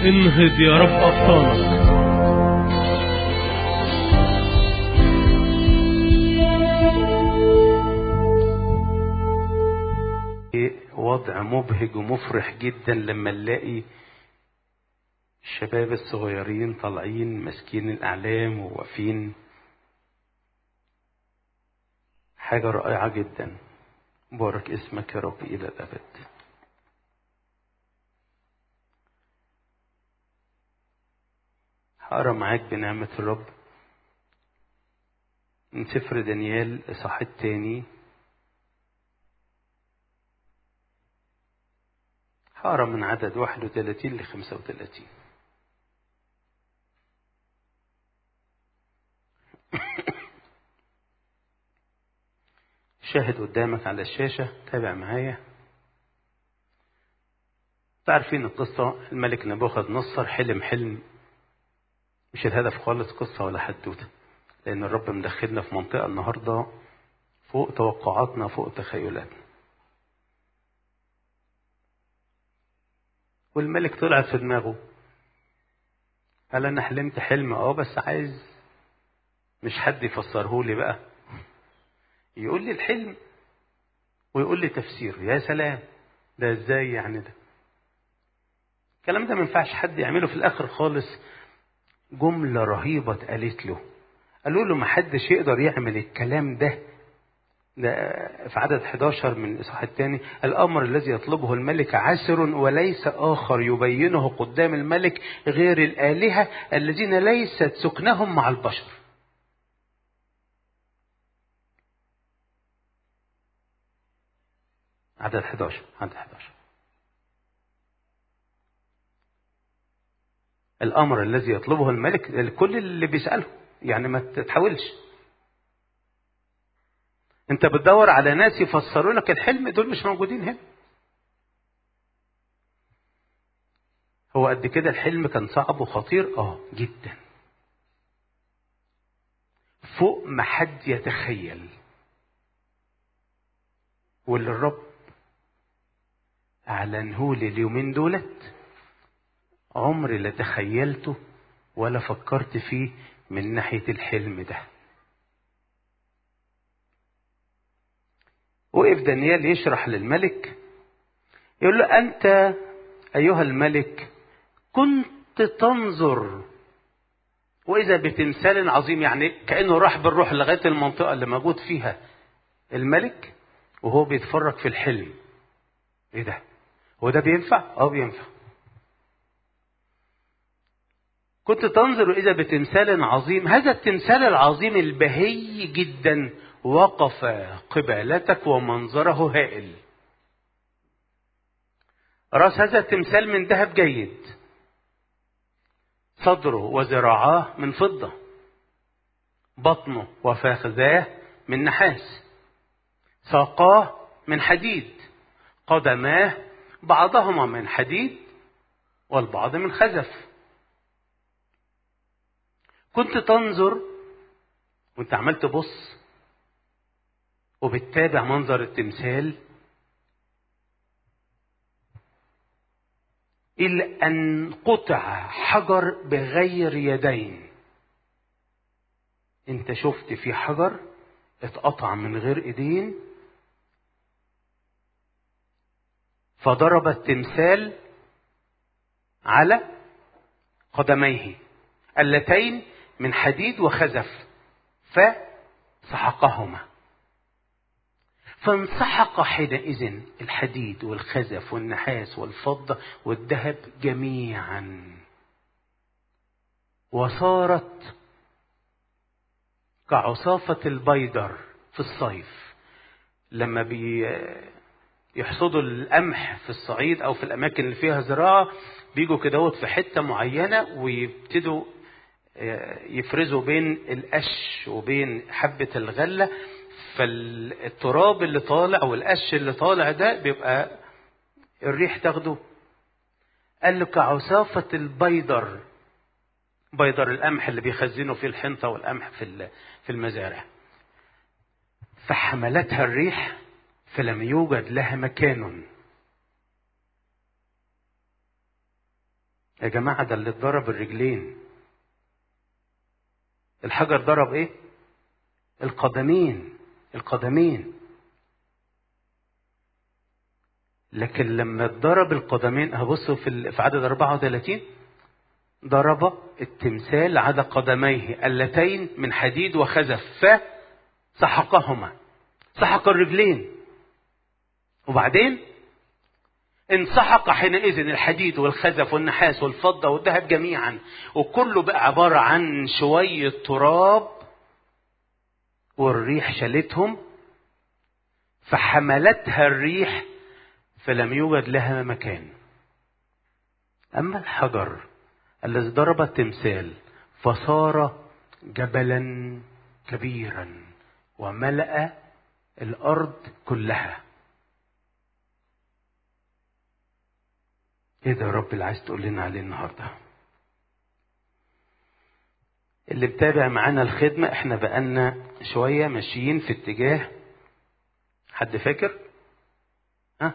انهض يا رب أبطالك وضع مبهج ومفرح جدا لما نلاقي الشباب الصغيرين طالعين ماسكين الأعلام وواقفين حاجة رائعة جدا بارك اسمك يا رب إلى الأبد هقرا معاك بنعمة الرب من سفر دانيال إصحاح التاني هقرا من عدد 31 ل 35 شاهد قدامك على الشاشة تابع معايا تعرفين القصة الملك نبوخذ نصر حلم حلم مش الهدف خالص قصة ولا حدوتة لأن الرب مدخلنا في منطقة النهاردة فوق توقعاتنا فوق تخيلاتنا والملك طلع في دماغه قال انا حلمت حلم اه بس عايز مش حد يفسره لي بقى يقول لي الحلم ويقول لي تفسير يا سلام ده ازاي يعني ده الكلام ده ما ينفعش حد يعمله في الاخر خالص جمله رهيبه اتقالت له قالوا له ما حدش يقدر يعمل الكلام ده ده في عدد 11 من الإصحاح الثاني الأمر الذي يطلبه الملك عسر وليس آخر يبينه قدام الملك غير الآلهة الذين ليست سكنهم مع البشر عدد 11 عدد 11 الأمر الذي يطلبه الملك لكل اللي بيسأله يعني ما تتحاولش انت بتدور على ناس يفسروا لك الحلم دول مش موجودين هنا هو قد كده الحلم كان صعب وخطير اه جدا فوق ما حد يتخيل واللي الرب اعلنه لي اليومين دولت عمري لا تخيلته ولا فكرت فيه من ناحيه الحلم ده وقف دانيال يشرح للملك يقول له أنت أيها الملك كنت تنظر وإذا بتمثال عظيم يعني كأنه راح بالروح لغاية المنطقة اللي موجود فيها الملك وهو بيتفرج في الحلم إيه ده؟ هو ده بينفع؟ أه بينفع كنت تنظر إذا بتمثال عظيم هذا التمثال العظيم البهي جدا وقف قبالتك ومنظره هائل راس هذا التمثال من ذهب جيد صدره وذراعاه من فضة بطنه وفخذاه من نحاس ساقاه من حديد قدماه بعضهما من حديد والبعض من خزف كنت تنظر وانت عمال تبص وبتتابع منظر التمثال إلا أن قطع حجر بغير يدين أنت شفت في حجر اتقطع من غير إيدين فضرب التمثال على قدميه اللتين من حديد وخزف فسحقهما فانسحق حينئذ الحديد والخزف والنحاس والفضة والذهب جميعا وصارت كعصافة البيدر في الصيف لما بي يحصدوا القمح في الصعيد او في الاماكن اللي فيها زراعه بيجوا كده في حته معينه ويبتدوا يفرزوا بين القش وبين حبه الغله فالتراب اللي طالع والقش اللي طالع ده بيبقى الريح تاخده قال له كعصافة البيدر بيدر القمح اللي بيخزنوا فيه الحنطة والقمح في في المزارع فحملتها الريح فلم يوجد لها مكان يا جماعة ده اللي اتضرب الرجلين الحجر ضرب ايه القدمين القدمين لكن لما اتضرب القدمين هبصوا في في عدد 34 ضرب التمثال على قدميه اللتين من حديد وخزف فسحقهما سحق الرجلين وبعدين انسحق حينئذ الحديد والخزف والنحاس والفضة والذهب جميعا وكله بقى عبارة عن شوية تراب والريح شالتهم فحملتها الريح فلم يوجد لها مكان أما الحجر الذي ضرب التمثال فصار جبلا كبيرا وملأ الأرض كلها ايه ده يا رب اللي عايز تقول لنا عليه النهارده اللي متابع معانا الخدمة احنا بقالنا شوية ماشيين في اتجاه حد فاكر؟ ها؟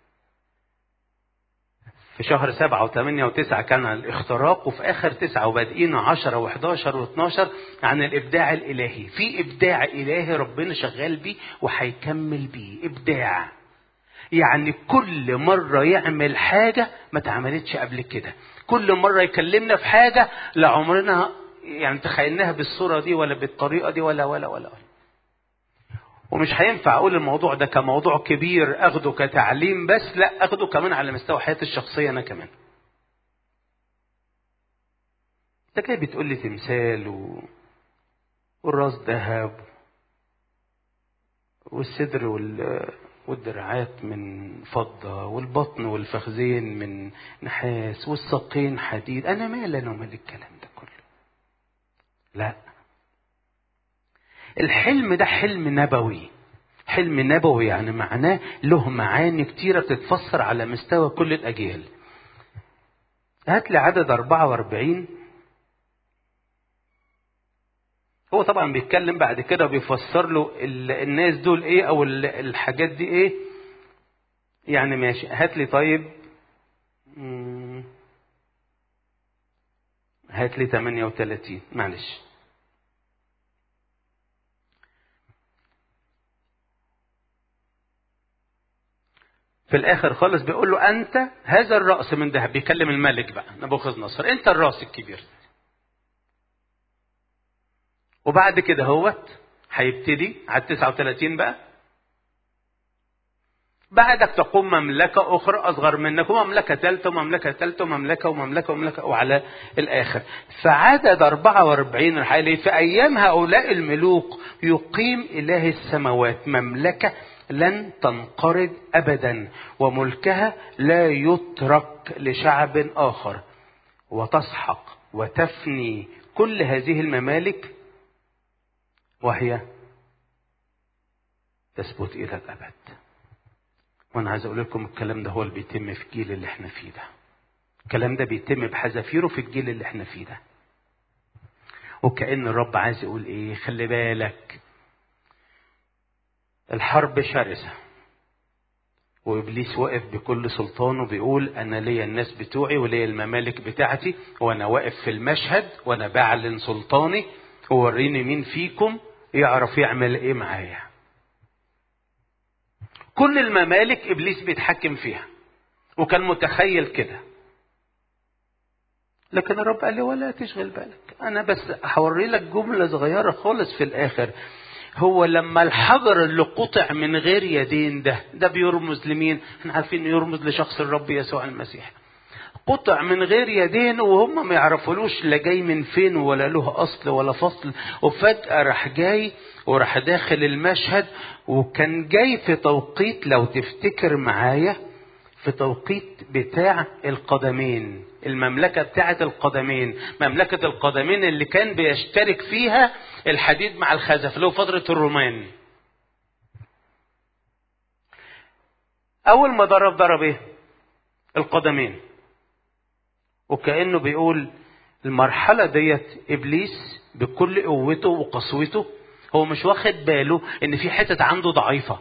في شهر سبعة وثمانية وتسعة كان عن الاختراق وفي آخر تسعة وبادئين عشرة وحداشر واثناشر عن الإبداع الإلهي في إبداع إلهي ربنا شغال بيه وهيكمل بيه إبداع يعني كل مرة يعمل حاجة ما اتعملتش قبل كده كل مرة يكلمنا في حاجة لعمرنا يعني تخيلناها بالصورة دي ولا بالطريقة دي ولا ولا ولا, ولا. ومش هينفع اقول الموضوع ده كموضوع كبير اخده كتعليم بس لا اخده كمان على مستوى حياتي الشخصيه انا كمان انت جاي بتقول لي تمثال و... والراس ذهب والصدر وال... والدراعات من فضة والبطن والفخذين من نحاس والساقين حديد أنا مال أنا ومال الكلام ده كله لا الحلم ده حلم نبوي حلم نبوي يعني معناه له معاني كتيرة بتتفسر على مستوى كل الأجيال هات لي عدد 44 هو طبعا بيتكلم بعد كده وبيفسر له الناس دول ايه او الحاجات دي ايه يعني ماشي هات لي طيب هات لي 38 معلش في الاخر خالص بيقول له انت هذا الراس من ذهب بيكلم الملك بقى نبوخذ نصر انت الراس الكبير وبعد كده هوت هيبتدي على 39 بقى بعدك تقوم مملكة أخرى أصغر منك ومملكة ثالثة ومملكة ثالثة ومملكة ومملكة ومملكة وعلى الآخر فعدد 44 راح في أيام هؤلاء الملوك يقيم إله السماوات مملكة لن تنقرض أبدا وملكها لا يترك لشعب آخر وتسحق وتفني كل هذه الممالك وهي تثبت إلى الأبد وأنا عايز أقول لكم الكلام ده هو اللي بيتم في الجيل اللي احنا فيه ده الكلام ده بيتم بحذافيره في الجيل اللي احنا فيه ده وكأن الرب عايز يقول ايه خلي بالك الحرب شرسة وإبليس واقف بكل سلطانه بيقول أنا ليا الناس بتوعي وليا الممالك بتاعتي وأنا واقف في المشهد وأنا بعلن سلطاني ووريني مين فيكم يعرف يعمل إيه معايا كل الممالك إبليس بيتحكم فيها وكان متخيل كده لكن الرب قال لي ولا تشغل بالك أنا بس هوري لك جملة صغيرة خالص في الآخر هو لما الحجر اللي قطع من غير يدين ده ده بيرمز لمين احنا عارفين يرمز لشخص الرب يسوع المسيح قطع من غير يدين وهم ما يعرفولوش لا جاي من فين ولا له اصل ولا فصل وفجأة راح جاي وراح داخل المشهد وكان جاي في توقيت لو تفتكر معايا في توقيت بتاع القدمين المملكة بتاعة القدمين مملكة القدمين اللي كان بيشترك فيها الحديد مع الخزف اللي هو فترة الرومان أول ما ضرب ضرب إيه؟ القدمين وكأنه بيقول المرحلة ديت إبليس بكل قوته وقسوته هو مش واخد باله إن في حتة عنده ضعيفة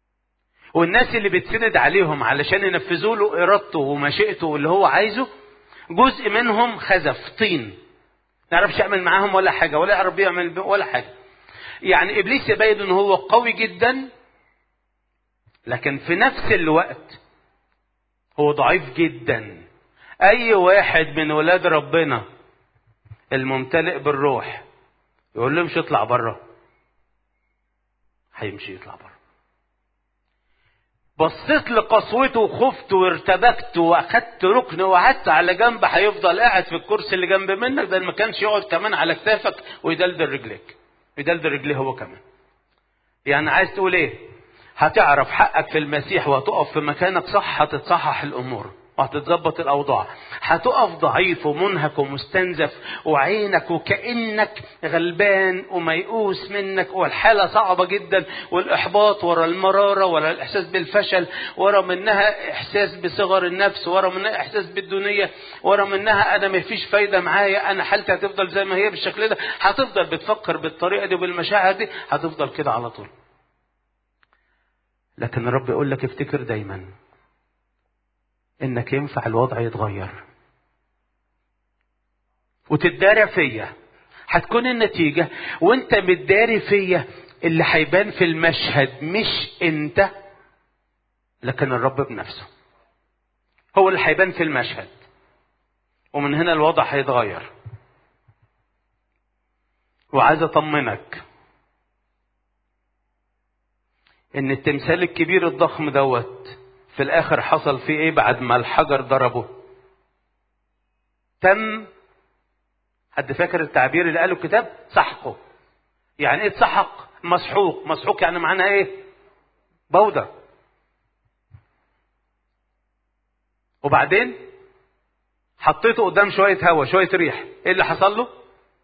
والناس اللي بتسند عليهم علشان ينفذوا له ارادته ومشيئته واللي هو عايزه جزء منهم خزف طين ما يعرفش يعمل معاهم ولا حاجه ولا يعرف يعمل ولا حاجه يعني ابليس يبين ان هو قوي جدا لكن في نفس الوقت هو ضعيف جدا اي واحد من ولاد ربنا الممتلئ بالروح يقول له مش اطلع بره هيمشي يطلع بره بصيت لقسوته وخفت وارتبكت واخدت ركن وقعدت على جنب هيفضل قاعد في الكرسي اللي جنب منك ده ما كانش يقعد كمان على كتافك ويدلدل رجليك يدلدل رجليه هو كمان يعني عايز تقول ايه هتعرف حقك في المسيح وهتقف في مكانك صح هتتصحح الامور وهتتظبط الاوضاع هتقف ضعيف ومنهك ومستنزف وعينك وكانك غلبان وميؤوس منك والحاله صعبه جدا والاحباط ورا المراره ورا الاحساس بالفشل ورا منها احساس بصغر النفس ورا منها احساس بالدونيه ورا منها انا ما فيش فايده معايا انا حالتي هتفضل زي ما هي بالشكل ده هتفضل بتفكر بالطريقه دي وبالمشاعر دي هتفضل كده على طول لكن الرب يقول لك افتكر دايما انك ينفع الوضع يتغير وتتدارى فيا هتكون النتيجة وانت متداري فيا اللي هيبان في المشهد مش انت لكن الرب بنفسه هو اللي هيبان في المشهد ومن هنا الوضع هيتغير وعايز اطمنك ان التمثال الكبير الضخم دوت في الاخر حصل فيه ايه بعد ما الحجر ضربه تم حد فاكر التعبير اللي قاله الكتاب سحقه يعني ايه اتسحق مسحوق مسحوق يعني معناها ايه بودر وبعدين حطيته قدام شوية هواء شوية ريح ايه اللي حصل له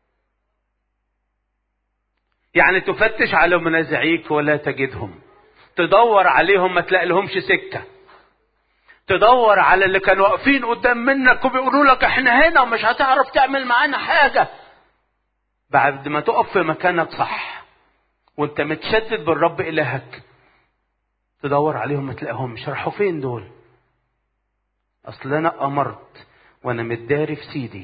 يعني تفتش على منازعيك ولا تجدهم تدور عليهم ما تلاقي لهمش سكة تدور على اللي كانوا واقفين قدام منك وبيقولوا لك احنا هنا ومش هتعرف تعمل معانا حاجة بعد ما تقف في مكانك صح وانت متشدد بالرب الهك تدور عليهم ما تلاقيهمش راحوا فين دول اصل انا امرت وانا متداري في سيدي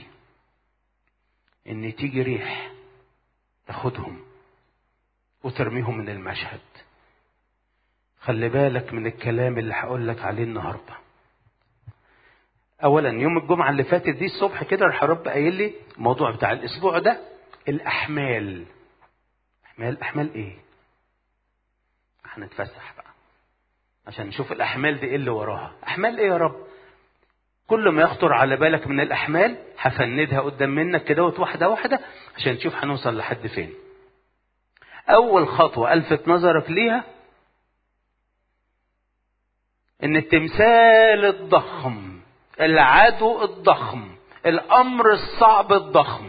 ان تيجي ريح تاخدهم وترميهم من المشهد خلي بالك من الكلام اللي هقول لك عليه النهارده اولا يوم الجمعه اللي فاتت دي الصبح كده راح رب قايل لي الموضوع بتاع الاسبوع ده الاحمال احمال احمال ايه هنتفسح بقى عشان نشوف الاحمال دي ايه اللي وراها احمال ايه يا رب كل ما يخطر على بالك من الاحمال هفندها قدام منك كده واحده واحده عشان نشوف هنوصل لحد فين اول خطوه الفت نظرك ليها ان التمثال الضخم العدو الضخم الامر الصعب الضخم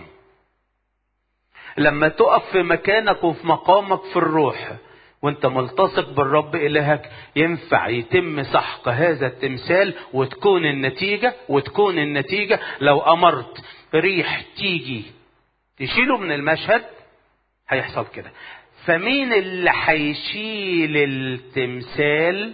لما تقف في مكانك وفي مقامك في الروح وانت ملتصق بالرب الهك ينفع يتم سحق هذا التمثال وتكون النتيجة وتكون النتيجة لو امرت ريح تيجي تشيله من المشهد هيحصل كده فمين اللي هيشيل التمثال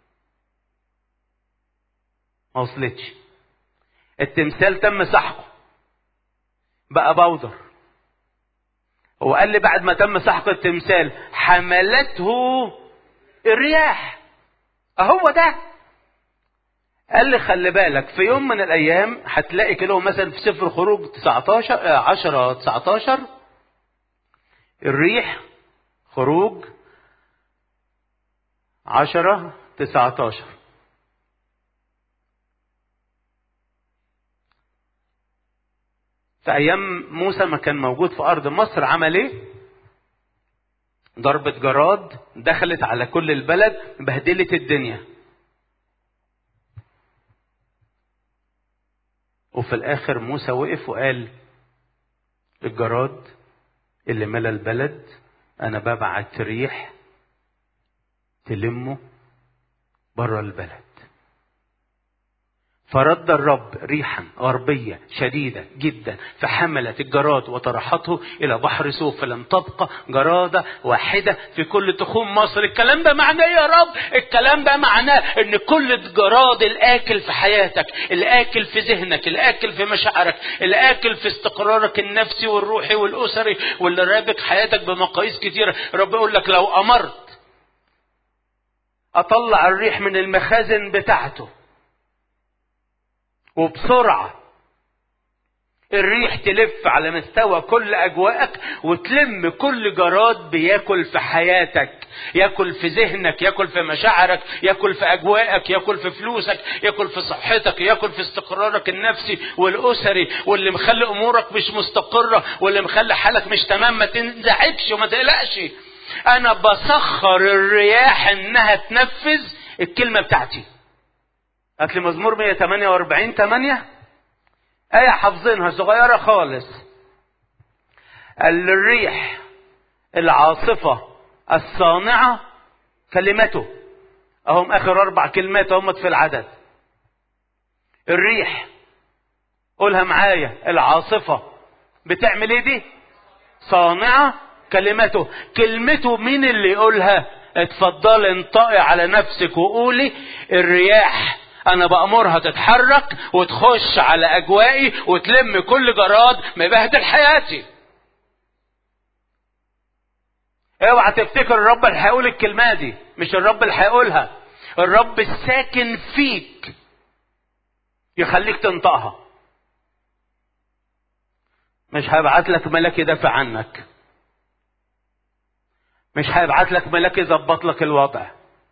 ما وصلتش التمثال تم سحقه بقى بودر هو قال لي بعد ما تم سحق التمثال حملته الرياح اهو ده قال لي خلي بالك في يوم من الايام هتلاقي كده مثلا في سفر خروج 19 10 19 الريح خروج 10 19 في ايام موسى ما كان موجود في ارض مصر عمل ايه ضربة جراد دخلت على كل البلد بهدلت الدنيا وفي الاخر موسى وقف وقال الجراد اللي ملا البلد انا ببعت ريح تلمه بره البلد فرد الرب ريحا غربية شديدة جدا فحملت الجراد وطرحته إلى بحر سوف فلم تبقى جرادة واحدة في كل تخوم مصر الكلام ده معناه يا رب الكلام ده معناه ان كل الجراد الاكل في حياتك الاكل في ذهنك الاكل في مشاعرك الاكل في استقرارك النفسي والروحي والاسري واللي رابك حياتك بمقاييس كتيرة رب يقول لك لو امرت اطلع الريح من المخازن بتاعته وبسرعة الريح تلف على مستوى كل أجواءك وتلم كل جراد بياكل في حياتك ياكل في ذهنك ياكل في مشاعرك ياكل في أجواءك ياكل في فلوسك ياكل في صحتك ياكل في استقرارك النفسي والأسري واللي مخلي أمورك مش مستقرة واللي مخلي حالك مش تمام ما تنزعجش وما تقلقش أنا بسخر الرياح إنها تنفذ الكلمة بتاعتي هات لي مزمور 148 8 آية حافظينها صغيرة خالص الريح العاصفة الصانعة كلمته أهم آخر أربع كلمات هم في العدد الريح قولها معايا العاصفة بتعمل ايه دي صانعة كلمته كلمته مين اللي يقولها اتفضلي انطقي على نفسك وقولي الرياح انا بامرها تتحرك وتخش على اجوائي وتلم كل جراد مبهدل حياتي اوعى تفتكر الرب اللي هيقول الكلمه دي مش الرب اللي هيقولها الرب الساكن فيك يخليك تنطقها مش هيبعت لك ملاك يدافع عنك مش هيبعت لك ملاك يظبط لك الوضع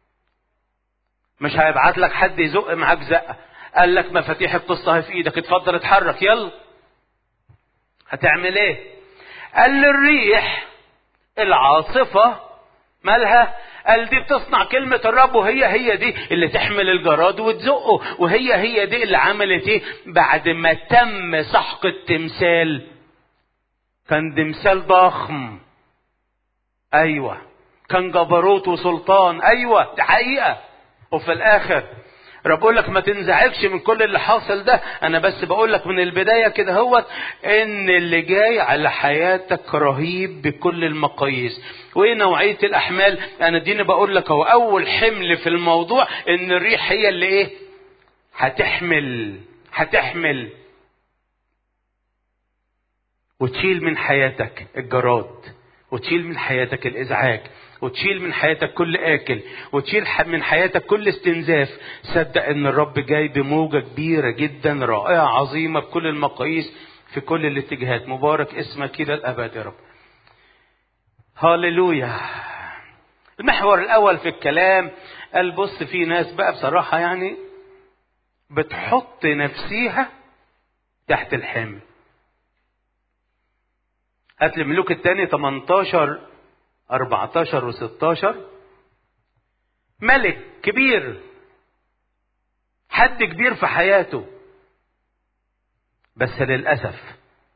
مش هيبعت لك حد يزق معاك زقه قال لك مفاتيح القصه في ايدك اتفضل اتحرك يلا هتعمل ايه قال للريح العاصفه مالها قال دي بتصنع كلمة الرب وهي هي دي اللي تحمل الجراد وتزقه وهي هي دي اللي عملت ايه بعد ما تم سحق التمثال كان تمثال ضخم ايوه كان جبروت وسلطان ايوه دي حقيقه وفي الاخر رب بقول لك ما تنزعجش من كل اللي حاصل ده انا بس بقول لك من البدايه كده هوت ان اللي جاي على حياتك رهيب بكل المقاييس وايه نوعيه الاحمال انا ديني بقول لك هو اول حمل في الموضوع ان الريح هي اللي ايه هتحمل هتحمل وتشيل من حياتك الجراد وتشيل من حياتك الازعاج وتشيل من حياتك كل اكل وتشيل من حياتك كل استنزاف صدق ان الرب جاي بموجه كبيره جدا رائعه عظيمه بكل المقاييس في كل الاتجاهات مبارك اسمك الى الابد يا رب هاليلويا المحور الاول في الكلام قال بص في ناس بقى بصراحه يعني بتحط نفسيها تحت الحمل هات لي ملوك الثاني 18 14 و16 ملك كبير حد كبير في حياته بس للأسف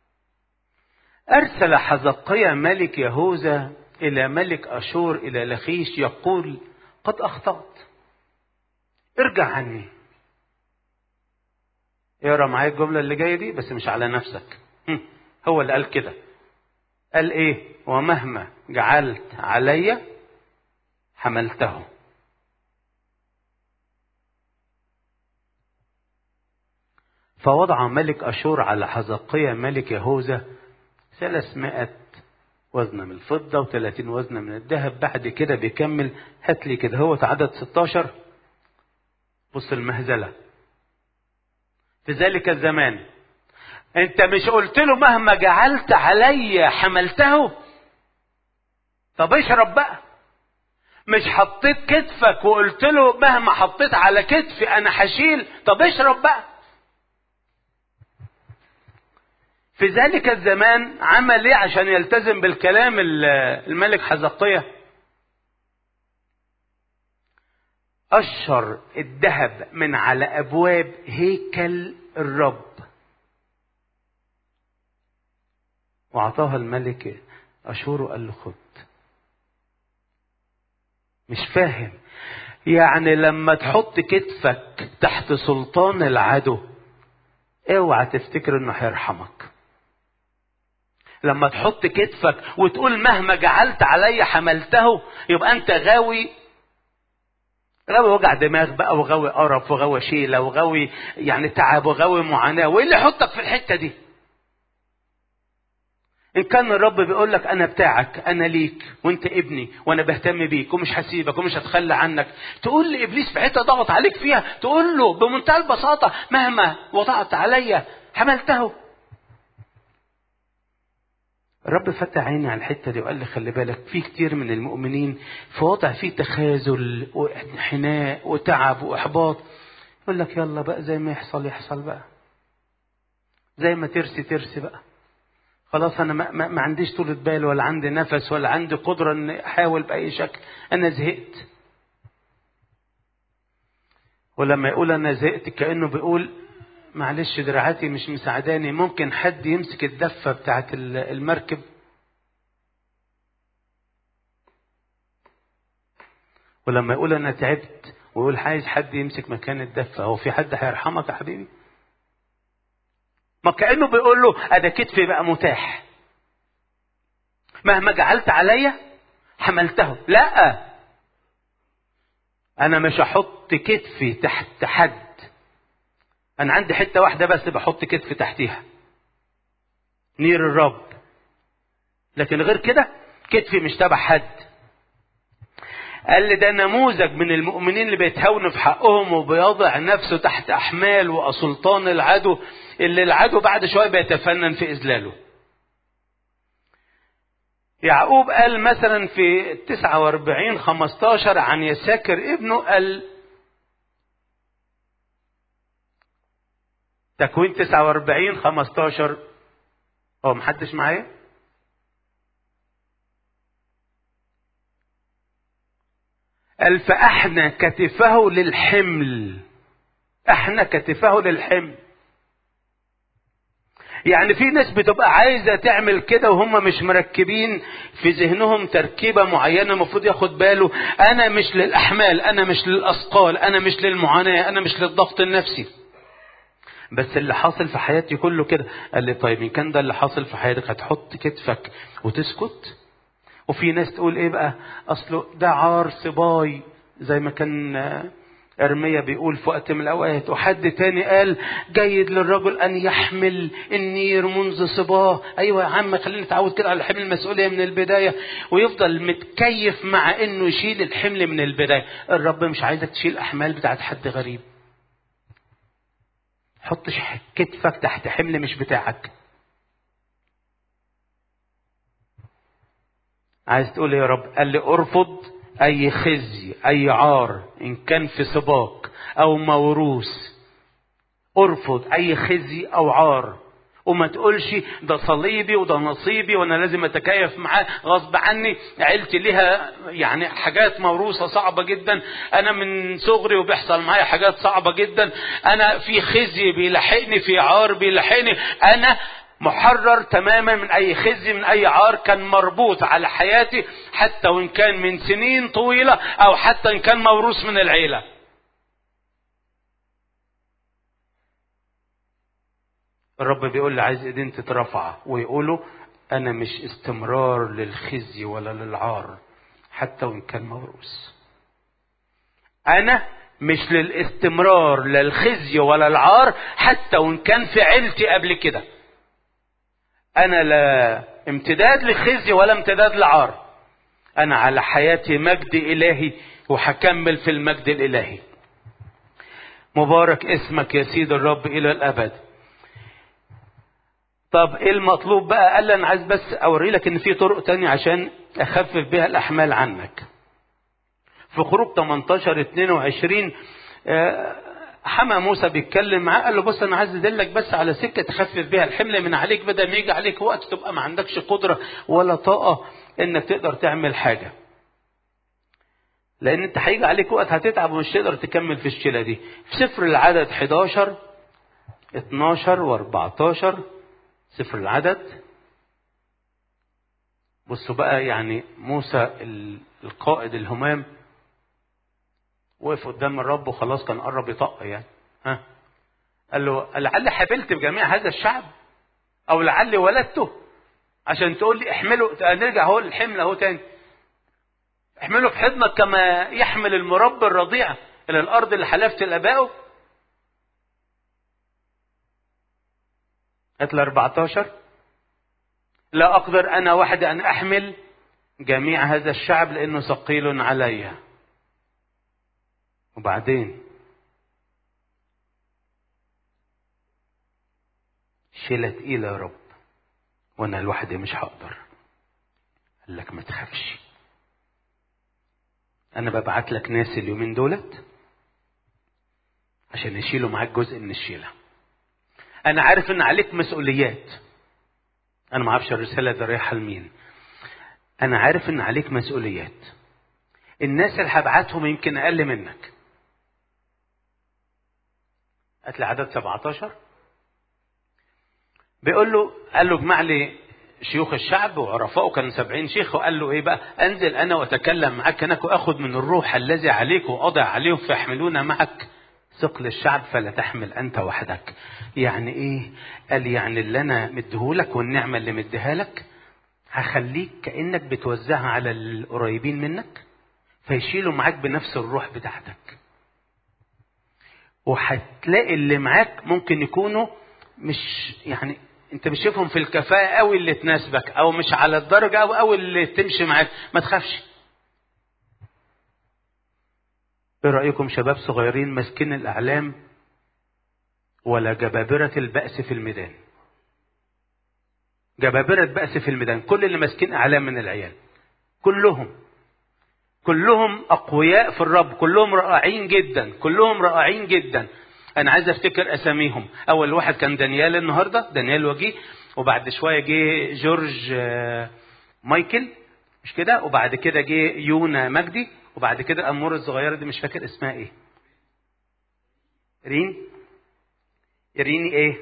أرسل حزقيا ملك يهوذا إلى ملك أشور إلى لخيش يقول قد أخطأت ارجع عني اقرا معايا الجملة اللي جاية دي بس مش على نفسك هو اللي قال كده قال ايه ومهما جعلت علي حملته فوضع ملك أشور على حزقية ملك يهوذا ثلاثمائة وزنة من الفضة وثلاثين وزنة من الذهب بعد كده بيكمل هات لي كده هو عدد 16 بص المهزلة في ذلك الزمان انت مش قلت له مهما جعلت علي حملته طب اشرب بقى مش حطيت كتفك وقلت له مهما حطيت على كتفي انا هشيل طب اشرب بقى في ذلك الزمان عمل ايه عشان يلتزم بالكلام الملك حزقية أشر الذهب من على أبواب هيكل الرب وأعطاها الملك أشور وقال له خد مش فاهم يعني لما تحط كتفك تحت سلطان العدو اوعى تفتكر انه هيرحمك لما تحط كتفك وتقول مهما جعلت علي حملته يبقى انت غاوي غاوي وجع دماغ بقى وغاوي قرف وغاوي شيلة وغاوي يعني تعب وغاوي معاناة وايه اللي يحطك في الحتة دي ان كان الرب بيقول لك انا بتاعك انا ليك وانت ابني وانا بهتم بيك ومش هسيبك ومش هتخلى عنك تقول لابليس في حته ضغط عليك فيها تقول له بمنتهى البساطه مهما وضعت عليا حملته الرب فتح عيني على الحته دي وقال لي خلي بالك في كتير من المؤمنين في وضع فيه تخاذل وانحناء وتعب واحباط يقول لك يلا بقى زي ما يحصل يحصل بقى زي ما ترسي ترسي بقى خلاص انا ما, ما, ما عنديش طولة بال ولا عندي نفس ولا عندي قدرة ان احاول باي شكل انا زهقت ولما يقول انا زهقت كانه بيقول معلش دراعاتي مش مساعداني ممكن حد يمسك الدفة بتاعت المركب ولما يقول انا تعبت ويقول عايز حد يمسك مكان الدفة هو في حد هيرحمك يا حبيبي ما كأنه بيقول له أنا كتفي بقى متاح مهما جعلت عليا حملته لا أنا مش هحط كتفي تحت حد أنا عندي حتة واحدة بس بحط كتفي تحتيها نير الرب لكن غير كده كتفي مش تبع حد قال لي ده نموذج من المؤمنين اللي بيتهاونوا في حقهم وبيضع نفسه تحت احمال وسلطان العدو اللي العدو بعد شويه بيتفنن في اذلاله. يعقوب قال مثلا في 49 15 عن يساكر ابنه قال تكوين 49 15 هو محدش معايا؟ قال فأحنى كتفه للحمل أحنى كتفه للحمل يعني في ناس بتبقى عايزة تعمل كده وهم مش مركبين في ذهنهم تركيبة معينة المفروض ياخد باله أنا مش للأحمال أنا مش للأثقال أنا مش للمعاناة أنا مش للضغط النفسي بس اللي حاصل في حياتي كله كده قال لي طيب إن كان ده اللي حاصل في حياتك هتحط كتفك وتسكت وفي ناس تقول ايه بقى اصله ده عار صباي زي ما كان ارميا بيقول في وقت من الاوقات وحد تاني قال جيد للرجل ان يحمل النير منذ صباه ايوه يا عم خلينا نتعود كده على حمل المسؤوليه من البدايه ويفضل متكيف مع انه يشيل الحمل من البدايه الرب مش عايزك تشيل احمال بتاعت حد غريب حطش كتفك تحت حمل مش بتاعك عايز تقول يا رب قال لي ارفض اي خزي اي عار ان كان في سباق او موروث ارفض اي خزي او عار وما تقولش ده صليبي وده نصيبي وانا لازم اتكيف معاه غصب عني عيلتي ليها يعني حاجات موروثه صعبه جدا انا من صغري وبيحصل معايا حاجات صعبه جدا انا في خزي بيلاحقني في عار بيلاحقني انا محرر تماما من اي خزي من اي عار كان مربوط على حياتي حتى وان كان من سنين طويله او حتى ان كان موروث من العيله الرب بيقول لي عايز ايدين تترفع ويقولوا انا مش استمرار للخزي ولا للعار حتى وان كان موروث انا مش للاستمرار لا الخزي ولا العار حتى وان كان في عيلتي قبل كده انا لا امتداد لخزي ولا امتداد لعار انا على حياتي مجد الهي وهكمل في المجد الالهي مبارك اسمك يا سيد الرب الى الابد طب ايه المطلوب بقى قال انا عايز بس اوري لك ان في طرق تانية عشان اخفف بها الاحمال عنك في خروج 18 22 حما موسى بيتكلم معاه قال له بص انا عايز ادلك بس على سكه تخفف بيها الحمل من عليك بدل ما يجي عليك وقت تبقى ما عندكش قدره ولا طاقه انك تقدر تعمل حاجه. لان انت هيجي عليك وقت هتتعب ومش تقدر تكمل في الشيله دي. في سفر العدد 11 12 و14 سفر العدد بصوا بقى يعني موسى القائد الهمام وقف قدام الرب وخلاص كان قرب يطق يعني ها قال له لعلي حبلت بجميع هذا الشعب او لعلي ولدته عشان تقول لي احمله نرجع هو الحمل اهو تاني احمله في حضنك كما يحمل المربى الرضيع الى الارض اللي حلفت لابائه هات 14 لا اقدر انا وحدي ان احمل جميع هذا الشعب لانه ثقيل علي وبعدين شيلة تقيلة يا رب وانا لوحدي مش هقدر قال لك ما تخافش انا ببعت لك ناس اليومين دولت عشان يشيلوا معاك جزء من الشيلة انا عارف ان عليك مسؤوليات انا ما اعرفش الرسالة دي رايحة لمين انا عارف ان عليك مسؤوليات الناس اللي هبعتهم يمكن اقل منك هات لي عدد 17 بيقول له قال له اجمع لي شيوخ الشعب وعرفائه كانوا سبعين شيخ وقال له ايه بقى انزل انا واتكلم معك هناك واخذ من الروح الذي عليك واضع عليهم فيحملون معك ثقل الشعب فلا تحمل انت وحدك يعني ايه قال يعني اللي انا مديهولك والنعمه اللي مديها لك هخليك كانك بتوزعها على القريبين منك فيشيلوا معاك بنفس الروح بتاعتك وهتلاقي اللي معاك ممكن يكونوا مش يعني انت مش شايفهم في الكفاءة قوي اللي تناسبك او مش على الدرجة او قوي اللي تمشي معاك ما تخافش ايه رأيكم شباب صغيرين ماسكين الاعلام ولا جبابرة البأس في الميدان جبابرة بأس في الميدان كل اللي ماسكين اعلام من العيال كلهم كلهم اقوياء في الرب كلهم رائعين جدا كلهم رائعين جدا انا عايز افتكر اساميهم اول واحد كان دانيال النهارده دانيال وجيه وبعد شويه جه جورج مايكل مش كده وبعد كده جه يونا مجدي وبعد كده الامور الصغيره دي مش فاكر اسمها ايه رين ريني ايه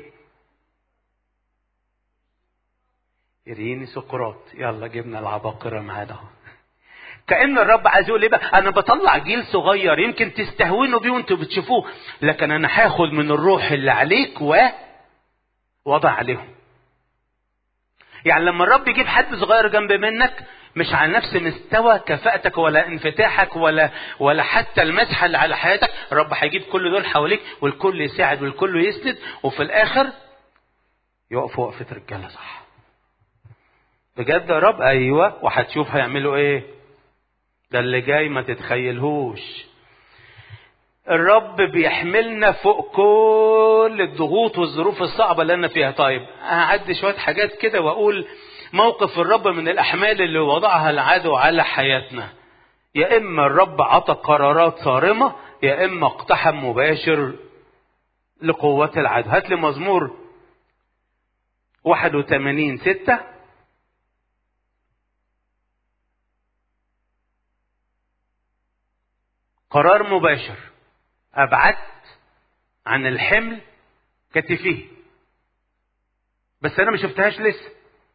ريني سقراط يلا جبنا العباقره معانا اهو كأن الرب عايز يقول ايه بقى انا بطلع جيل صغير يمكن تستهونوا بيه وانتوا بتشوفوه لكن انا هاخد من الروح اللي عليك و وضع عليهم يعني لما الرب يجيب حد صغير جنب منك مش على نفس مستوى كفاءتك ولا انفتاحك ولا ولا حتى المسحه اللي على حياتك الرب هيجيب كل دول حواليك والكل يساعد والكل يسند وفي الاخر يقفوا وقفه رجاله صح بجد يا رب ايوه وهتشوف هيعملوا ايه ده اللي جاي ما تتخيلهوش الرب بيحملنا فوق كل الضغوط والظروف الصعبة اللي أنا فيها طيب هعدي شوية حاجات كده وأقول موقف الرب من الأحمال اللي وضعها العدو على حياتنا يا إما الرب عطى قرارات صارمة يا إما اقتحم مباشر لقوات العدو هات لي مزمور 81 ستة قرار مباشر أبعدت عن الحمل كتفيه بس أنا ما شفتهاش لسه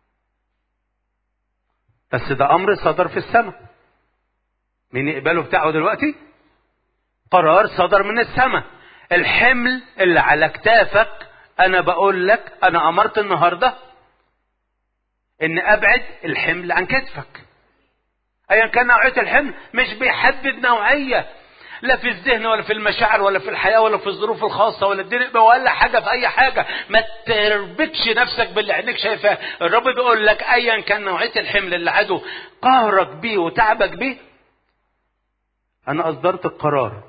بس ده أمر صدر في السماء مين يقبله بتاعه دلوقتي قرار صدر من السماء الحمل اللي على كتافك أنا بقول لك أنا أمرت النهاردة إن أبعد الحمل عن كتفك أيا كان نوعية الحمل مش بيحدد نوعية لا في الذهن ولا في المشاعر ولا في الحياة ولا في الظروف الخاصة ولا الدنيا ولا حاجة في أي حاجة ما تربكش نفسك باللي عينيك شايفاه الرب بيقول لك أيا كان نوعية الحمل اللي عدو قهرك بيه وتعبك بيه أنا أصدرت القرار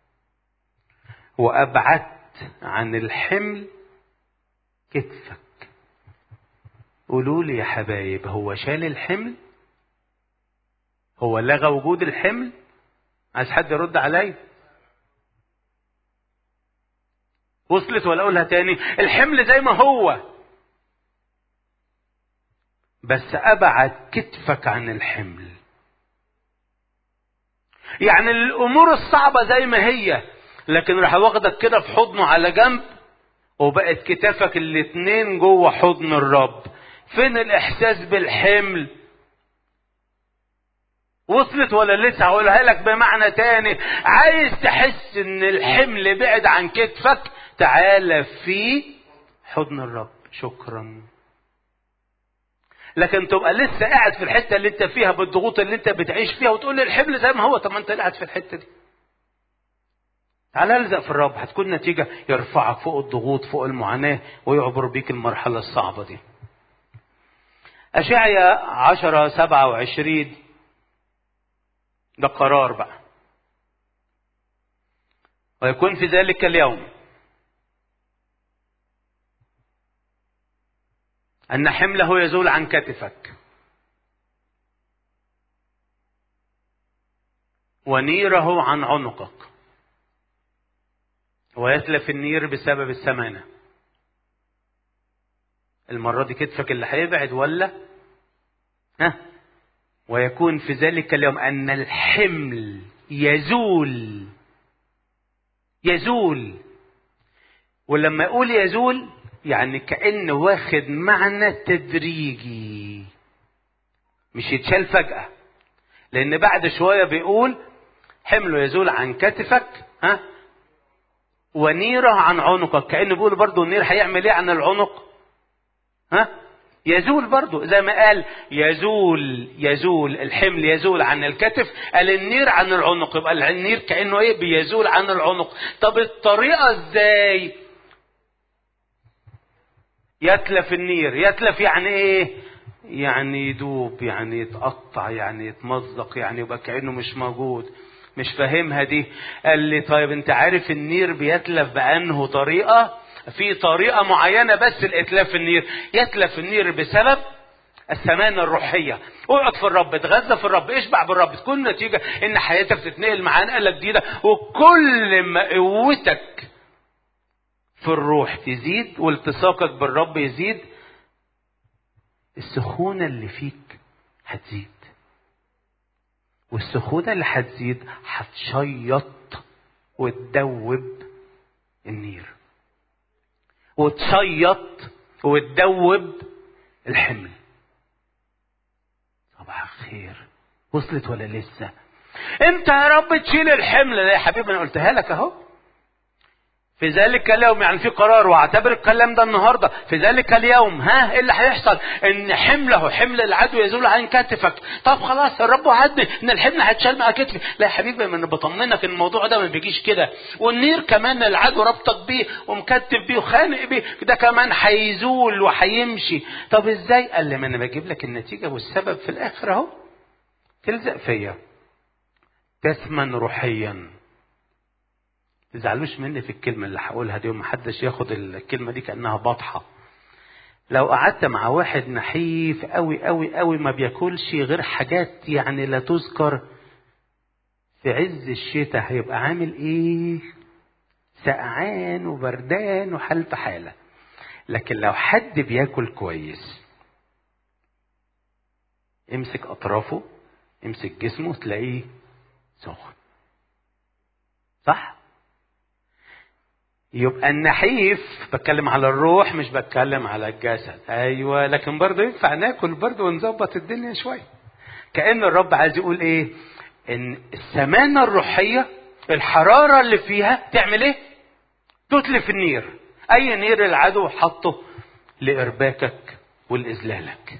وأبعدت عن الحمل كتفك قولوا لي يا حبايب هو شال الحمل هو لغى وجود الحمل عايز حد يرد عليا وصلت ولا اقولها تاني الحمل زي ما هو بس ابعد كتفك عن الحمل يعني الامور الصعبه زي ما هي لكن راح واخدك كده في حضنه على جنب وبقت كتافك الاتنين جوه حضن الرب فين الاحساس بالحمل وصلت ولا لسه هقولها لك بمعنى تاني عايز تحس ان الحمل بعد عن كتفك تعالى في حضن الرب شكرا لكن تبقى لسه قاعد في الحته اللي انت فيها بالضغوط اللي انت بتعيش فيها وتقول لي الحمل زي ما هو طب ما انت قاعد في الحته دي تعالى الزق في الرب هتكون نتيجه يرفعك فوق الضغوط فوق المعاناه ويعبر بيك المرحله الصعبه دي أشعيا عشرة سبعة وعشرين ده قرار بقى ويكون في ذلك اليوم أن حمله يزول عن كتفك ونيره عن عنقك ويتلف النير بسبب السمانة المرة دي كتفك اللي هيبعد ولا ها ويكون في ذلك اليوم أن الحمل يزول يزول ولما يقول يزول يعني كأنه واخد معنى تدريجي مش يتشال فجأة لأن بعد شوية بيقول حمله يزول عن كتفك ها ونيره عن عنقك كأنه بيقول برضه النير هيعمل ايه عن العنق ها يزول برضه زي ما قال يزول يزول الحمل يزول عن الكتف قال النير عن العنق يبقى النير كانه ايه بيزول عن العنق طب الطريقه ازاي يتلف النير يتلف يعني ايه يعني يدوب يعني يتقطع يعني يتمزق يعني يبقى كانه مش موجود مش فاهمها دي قال لي طيب انت عارف النير بيتلف بانه طريقه في طريقة معينة بس لإتلاف النير يتلف النير بسبب الثمانة الروحية اقعد في الرب اتغذى في الرب اشبع بالرب تكون نتيجة ان حياتك تتنقل معاه نقلة جديدة وكل ما قوتك في الروح تزيد والتصاقك بالرب يزيد السخونة اللي فيك هتزيد والسخونة اللي هتزيد هتشيط وتدوب النير وتشيط وتدوب الحمل صباح الخير وصلت ولا لسه انت يا رب تشيل الحمل لا يا حبيبي انا قلتها لك اهو في ذلك اليوم يعني في قرار واعتبر الكلام ده النهارده في ذلك اليوم ها ايه اللي هيحصل ان حمله حمل العدو يزول عن كتفك طب خلاص الرب وعدني ان الحمل هيتشال مع كتفي لا يا حبيبي ما انا بطمنك ان الموضوع ده ما بيجيش كده والنير كمان العدو ربطك بيه ومكتف بيه وخانق بيه ده كمان هيزول وهيمشي طب ازاي قال لي ما انا بجيب لك النتيجه والسبب في الاخر اهو تلزق فيا تثمن روحيا تزعلوش مني في الكلمة اللي هقولها دي ومحدش ياخد الكلمة دي كأنها بطحة لو قعدت مع واحد نحيف قوي قوي قوي ما بياكلش غير حاجات يعني لا تذكر في عز الشتاء هيبقى عامل ايه سقعان وبردان وحالته حالة لكن لو حد بياكل كويس امسك اطرافه امسك جسمه تلاقيه سخن صح يبقى النحيف بتكلم على الروح مش بتكلم على الجسد ايوه لكن برضه ينفع ناكل برضه ونظبط الدنيا شويه كان الرب عايز يقول ايه ان السمانه الروحيه الحراره اللي فيها تعمل ايه تتلف النير اي نير العدو حطه لارباكك ولاذلالك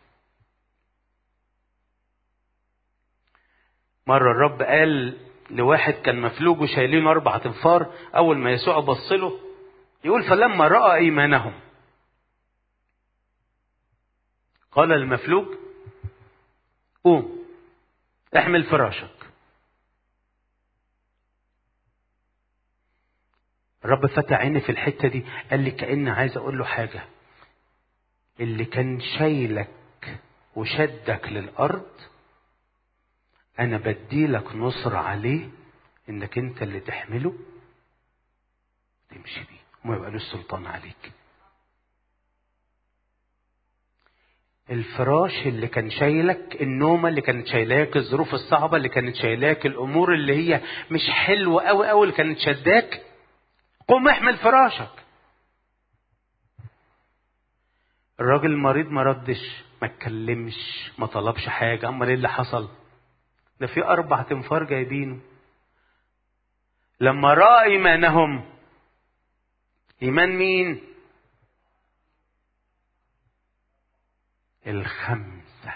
مره الرب قال لواحد كان مفلوج وشايلينه أربع تنفار أول ما يسوع بص له يقول فلما رأى إيمانهم قال المفلوج قوم احمل فراشك الرب فتح عيني في الحتة دي قال لي كأن عايز أقول له حاجة اللي كان شايلك وشدك للأرض انا بديلك نصر عليه انك انت اللي تحمله تمشي بيه وما يبقالوش سلطان عليك الفراش اللي كان شايلك النومه اللي كانت شايلاك الظروف الصعبه اللي كانت شايلاك الامور اللي هي مش حلوه قوي قوي اللي كانت شداك قوم احمل فراشك الراجل المريض ما ردش ما اتكلمش ما طلبش حاجه امال ايه اللي حصل ده في أربع تنفار جايبينه لما رأى إيمانهم إيمان مين؟ الخمسة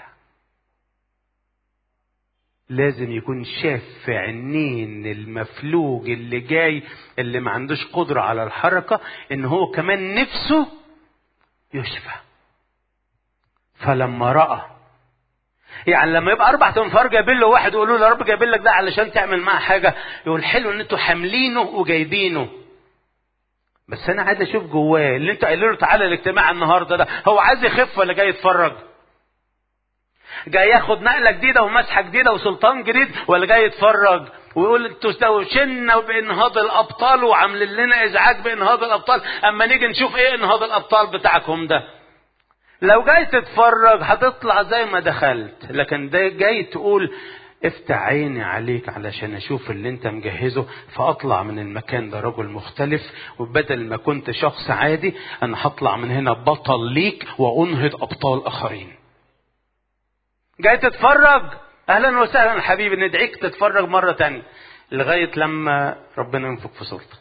لازم يكون شاف في عينين المفلوج اللي جاي اللي ما عندوش قدرة على الحركة ان هو كمان نفسه يشفى فلما رأى يعني لما يبقى اربع تنفار جايبين له واحد يقولوا له يا رب جايبين لك ده علشان تعمل معاه حاجه يقول حلو ان انتوا حاملينه وجايبينه بس انا عايز اشوف جواه اللي انت قايل له تعالى الاجتماع النهارده ده هو عايز يخف ولا جاي يتفرج جاي ياخد نقله جديده ومسحه جديده وسلطان جديد ولا جاي يتفرج ويقول انتوا استوشنا بانهاض الابطال وعاملين لنا ازعاج بانهاض الابطال اما نيجي نشوف ايه انهاض الابطال بتاعكم ده لو جاي تتفرج هتطلع زي ما دخلت لكن ده جاي تقول افتح عيني عليك علشان اشوف اللي انت مجهزه فاطلع من المكان ده رجل مختلف وبدل ما كنت شخص عادي انا هطلع من هنا بطل ليك وانهض ابطال اخرين جاي تتفرج اهلا وسهلا حبيبي ندعيك تتفرج مره تانية لغايه لما ربنا ينفق في صورتك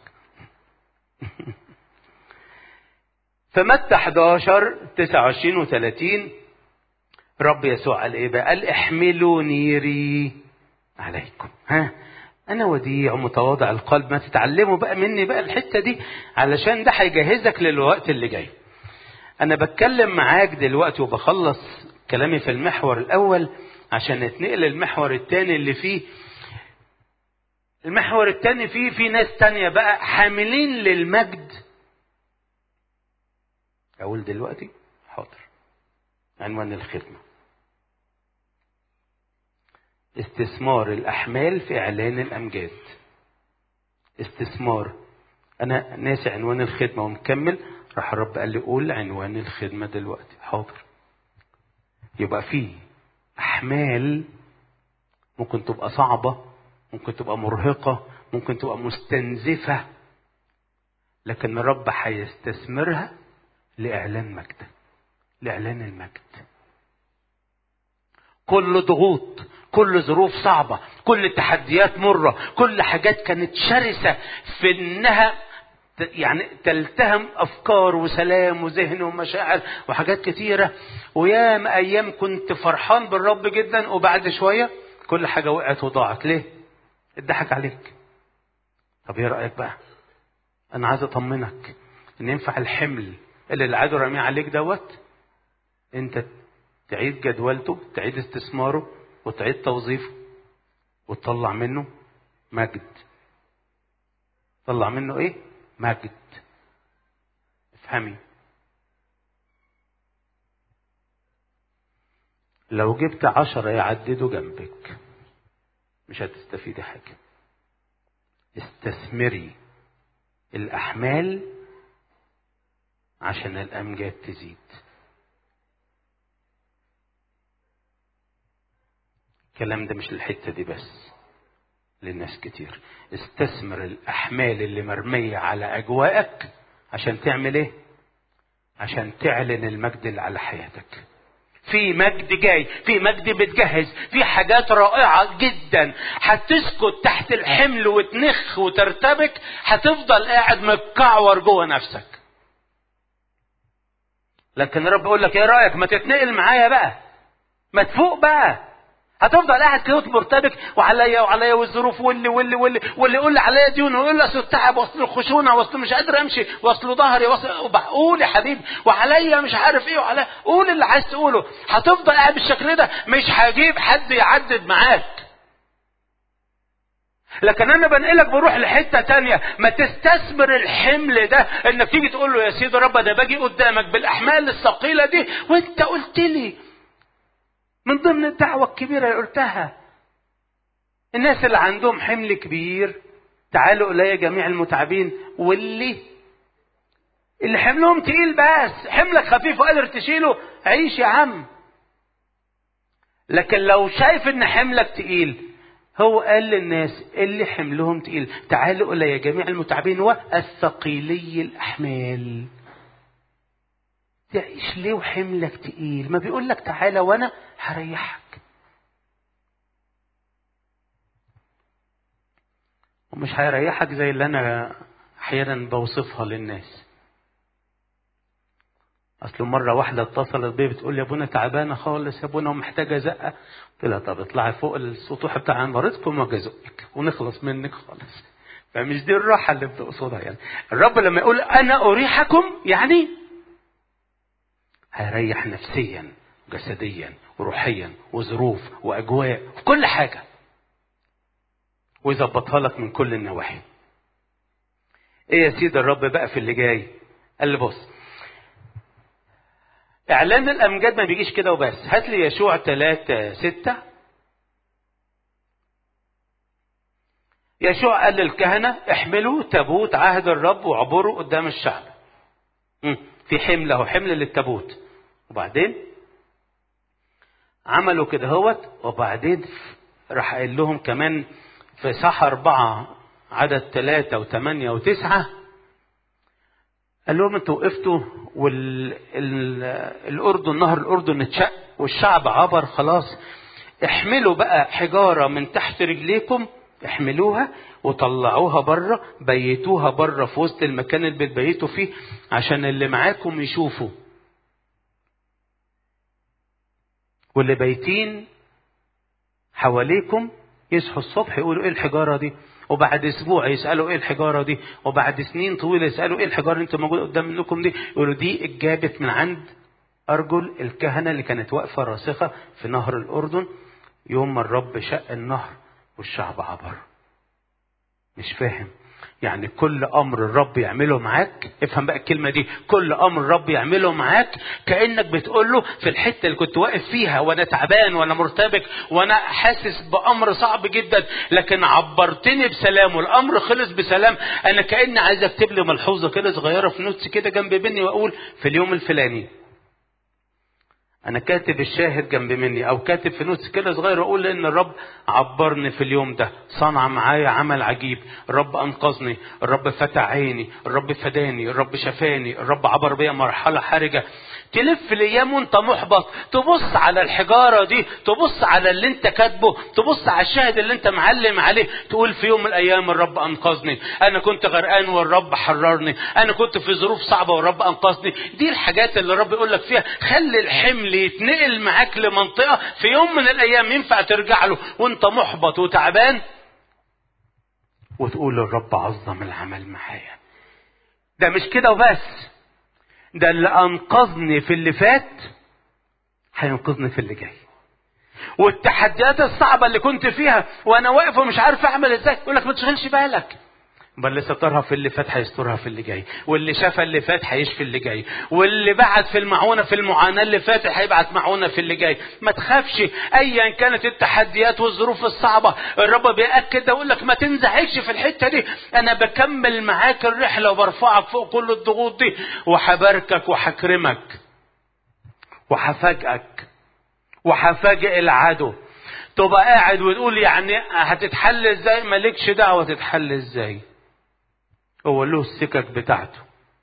فمتى 11 29 و30 رب يسوع قال ايه بقى؟ قال احملوا نيري عليكم ها انا وديع ومتواضع القلب ما تتعلموا بقى مني بقى الحته دي علشان ده هيجهزك للوقت اللي جاي انا بتكلم معاك دلوقتي وبخلص كلامي في المحور الاول عشان نتنقل المحور الثاني اللي فيه المحور الثاني فيه في ناس تانية بقى حاملين للمجد أقول دلوقتي حاضر عنوان الخدمة استثمار الأحمال في إعلان الأمجاد استثمار أنا ناسي عنوان الخدمة ومكمل راح الرب قال لي قول عنوان الخدمة دلوقتي حاضر يبقى في أحمال ممكن تبقى صعبة ممكن تبقى مرهقة ممكن تبقى مستنزفة لكن الرب هيستثمرها لإعلان مجده لإعلان المجد كل ضغوط كل ظروف صعبة كل تحديات مرة كل حاجات كانت شرسة في إنها يعني تلتهم أفكار وسلام وذهن ومشاعر وحاجات كتيرة ويام أيام كنت فرحان بالرب جدا وبعد شوية كل حاجة وقعت وضاعت ليه؟ اتضحك عليك طب ايه رأيك بقى؟ أنا عايز أطمنك إن ينفع الحمل اللي العدو راميه عليك دوت انت تعيد جدولته تعيد استثماره وتعيد توظيفه وتطلع منه مجد طلع منه ايه مجد افهمي لو جبت عشرة يعددوا جنبك مش هتستفيدي حاجة استثمري الأحمال عشان الأمجاد تزيد الكلام ده مش الحتة دي بس للناس كتير استثمر الأحمال اللي مرمية على أجواءك عشان تعمل إيه؟ عشان تعلن المجد اللي على حياتك في مجد جاي في مجد بتجهز في حاجات رائعة جدا هتسكت تحت الحمل وتنخ وترتبك هتفضل قاعد متكعور جوه نفسك لكن الرب يقول لك ايه رايك ما تتنقل معايا بقى ما تفوق بقى هتفضل قاعد كده مرتبك وعليا وعليا والظروف واللي واللي واللي واللي يقول لي عليا ديون ويقول لي اصل التعب واصل الخشونه واصل مش قادر امشي واصل ظهري واصل قول يا حبيبي وعليا مش عارف ايه وعليا قول اللي عايز تقوله هتفضل قاعد بالشكل ده مش هجيب حد يعدد معاك لكن انا بنقلك بروح لحته تانية ما تستثمر الحمل ده انك تيجي تقول له يا سيدي رب ده باجي قدامك بالاحمال الثقيله دي وانت قلت لي من ضمن الدعوه الكبيره اللي قلتها الناس اللي عندهم حمل كبير تعالوا الي جميع المتعبين واللي اللي حملهم تقيل بس حملك خفيف وقادر تشيله عيش يا عم لكن لو شايف ان حملك تقيل هو قال للناس اللي حملهم تقيل تعالوا إلي يا جميع المتعبين والثقيلي الأحمال تعيش ليه وحملك تقيل ما بيقول لك تعالى وأنا هريحك ومش هيريحك زي اللي انا احيانا بوصفها للناس اصل مره واحده اتصلت بيا بتقول لي يا ابونا تعبانه خالص يا ابونا ومحتاجه زقه قلت لها طب اطلعي فوق السطوح بتاع مريضكم واجي ازقك ونخلص منك خالص فمش دي الراحه اللي بتقصدها يعني الرب لما يقول انا اريحكم يعني هيريح نفسيا جسديا وروحيا وظروف واجواء في كل حاجه ويظبطها لك من كل النواحي ايه يا سيدي الرب بقى في اللي جاي قال لي بص اعلان الامجاد ما بيجيش كده وبس هات لي يشوع 3 6 يشوع قال للكهنه احملوا تابوت عهد الرب وعبروا قدام الشعب مم. في حمل اهو حمل للتابوت وبعدين عملوا كده هوت وبعدين راح قايل لهم كمان في صح أربعة عدد ثلاثة وثمانية وتسعة قال لهم انتوا وقفتوا والأردن نهر الأردن اتشق والشعب عبر خلاص احملوا بقى حجارة من تحت رجليكم احملوها وطلعوها بره بيتوها بره في وسط المكان اللي بتبيتوا فيه عشان اللي معاكم يشوفوا واللي بايتين حواليكم يصحوا الصبح يقولوا ايه الحجاره دي وبعد اسبوع يسالوا ايه الحجاره دي وبعد سنين طويله يسالوا ايه الحجاره اللي انتم موجوده قدام منكم دي يقولوا دي اتجابت من عند ارجل الكهنه اللي كانت واقفه راسخه في نهر الاردن يوم ما الرب شق النهر والشعب عبر مش فاهم يعني كل امر الرب يعمله معاك افهم بقى الكلمه دي كل امر الرب يعمله معاك كانك بتقول له في الحته اللي كنت واقف فيها وانا تعبان وانا مرتبك وانا حاسس بامر صعب جدا لكن عبرتني بسلام والامر خلص بسلام انا كاني عايز اكتب لي ملحوظه كده صغيره في نوتس كده جنب مني واقول في اليوم الفلاني انا كاتب الشاهد جنب مني او كاتب في نوتس كده صغير واقول ان الرب عبرني في اليوم ده صنع معايا عمل عجيب الرب انقذني الرب فتح عيني الرب فداني الرب شفاني الرب عبر بيا مرحله حرجه تلف الايام وانت محبط تبص على الحجاره دي تبص على اللي انت كاتبه تبص على الشاهد اللي انت معلم عليه تقول في يوم من الايام الرب انقذني انا كنت غرقان والرب حررني انا كنت في ظروف صعبه والرب انقذني دي الحاجات اللي الرب يقول لك فيها خلي الحمل يتنقل معاك لمنطقه في يوم من الايام ينفع ترجع له وانت محبط وتعبان وتقول الرب عظم العمل معايا ده مش كده وبس ده اللي انقذني في اللي فات هينقذني في اللي جاي والتحديات الصعبة اللي كنت فيها وانا واقف ومش عارف اعمل ازاي يقول لك ما تشغلش بالك بل اللي سترها في اللي فات هيسترها في اللي جاي واللي شاف اللي فات هيشفي اللي جاي واللي بعت في المعونة في المعاناة اللي فاتت هيبعت معونة في اللي جاي ما تخافش ايا كانت التحديات والظروف الصعبة الرب بيأكد يقول لك ما تنزعجش في الحتة دي انا بكمل معاك الرحلة وبرفعك فوق كل الضغوط دي وهباركك وهكرمك وهفاجئك وهفاجئ العدو تبقى قاعد وتقول يعني هتتحل ازاي مالكش دعوه تتحل ازاي هو له السكك بتاعته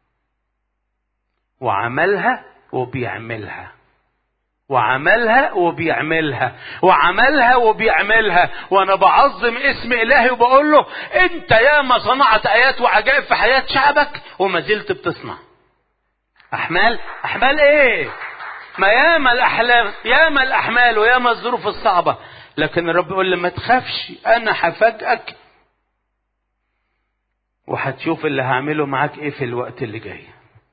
وعملها وبيعملها وعملها وبيعملها وعملها وبيعملها وانا بعظم اسم الهي وبقول له انت يا ما صنعت ايات وعجائب في حياه شعبك وما زلت بتصنع احمال احمال ايه ما ياما الاحلام ياما الاحمال وياما الظروف الصعبه لكن الرب يقول لي ما تخافش انا هفاجئك وهتشوف اللي هعمله معاك ايه في الوقت اللي جاي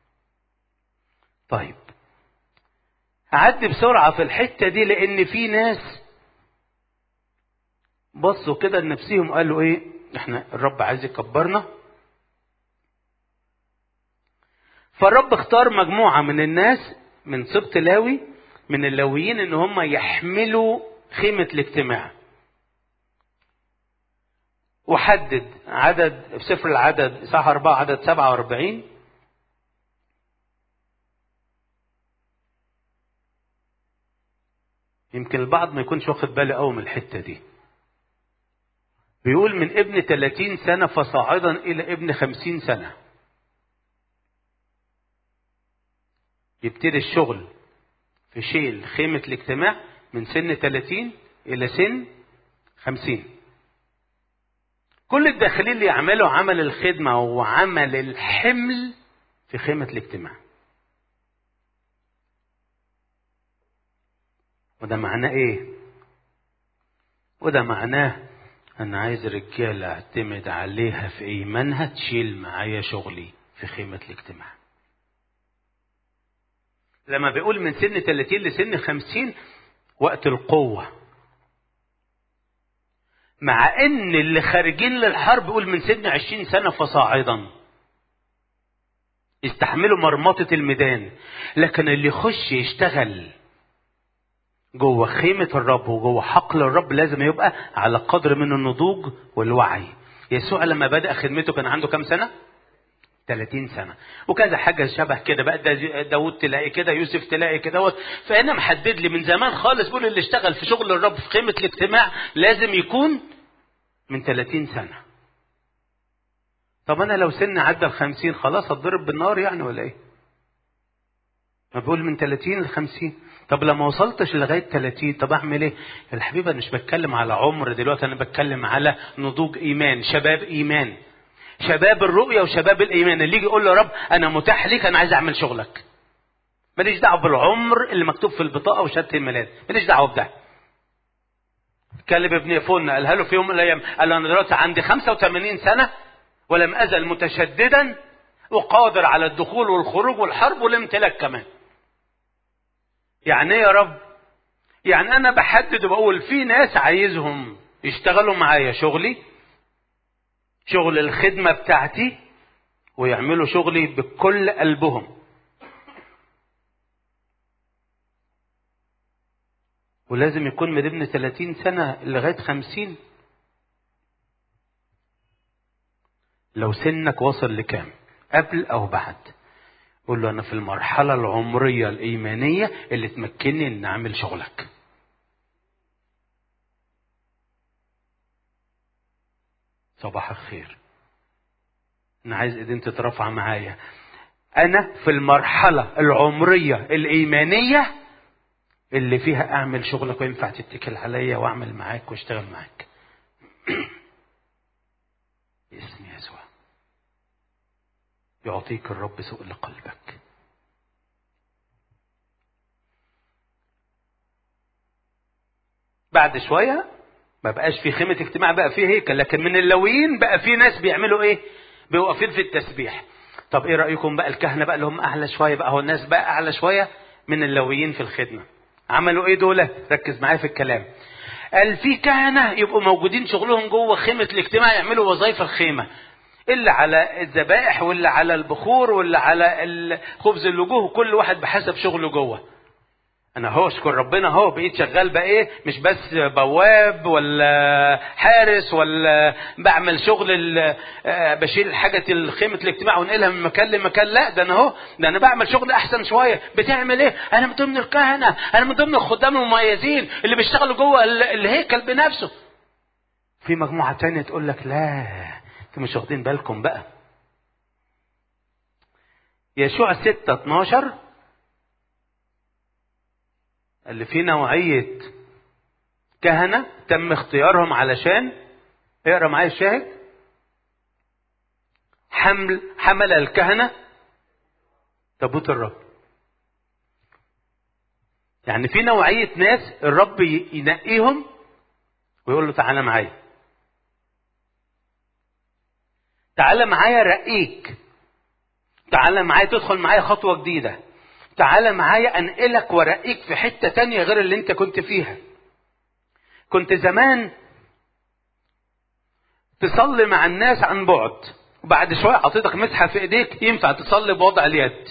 طيب هعدي بسرعة في الحتة دي لأن في ناس بصوا كده لنفسهم قالوا إيه؟ إحنا الرب عايز يكبرنا. فالرب اختار مجموعة من الناس من سبط لاوي من اللاويين إن هم يحملوا خيمة الاجتماع. وحدد عدد في سفر العدد صح أربعة عدد سبعة وأربعين يمكن البعض ما يكونش واخد باله قوي من الحتة دي بيقول من ابن 30 سنة فصاعدا إلى ابن 50 سنة يبتدي الشغل في شيل خيمة الاجتماع من سن 30 إلى سن 50 كل الداخلين اللي يعملوا عمل الخدمة وعمل الحمل في خيمة الاجتماع وده معناه ايه وده معناه انا عايز الرجاله اعتمد عليها في ايمانها تشيل معايا شغلي في خيمه الاجتماع لما بيقول من سن 30 لسن 50 وقت القوه مع ان اللي خارجين للحرب يقول من سن 20 سنه فصاعدا يستحملوا مرمطه الميدان لكن اللي يخش يشتغل جوه خيمة الرب وجوه حقل الرب لازم يبقى على قدر من النضوج والوعي يسوع لما بدأ خدمته كان عنده كام سنة؟ 30 سنة وكذا حاجة شبه كده بقى دا داود تلاقي كده يوسف تلاقي كده فأنا محدد لي من زمان خالص بيقول اللي اشتغل في شغل الرب في خيمة الاجتماع لازم يكون من 30 سنة طب أنا لو سن عدى ال 50 خلاص هتضرب بالنار يعني ولا إيه؟ ما بقول من 30 ل 50 طب لما وصلتش لغايه 30 طب اعمل ايه؟ يا حبيبي انا مش بتكلم على عمر دلوقتي انا بتكلم على نضوج ايمان شباب ايمان شباب الرؤيه وشباب الايمان اللي يجي يقول له يا رب انا متاح ليك انا عايز اعمل شغلك ماليش دعوه بالعمر اللي مكتوب في البطاقه وشهاده الميلاد ماليش دعوه بده كلب ابن يفون قالها له في يوم من الايام قال له انا دلوقتي عندي 85 سنه ولم ازل متشددا وقادر على الدخول والخروج والحرب والامتلاك كمان يعني ايه يا رب يعني انا بحدد وبقول في ناس عايزهم يشتغلوا معايا شغلي شغل الخدمة بتاعتي ويعملوا شغلي بكل قلبهم ولازم يكون من ابن 30 سنة لغاية 50 لو سنك وصل لكام قبل أو بعد قول له أنا في المرحلة العمرية الإيمانية اللي تمكنني إن أعمل شغلك صباح الخير أنا عايز إيدين تترفع معايا أنا في المرحلة العمرية الإيمانية اللي فيها أعمل شغلك وينفع تتكل عليا وأعمل معاك وأشتغل معاك باسم يسوع يعطيك الرب سوء لقلبك بعد شوية ما بقاش في خيمة اجتماع بقى فيه هيكل لكن من اللويين بقى في ناس بيعملوا ايه بيوقفين في التسبيح طب ايه رأيكم بقى الكهنة بقى اللي هم اعلى شوية بقى هو الناس بقى اعلى شوية من اللويين في الخدمة عملوا ايه دول ركز معايا في الكلام قال في كهنة يبقوا موجودين شغلهم جوه خيمة الاجتماع يعملوا وظائف الخيمة اللي على الذبائح واللي على البخور واللي على خبز اللجوه كل واحد بحسب شغله جوه انا هو اشكر ربنا هو بقيت شغال بقى ايه مش بس بواب ولا حارس ولا بعمل شغل بشيل حاجه الخيمه الاجتماع ونقلها من مكان لمكان لا ده انا اهو ده انا بعمل شغل احسن شويه بتعمل ايه انا من ضمن الكهنه انا من ضمن الخدام المميزين اللي بيشتغلوا جوه الهيكل بنفسه في مجموعه تانية تقول لك لا انتوا مش واخدين بالكم بقى يشوع 6 12 اللي في نوعية كهنة تم اختيارهم علشان اقرا معايا الشاهد حمل حمل الكهنة تابوت الرب يعني في نوعية ناس الرب ينقيهم ويقول له تعالى معايا تعالى معايا رقيك تعالى معايا تدخل معايا خطوة جديدة تعالى معايا انقلك وارقيك في حتة تانية غير اللي انت كنت فيها كنت زمان تصلي مع الناس عن بعد وبعد شوية اعطيتك مسحة في ايديك ينفع تصلي بوضع اليد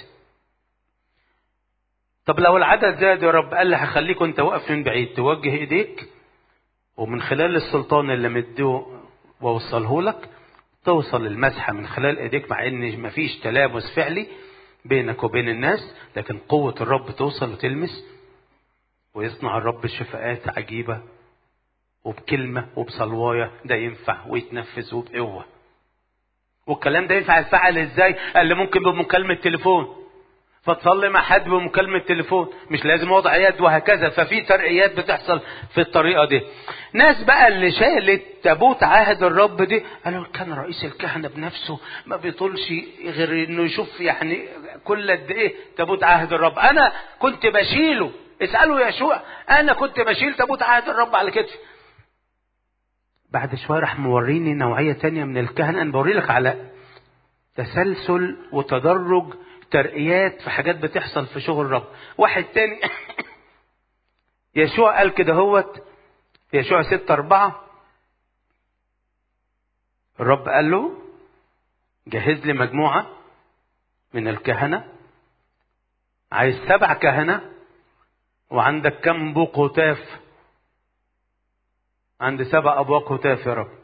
طب لو العدد زاد يا رب قال لي هخليك وانت واقف من بعيد توجه ايديك ومن خلال السلطان اللي مديه واوصله لك توصل المسحة من خلال ايديك مع ان مفيش تلامس فعلي بينك وبين الناس لكن قوة الرب توصل وتلمس ويصنع الرب شفاءات عجيبة وبكلمة وبصلواية ده ينفع ويتنفذ وبقوة والكلام ده ينفع يتفعل ازاي؟ قال لي ممكن بمكالمة تليفون فتصلي مع حد بمكالمة تليفون مش لازم وضع يد وهكذا ففي ترقيات بتحصل في الطريقة دي ناس بقى اللي شالت تابوت عهد الرب دي قالوا كان رئيس الكهنة بنفسه ما بيطولش غير انه يشوف يعني كل قد ايه تابوت عهد الرب انا كنت بشيله اسألوا يشوع انا كنت بشيل تابوت عهد الرب على كتفي بعد شوية راح موريني نوعية تانية من الكهنة انا بوري لك على تسلسل وتدرج ترقيات في حاجات بتحصل في شغل الرب واحد تاني يشوع قال كده هوت يشوع ستة أربعة الرب قال له جهز لي مجموعة من الكهنة عايز سبع كهنة وعندك كم بوق هتاف عندي سبع أبواق هتاف يا رب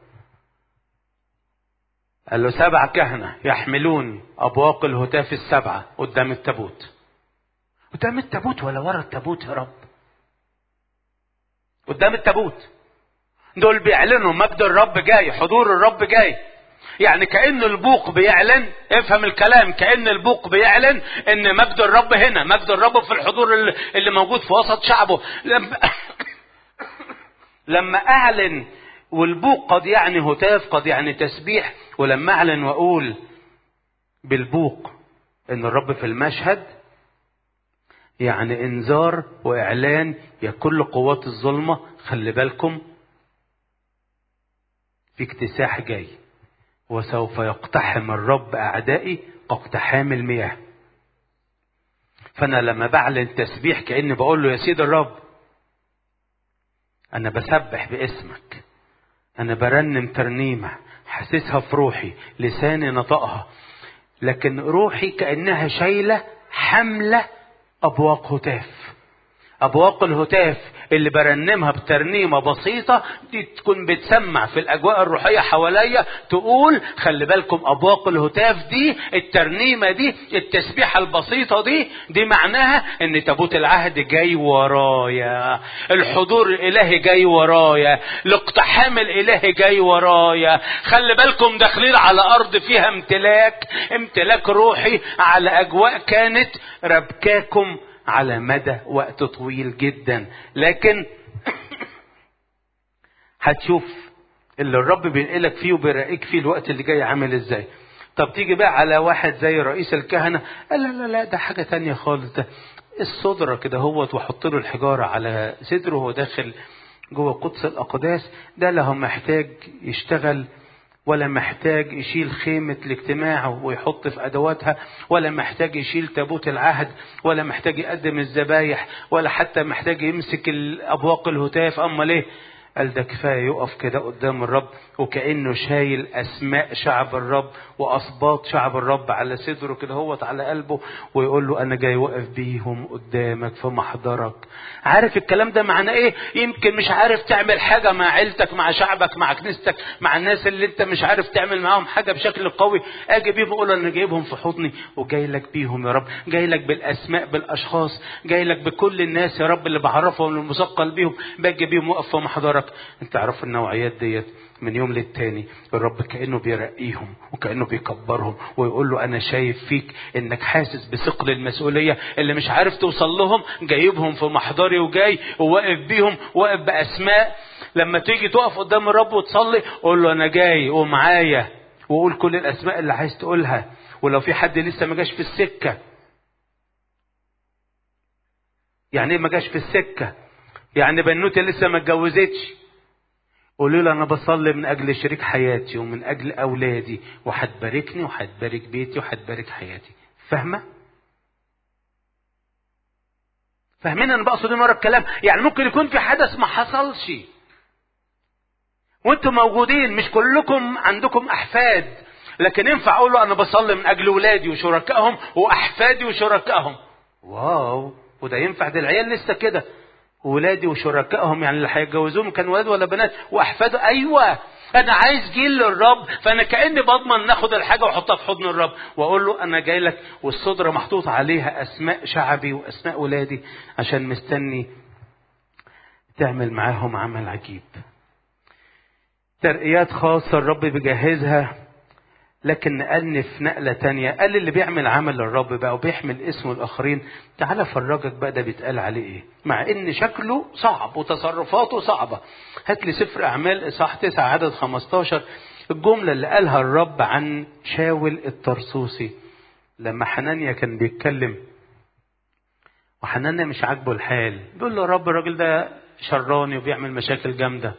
قال له سبع كهنة يحملون أبواق الهتاف السبعة قدام التابوت قدام التابوت ولا ورا التابوت يا رب قدام التابوت دول بيعلنوا مجد الرب جاي حضور الرب جاي يعني كأن البوق بيعلن افهم الكلام كأن البوق بيعلن ان مجد الرب هنا مجد الرب في الحضور اللي- اللي موجود في وسط شعبه لما لما اعلن والبوق قد يعني هتاف قد يعني تسبيح ولما اعلن واقول بالبوق ان الرب في المشهد يعني انذار واعلان يا كل قوات الظلمه خلي بالكم في اكتساح جاي وسوف يقتحم الرب اعدائي كاقتحام المياه فانا لما بعلن تسبيح كاني بقول له يا سيد الرب انا بسبح باسمك انا برنم ترنيمه حاسسها في روحي لساني نطقها لكن روحي كانها شايله حمله ابواق هتاف ابواق الهتاف اللي برنمها بترنيمه بسيطه دي تكون بتسمع في الاجواء الروحيه حواليا تقول خلي بالكم ابواق الهتاف دي الترنيمه دي التسبيحه البسيطه دي دي معناها ان تابوت العهد جاي ورايا الحضور الالهي جاي ورايا الاقتحام الالهي جاي ورايا خلي بالكم داخلين على ارض فيها امتلاك امتلاك روحي على اجواء كانت ربكاكم على مدى وقت طويل جدا لكن هتشوف اللي الرب بينقلك فيه وبيرقيك فيه الوقت اللي جاي عامل ازاي طب تيجي بقى على واحد زي رئيس الكهنة قال لا لا لا ده حاجة تانية خالص ده الصدرة كده هوت وحط له الحجارة على صدره وهو داخل جوه قدس الأقداس ده لا هو محتاج يشتغل ولا محتاج يشيل خيمة الاجتماع ويحط في أدواتها ولا محتاج يشيل تابوت العهد ولا محتاج يقدم الذبايح ولا حتى محتاج يمسك الأبواق الهتاف أما ليه قال ده كفاية يقف كده قدام الرب وكأنه شايل أسماء شعب الرب وأصباط شعب الرب على صدره كده هوت على قلبه ويقول له أنا جاي واقف بيهم قدامك في محضرك عارف الكلام ده معناه إيه يمكن مش عارف تعمل حاجة مع عيلتك مع شعبك مع كنيستك مع الناس اللي أنت مش عارف تعمل معاهم حاجة بشكل قوي أجي بيهم أقول أنا جايبهم في حضني وجاي لك بيهم يا رب جاي لك بالأسماء بالأشخاص جاي لك بكل الناس يا رب اللي بعرفهم المثقل بيهم باجي بيهم واقف في محضرك انت عارف النوعيات ديت من يوم للتاني الرب كانه بيرقيهم وكانه بيكبرهم ويقول له انا شايف فيك انك حاسس بثقل المسؤوليه اللي مش عارف توصل لهم جايبهم في محضري وجاي وواقف بيهم واقف باسماء لما تيجي تقف قدام الرب وتصلي قول له انا جاي ومعايا وقول كل الاسماء اللي عايز تقولها ولو في حد لسه ما جاش في السكه يعني ايه ما جاش في السكه يعني بنوته لسه ما اتجوزتش قولوا له انا بصلي من اجل شريك حياتي ومن اجل اولادي وهتباركني وهتبارك بيتي وهتبارك حياتي فاهمه فاهمين انا بقصد ايه مره الكلام يعني ممكن يكون في حدث ما حصلش وانتم موجودين مش كلكم عندكم احفاد لكن ينفع اقول له انا بصلي من اجل ولادي وشركائهم واحفادي وشركائهم واو وده ينفع ده العيال لسه كده ولادي وشركائهم يعني اللي هيتجوزوهم كان ولاد ولا بنات واحفاده ايوه انا عايز جيل للرب فانا كاني بضمن ناخد الحاجه واحطها في حضن الرب واقول له انا جاي لك والصدره محطوط عليها اسماء شعبي واسماء ولادي عشان مستني تعمل معاهم عمل عجيب ترقيات خاصه الرب بيجهزها لكن نقلني في نقلة تانية قال اللي بيعمل عمل للرب بقى وبيحمل اسمه الآخرين تعالى أفرجك بقى ده بيتقال عليه إيه مع إن شكله صعب وتصرفاته صعبة هات لي سفر أعمال إصحاح 9 عدد 15 الجملة اللي قالها الرب عن شاول الطرسوسي لما حنانيا كان بيتكلم وحنانيا مش عاجبه الحال بيقول له يا رب الراجل ده شراني وبيعمل مشاكل جامدة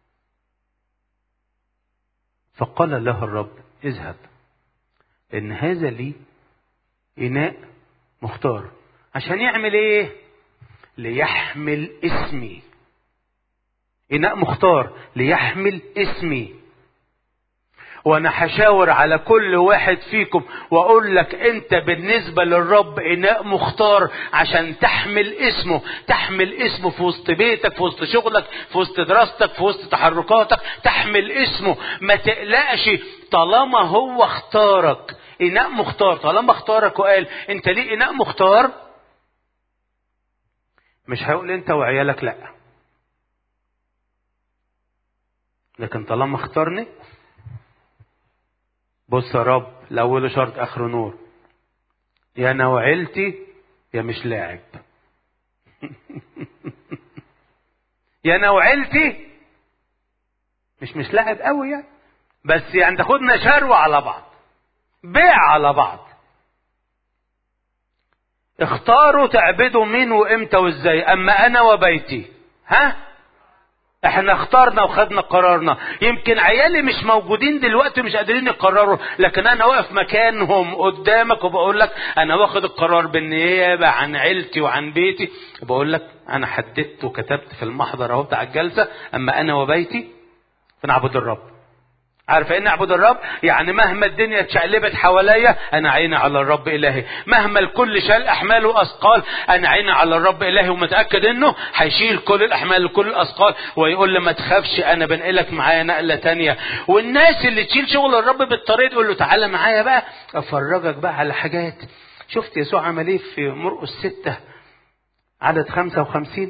فقال له الرب اذهب ان هذا لي اناء مختار عشان يعمل ايه ليحمل اسمي اناء مختار ليحمل اسمي وانا هشاور على كل واحد فيكم واقول لك انت بالنسبه للرب اناء مختار عشان تحمل اسمه تحمل اسمه في وسط بيتك في وسط شغلك في وسط دراستك في وسط تحركاتك تحمل اسمه ما تقلقش طالما هو اختارك اناء مختار طالما اختارك وقال انت ليه اناء مختار مش هيقول انت وعيالك لا لكن طالما اختارني بص يا رب الاول شرط اخر نور يا انا وعيلتي يا مش لاعب يا انا وعيلتي مش مش لاعب قوي يعني بس يعني تاخدنا شروة على بعض بيع على بعض اختاروا تعبدوا مين وامتى وازاي اما انا وبيتي ها احنا اخترنا وخدنا قرارنا يمكن عيالي مش موجودين دلوقتي مش قادرين يقرروا لكن انا واقف مكانهم قدامك وبقول لك انا واخد القرار بالنيابه عن عيلتي وعن بيتي بقول لك انا حددت وكتبت في المحضر اهو بتاع الجلسه اما انا وبيتي فنعبد الرب عارف ان اعبد الرب يعني مهما الدنيا اتشقلبت حواليا انا عيني على الرب الهي مهما الكل شال احمال واثقال انا عيني على الرب الهي ومتاكد انه هيشيل كل الاحمال وكل الاثقال ويقول لي ما تخافش انا بنقلك معايا نقله تانية والناس اللي تشيل شغل الرب بالطريق تقول له تعالى معايا بقى افرجك بقى على حاجات شفت يسوع عمل ايه في مرقس ستة عدد خمسة وخمسين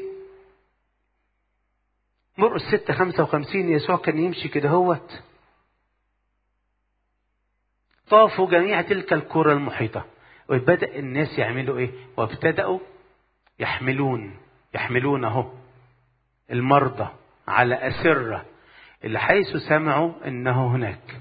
مرقس ستة خمسة وخمسين يسوع كان يمشي كده هوت طافوا جميع تلك الكرة المحيطة وبدأ الناس يعملوا ايه وابتدأوا يحملون يحملون اهو المرضى على أسرة اللي حيث سمعوا انه هناك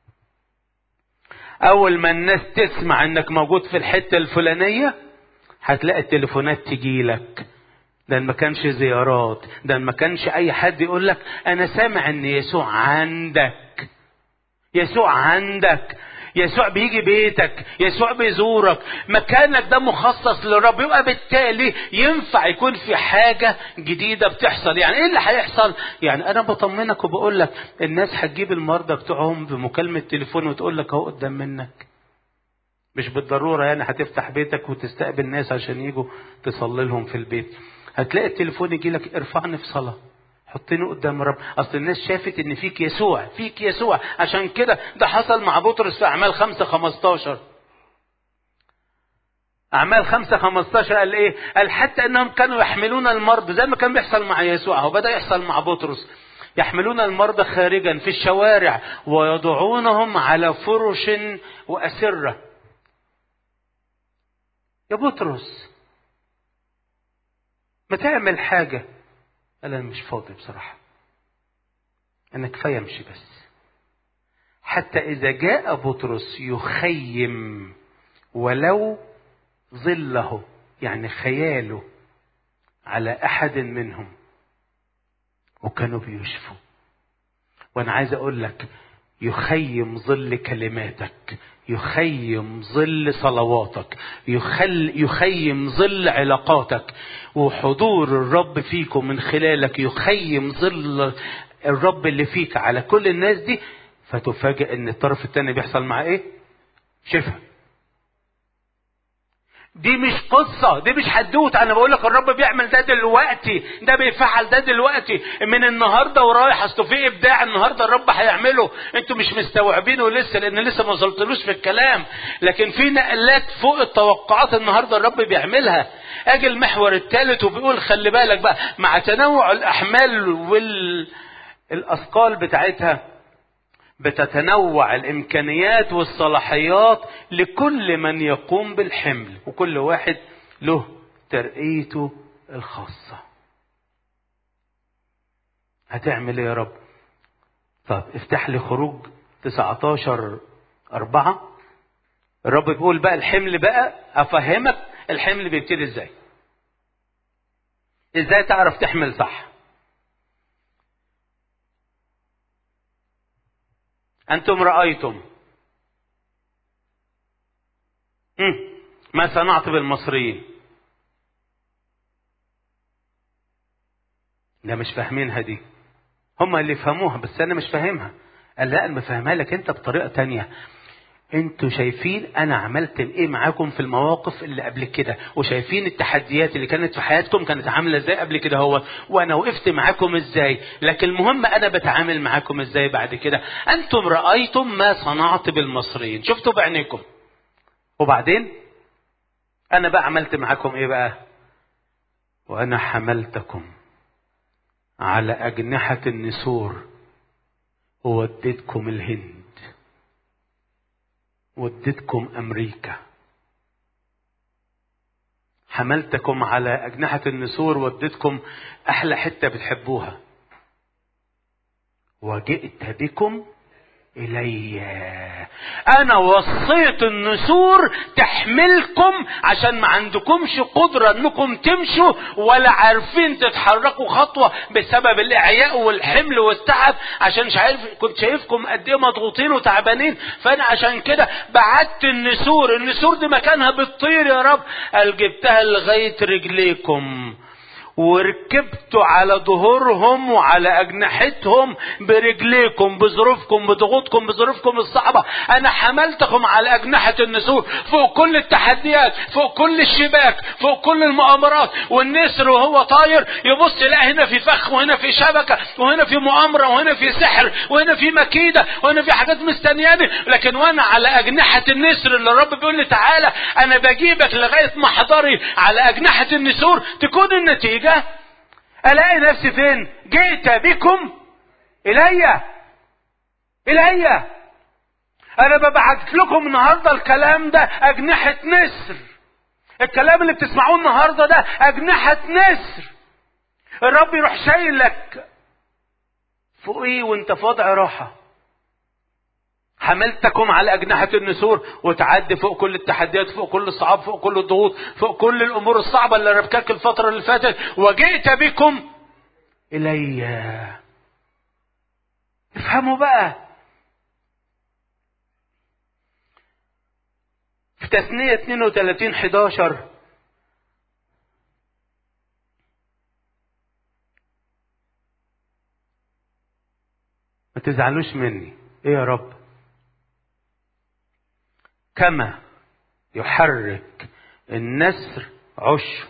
اول ما الناس تسمع انك موجود في الحتة الفلانية هتلاقي التليفونات تجيلك ده ما كانش زيارات ده ما كانش اي حد يقول لك انا سامع ان يسوع عندك يسوع عندك يسوع بيجي بيتك يسوع بيزورك مكانك ده مخصص للرب يبقى بالتالي ينفع يكون في حاجة جديدة بتحصل يعني ايه اللي هيحصل يعني انا بطمنك وبقول لك الناس هتجيب المرضى بتوعهم بمكالمة تليفون وتقول لك اهو قدام منك مش بالضرورة يعني هتفتح بيتك وتستقبل ناس عشان يجوا تصلي لهم في البيت هتلاقي التليفون يجي لك ارفعني في صلاه حطني قدام الرب اصل الناس شافت ان فيك يسوع فيك يسوع عشان كده ده حصل مع بطرس في اعمال خمسة خمستاشر اعمال خمسة خمستاشر قال ايه قال حتى انهم كانوا يحملون المرضى زي ما كان بيحصل مع يسوع هو بدا يحصل مع بطرس يحملون المرضى خارجا في الشوارع ويضعونهم على فرش واسره يا بطرس ما تعمل حاجه قال انا مش فاضي بصراحه انا كفايه امشي بس حتى اذا جاء بطرس يخيم ولو ظله يعني خياله على احد منهم وكانوا بيشفوا وانا عايز اقول لك يخيم ظل كلماتك يخيم ظل صلواتك يخل يخيم ظل علاقاتك وحضور الرب فيكم من خلالك يخيم ظل الرب اللي فيك على كل الناس دي فتفاجئ ان الطرف الثاني بيحصل معاه ايه شفا دي مش قصة دي مش حدوت أنا بقول لك الرب بيعمل ده دلوقتي ده بيفعل ده دلوقتي من النهاردة ورايح أصل في إبداع النهاردة الرب هيعمله أنتوا مش مستوعبينه لسه لأن لسه ما وصلتلوش في الكلام لكن في نقلات فوق التوقعات النهاردة الرب بيعملها أجي المحور الثالث وبيقول خلي بالك بقى مع تنوع الأحمال والأثقال بتاعتها بتتنوع الامكانيات والصلاحيات لكل من يقوم بالحمل وكل واحد له ترقيته الخاصة هتعمل ايه يا رب طب افتح لي خروج 19 أربعة الرب بيقول بقى الحمل بقى أفهمك الحمل بيبتدي ازاي ازاي تعرف تحمل صح أنتم رأيتم ما صنعت بالمصريين ده مش فاهمينها دي هم اللي يفهموها بس أنا مش فاهمها قال لا أنا بفهمها لك أنت بطريقة تانية انتوا شايفين انا عملت ايه معاكم في المواقف اللي قبل كده وشايفين التحديات اللي كانت في حياتكم كانت عامله ازاي قبل كده هو وانا وقفت معاكم ازاي لكن المهم انا بتعامل معاكم ازاي بعد كده انتم رايتم ما صنعت بالمصريين شفتوا بعينيكم وبعدين انا بقى عملت معاكم ايه بقى وانا حملتكم على اجنحه النسور ووديتكم الهند وديتكم امريكا حملتكم على اجنحه النسور وديتكم احلى حته بتحبوها وجئت بكم الي انا وصيت النسور تحملكم عشان ما عندكمش قدرة انكم تمشوا ولا عارفين تتحركوا خطوة بسبب الاعياء والحمل والتعب عشان مش عارف كنت شايفكم قد ايه مضغوطين وتعبانين فانا عشان كده بعت النسور النسور دي مكانها بتطير يا رب قال جبتها لغاية رجليكم وركبتوا على ظهورهم وعلى اجنحتهم برجليكم بظروفكم بضغوطكم بظروفكم الصعبه انا حملتكم على اجنحه النسور فوق كل التحديات فوق كل الشباك فوق كل المؤامرات والنسر وهو طاير يبص يلاقي هنا في فخ وهنا في شبكه وهنا في مؤامره وهنا في سحر وهنا في مكيده وهنا في حاجات مستنياني لكن وانا على اجنحه النسر اللي الرب بيقول لي تعالى انا بجيبك لغايه محضري على اجنحه النسور تكون النتيجه النتيجة ألاقي نفسي فين؟ جئت بكم إلي إلي أنا ببعت لكم النهاردة الكلام ده أجنحة نسر الكلام اللي بتسمعوه النهاردة ده أجنحة نسر الرب يروح شايلك فوقيه وانت في وضع راحة حملتكم على أجنحة النسور وتعدي فوق كل التحديات فوق كل الصعاب فوق كل الضغوط فوق كل الأمور الصعبة اللي ربكاك الفترة اللي فاتت وجئت بكم إلي افهموا بقى في تثنية 32 11 ما تزعلوش مني ايه يا رب كما يحرك النسر عشه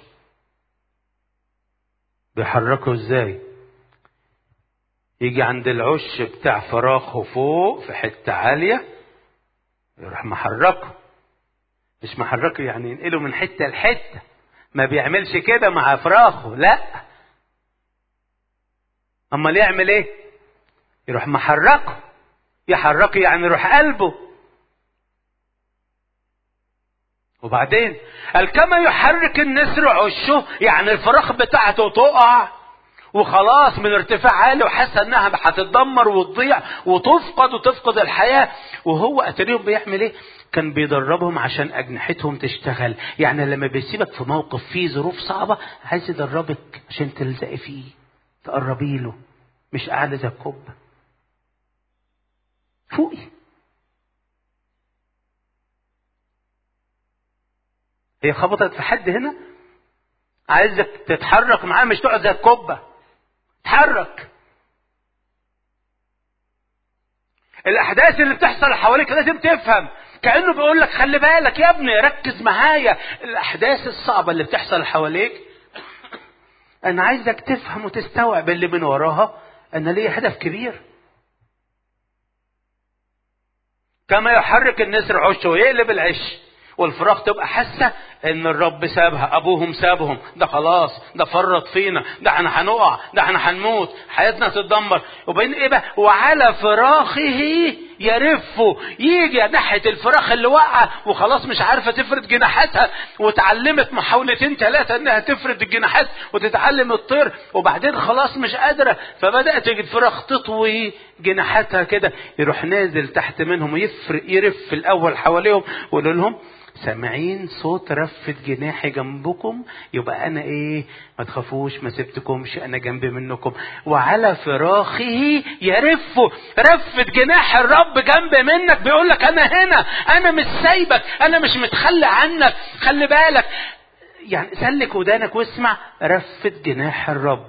بيحركه ازاي يجي عند العش بتاع فراخه فوق في حتة عالية يروح محركه مش محركه يعني ينقله من حتة لحتة ما بيعملش كده مع فراخه لا امال يعمل ايه يروح محركه يحركه يعني يروح قلبه وبعدين قال كما يحرك النسر عشه يعني الفراخ بتاعته تقع وخلاص من ارتفاع عالي وحاسه انها هتتدمر وتضيع وتفقد وتفقد الحياه وهو اتريهم بيعمل ايه؟ كان بيدربهم عشان اجنحتهم تشتغل يعني لما بيسيبك في موقف فيه ظروف صعبه عايز يدربك عشان تلزقي فيه تقربي له مش قاعده زي الكوبه فوقي هي خبطت في حد هنا عايزك تتحرك معاه مش تقعد زي الكوبة اتحرك الأحداث اللي بتحصل حواليك لازم تفهم كأنه بيقول لك خلي بالك يا ابني ركز معايا الأحداث الصعبة اللي بتحصل حواليك أنا عايزك تفهم وتستوعب اللي من وراها أنا ليا هدف كبير كما يحرك النسر عشه ويقلب العش والفراخ تبقى حاسه ان الرب سابها ابوهم سابهم ده خلاص ده فرط فينا ده احنا هنقع ده احنا هنموت حياتنا تتدمر وبين ايه بقى وعلى فراخه يرفوا يجي ناحية الفراخ اللي واقعة وخلاص مش عارفة تفرد جناحاتها وتعلمت محاولتين ثلاثة انها تفرد الجناحات وتتعلم الطير وبعدين خلاص مش قادرة فبدأت تجد فراخ تطوي جناحاتها كده يروح نازل تحت منهم ويفرق يرف الأول حواليهم ويقول لهم سامعين صوت رفة جناحي جنبكم يبقى انا ايه ما تخافوش ما سبتكمش انا جنبي منكم وعلى فراخه يرف رفة جناح الرب جنب منك بيقول لك انا هنا انا مش سايبك انا مش متخلى عنك خلي بالك يعني سلك ودانك واسمع رفة جناح الرب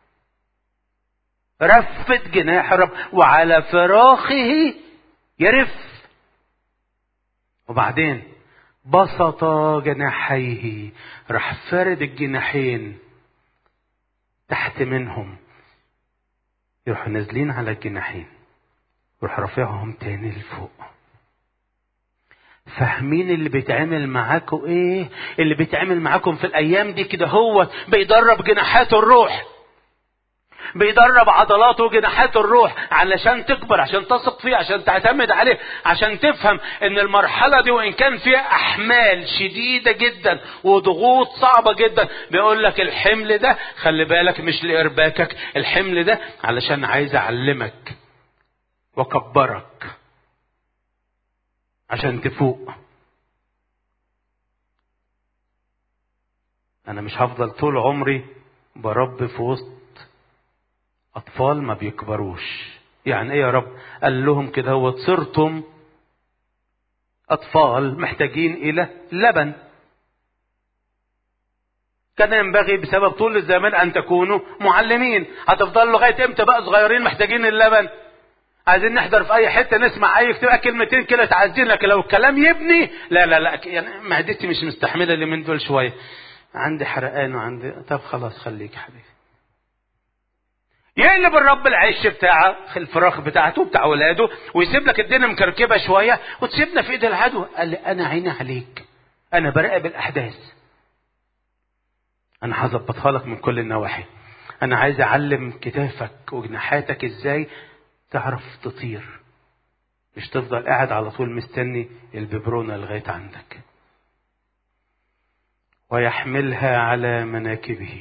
رفة جناح الرب وعلى فراخه يرف وبعدين بسط جناحيه راح فارد الجناحين تحت منهم يروحوا نازلين على الجناحين يروح رافعهم تاني لفوق فاهمين اللي بيتعمل معاكم ايه اللي بيتعمل معاكم في الايام دي كده هو بيدرب جناحات الروح بيدرب عضلاته وجناحات الروح علشان تكبر عشان تثق فيه عشان تعتمد عليه عشان تفهم ان المرحلة دي وان كان فيها احمال شديدة جدا وضغوط صعبة جدا بيقول لك الحمل ده خلي بالك مش لارباكك الحمل ده علشان عايز اعلمك واكبرك عشان تفوق انا مش هفضل طول عمري برب في وسط أطفال ما بيكبروش يعني إيه يا رب قال لهم كده هو صرتم أطفال محتاجين إلى لبن كان ينبغي بسبب طول الزمان أن تكونوا معلمين هتفضلوا لغاية إمتى بقى صغيرين محتاجين اللبن عايزين نحضر في أي حتة نسمع أي تبقى كلمتين كده تعزين لك لو الكلام يبني لا لا لا يعني معدتي مش مستحملة اللي من دول شوية عندي حرقان وعندي طب خلاص خليك يا حبيبي يقلب الرب العيش بتاعه الفراخ بتاعته بتاع ولاده ويسيب لك الدنيا مكركبه شويه وتسيبنا في ايد العدو قال لي انا عيني عليك انا براقب الاحداث انا هظبطها لك من كل النواحي انا عايز اعلم كتافك وجناحاتك ازاي تعرف تطير مش تفضل قاعد على طول مستني الببرونه لغايه عندك ويحملها على مناكبه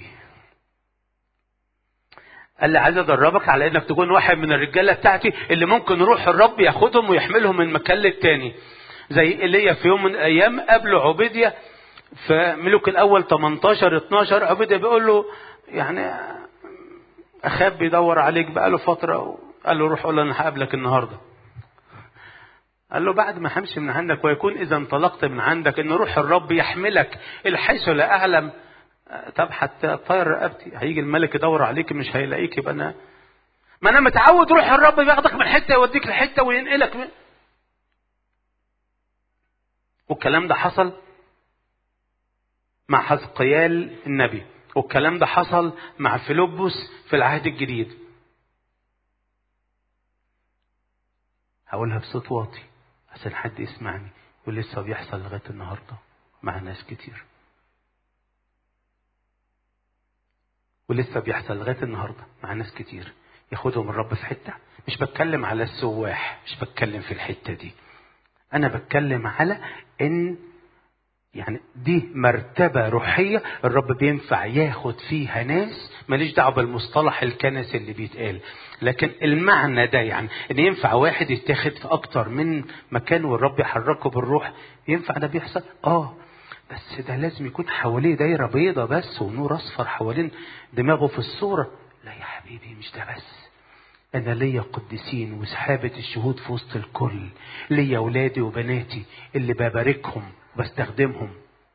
قال لي عايز ادربك على انك تكون واحد من الرجاله بتاعتي اللي ممكن روح الرب ياخدهم ويحملهم من مكان للتاني زي ايليا في يوم من الايام قابله عبيديا في ملوك الاول 18 12 عبيديا بيقول له يعني اخاب بيدور عليك بقاله فتره قال له روح قول له انا هقابلك النهارده قال له بعد ما همشي من عندك ويكون اذا انطلقت من عندك ان روح الرب يحملك الحيث لا اعلم طب حتى طاير رقبتي هيجي الملك يدور عليك مش هيلاقيك يبقى انا ما انا متعود روح الرب بياخدك من حته يوديك لحته وينقلك من... والكلام ده حصل مع حزقيال النبي والكلام ده حصل مع فيلبس في العهد الجديد هقولها بصوت واطي عشان حد يسمعني ولسه بيحصل لغايه النهارده مع ناس كتير ولسه بيحصل لغايه النهارده مع ناس كتير ياخدهم الرب في حته مش بتكلم على السواح مش بتكلم في الحته دي انا بتكلم على ان يعني دي مرتبة روحية الرب بينفع ياخد فيها ناس ماليش دعوة بالمصطلح الكنسي اللي بيتقال لكن المعنى ده يعني ان ينفع واحد يتاخد في اكتر من مكان والرب يحركه بالروح ينفع ده بيحصل اه بس ده لازم يكون حواليه دايرة بيضة بس ونور اصفر حوالين دماغه في الصورة لا يا حبيبي مش ده بس أنا ليا قديسين وسحابة الشهود في وسط الكل ليا أولادي وبناتي اللي بباركهم بستخدمهم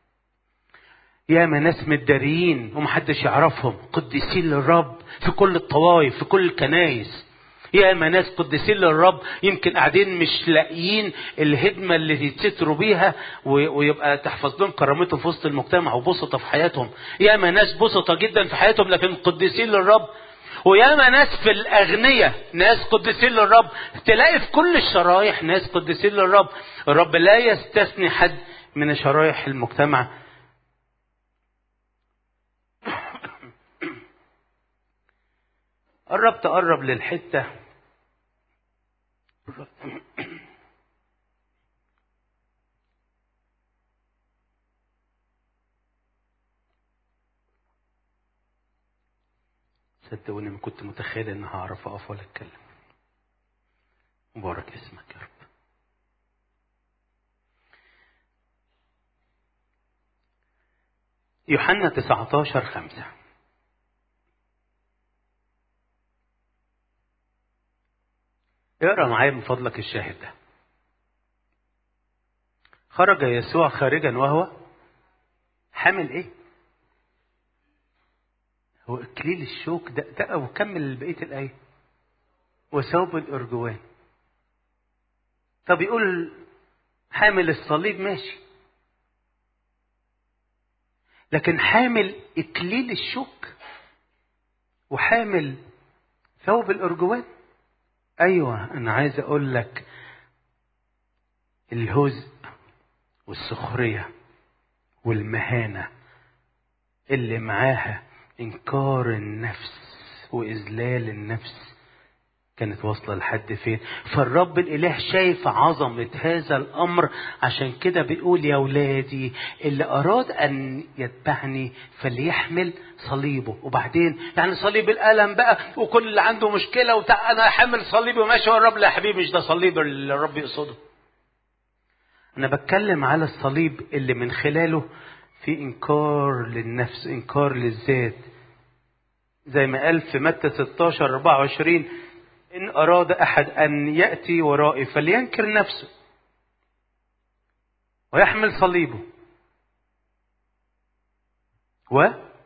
ياما ناس متداريين ومحدش يعرفهم قديسين للرب في كل الطوائف في كل الكنايس ياما ناس قديسين للرب يمكن قاعدين مش لاقيين الهدمه اللي يتستروا بيها ويبقى تحفظ لهم كرامتهم في وسط المجتمع وبسطه في حياتهم ياما ناس بسطه جدا في حياتهم لكن قديسين للرب وياما ناس في الأغنية ناس قديسين للرب تلاقي في كل الشرايح ناس قديسين للرب الرب لا يستثني حد من شرايح المجتمع قربت اقرب للحته صدقوني ما كنت متخيل ان هعرف اقف ولا اتكلم مبارك اسمك يا رب يوحنا 19 5 اقرا معايا من فضلك الشاهد ده خرج يسوع خارجا وهو حامل ايه هو اكليل الشوك ده ده وكمل بقيه الايه وثوب الارجوان طب يقول حامل الصليب ماشي لكن حامل اكليل الشوك وحامل ثوب الارجوان ايوه انا عايز اقول لك الهزء والسخريه والمهانه اللي معاها انكار النفس واذلال النفس كانت واصله لحد فين فالرب الاله شايف عظمه هذا الامر عشان كده بيقول يا ولادي اللي اراد ان يتبعني فليحمل صليبه وبعدين يعني صليب الالم بقى وكل اللي عنده مشكله وبتاع انا حامل صليبي وماشي ورا الرب لا يا حبيبي مش ده صليب اللي الرب يقصده انا بتكلم على الصليب اللي من خلاله في انكار للنفس انكار للذات زي ما قال في متى 16 24 إن أراد أحد أن يأتي ورائي فلينكر نفسه ويحمل صليبه و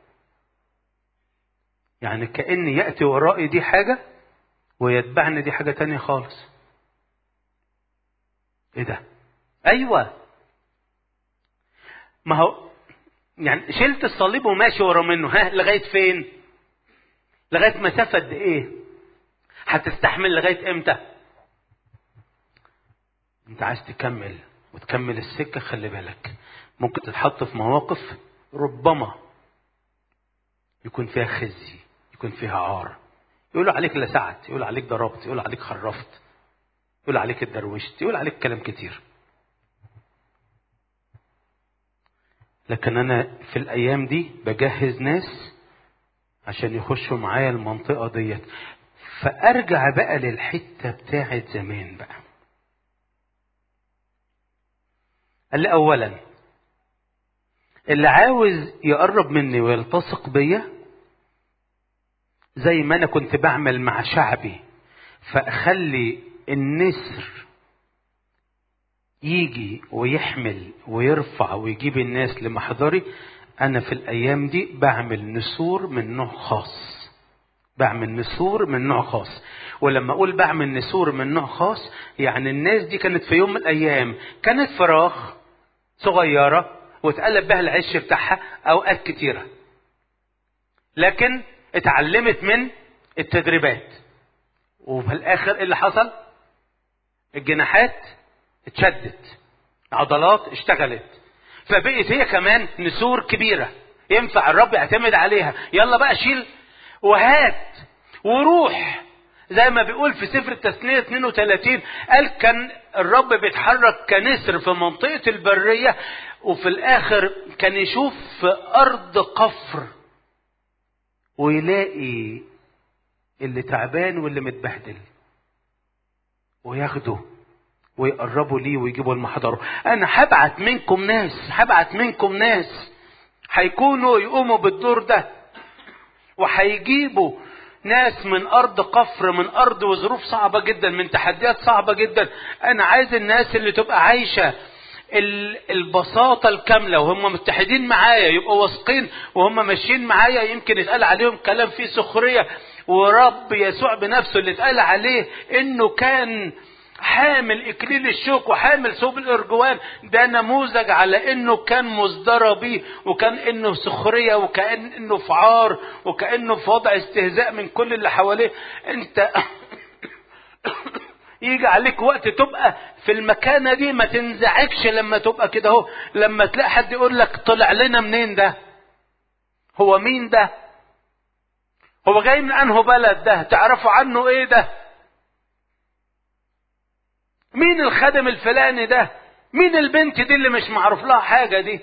يعني كأن يأتي ورائي دي حاجة ويتبعني دي حاجة تانية خالص ايه ده ايوه ما هو يعني شلت الصليب وماشي ورا منه ها لغايه فين لغايه مسافه قد ايه هتستحمل لغايه امتى انت عايز تكمل وتكمل السكه خلي بالك ممكن تتحط في مواقف ربما يكون فيها خزي يكون فيها عار يقولوا عليك لسعت يقولوا عليك ضربت يقولوا عليك خرفت يقولوا عليك اتدروشت يقولوا عليك كلام كتير لكن انا في الايام دي بجهز ناس عشان يخشوا معايا المنطقه ديت فارجع بقى للحته بتاعت زمان بقى قال لي اولا اللي عاوز يقرب مني ويلتصق بيا زي ما انا كنت بعمل مع شعبي فاخلي النسر يجي ويحمل ويرفع ويجيب الناس لمحضري انا في الايام دي بعمل نسور من نوع خاص بعمل نسور من نوع خاص ولما اقول بعمل نسور من نوع خاص يعني الناس دي كانت في يوم من الايام كانت فراخ صغيره واتقلب بها العش بتاعها اوقات كتيره لكن اتعلمت من التدريبات وفي الاخر ايه اللي حصل الجناحات اتشدت عضلات اشتغلت فبقت هي كمان نسور كبيرة ينفع الرب يعتمد عليها يلا بقى شيل وهات وروح زي ما بيقول في سفر التثنية 32 قال كان الرب بيتحرك كنسر في منطقة البرية وفي الآخر كان يشوف في أرض قفر ويلاقي اللي تعبان واللي متبهدل وياخده ويقربوا ليه ويجيبوا المحضره انا هبعت منكم ناس هبعت منكم ناس هيكونوا يقوموا بالدور ده وهيجيبوا ناس من ارض قفر من ارض وظروف صعبه جدا من تحديات صعبه جدا انا عايز الناس اللي تبقى عايشه البساطه الكامله وهم متحدين معايا يبقوا واثقين وهم ماشيين معايا يمكن يتقال عليهم كلام فيه سخريه ورب يسوع بنفسه اللي اتقال عليه انه كان حامل اكليل الشوك وحامل ثوب الارجوان ده نموذج على انه كان مصدر بيه وكان انه سخريه وكان انه في عار وكانه في وضع استهزاء من كل اللي حواليه انت يجي عليك وقت تبقى في المكانه دي ما تنزعجش لما تبقى كده اهو لما تلاقي حد يقول لك طلع لنا منين ده هو مين ده هو جاي من انه بلد ده تعرفوا عنه ايه ده مين الخادم الفلاني ده مين البنت دي اللي مش معروف لها حاجه دي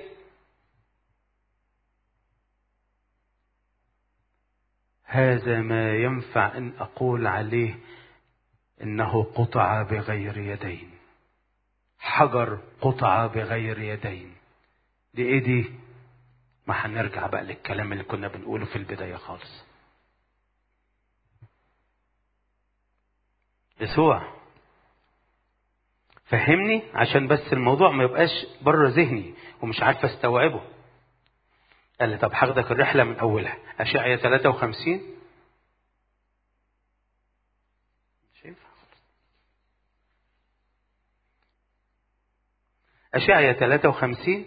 هذا ما ينفع ان اقول عليه انه قطع بغير يدين حجر قطع بغير يدين دي ايه دي ما هنرجع بقى للكلام اللي كنا بنقوله في البدايه خالص يسوع فهمني عشان بس الموضوع ما يبقاش بره ذهني ومش عارف استوعبه قال لي طب هاخدك الرحله من اولها اشعيا 53 شايفها أشعيا 53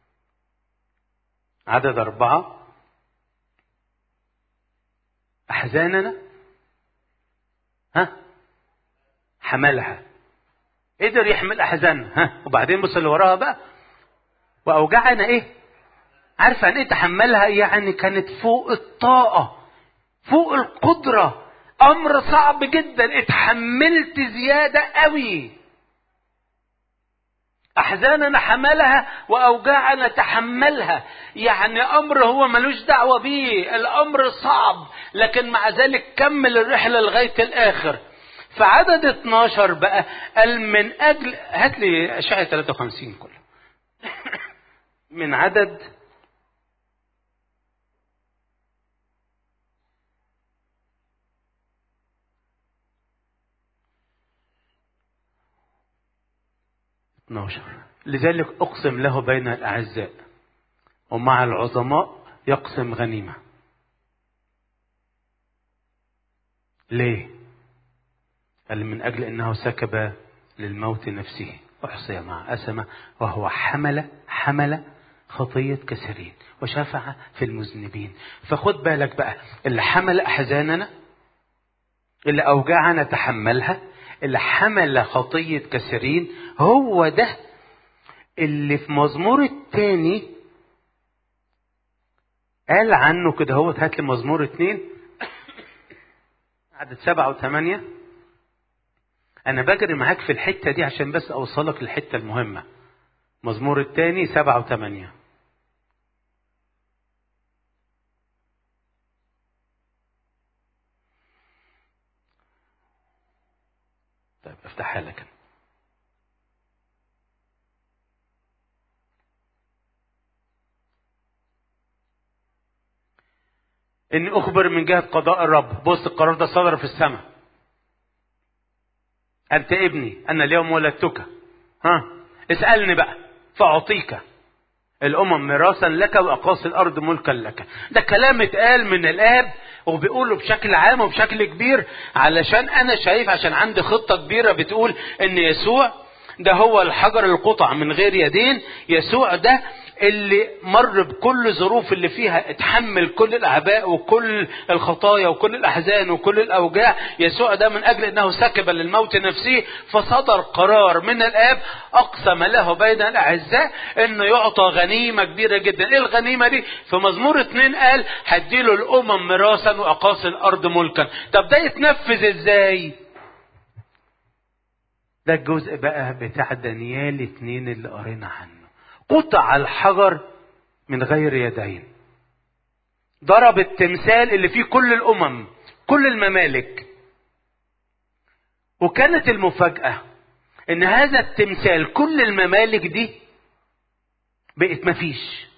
عدد أربعة أحزاننا ها حملها قدر يحمل أحزاننا ها وبعدين بص اللي وراها بقى وأوجعنا إيه عارفة عن إيه تحملها يعني كانت فوق الطاقة فوق القدرة أمر صعب جدا اتحملت زيادة قوي أحزاننا حملها وأوجاعنا تحملها يعني أمر هو ملوش دعوة بيه الأمر صعب لكن مع ذلك كمل الرحلة لغاية الآخر فعدد 12 بقى قال من أجل هات لي أشعة 53 كله من عدد اتناشر لذلك أقسم له بين الأعزاء ومع العظماء يقسم غنيمة ليه قال من أجل أنه سكب للموت نفسه أحصي مع أسمة وهو حمل حمل خطية كثيرين وشفع في المذنبين فخد بالك بقى اللي حمل أحزاننا اللي أوجاعنا تحملها اللي حمل خطية كثيرين هو ده اللي في مزمور الثاني قال عنه كده هو هات لي مزمور اتنين عدد سبعة وثمانية أنا بجري معاك في الحتة دي عشان بس أوصلك للحتة المهمة مزمور الثاني سبعة وثمانية طيب افتحها لك اني اخبر من جهه قضاء الرب بص القرار ده صدر في السماء انت ابني انا اليوم ولدتك ها اسالني بقى فاعطيك الامم ميراثا لك واقاصي الارض ملكا لك ده كلام اتقال من الاب وبيقوله بشكل عام وبشكل كبير علشان انا شايف عشان عندي خطه كبيره بتقول ان يسوع ده هو الحجر القطع من غير يدين يسوع ده اللي مر بكل ظروف اللي فيها اتحمل كل الاعباء وكل الخطايا وكل الاحزان وكل الاوجاع يسوع ده من اجل انه سكب للموت نفسه فصدر قرار من الاب اقسم له بين الاعزاء انه يعطى غنيمه كبيره جدا ايه الغنيمه دي في مزمور اتنين قال هديله الامم ميراثا واقاصي الارض ملكا طب ده يتنفذ ازاي ده الجزء بقى بتاع دانيال اتنين اللي قرينا عنه قطع الحجر من غير يدين ضرب التمثال اللي فيه كل الامم كل الممالك وكانت المفاجاه ان هذا التمثال كل الممالك دي بقت مفيش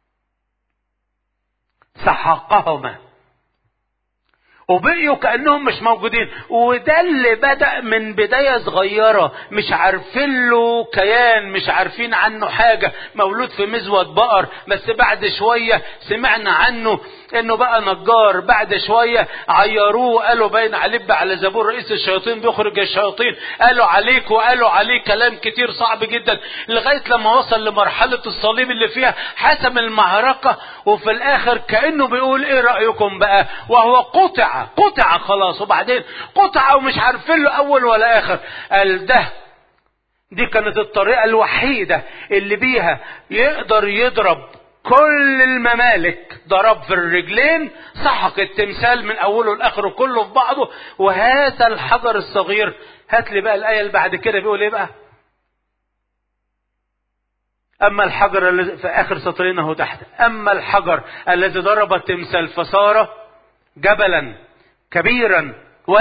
سحقهما وبقيوا كانهم مش موجودين وده اللي بدا من بدايه صغيره مش عارفين له كيان مش عارفين عنه حاجه مولود في مزود بقر بس بعد شويه سمعنا عنه انه بقى نجار بعد شويه عيروه قالوا باين عليه على زبور رئيس الشياطين بيخرج الشياطين قالوا عليك وقالوا عليه كلام كتير صعب جدا لغايه لما وصل لمرحله الصليب اللي فيها حسم المعركه وفي الاخر كانه بيقول ايه رايكم بقى وهو قطع قطع خلاص وبعدين قطع ومش عارفين له اول ولا اخر قال ده دي كانت الطريقه الوحيده اللي بيها يقدر يضرب كل الممالك ضرب في الرجلين سحق التمثال من اوله لاخره كله في بعضه وهذا الحجر الصغير هات لي بقى الايه اللي بعد كده بيقول ايه بقى اما الحجر الذي في اخر سطرين اهو تحت اما الحجر الذي ضرب التمثال فصار جبلا كبيرا و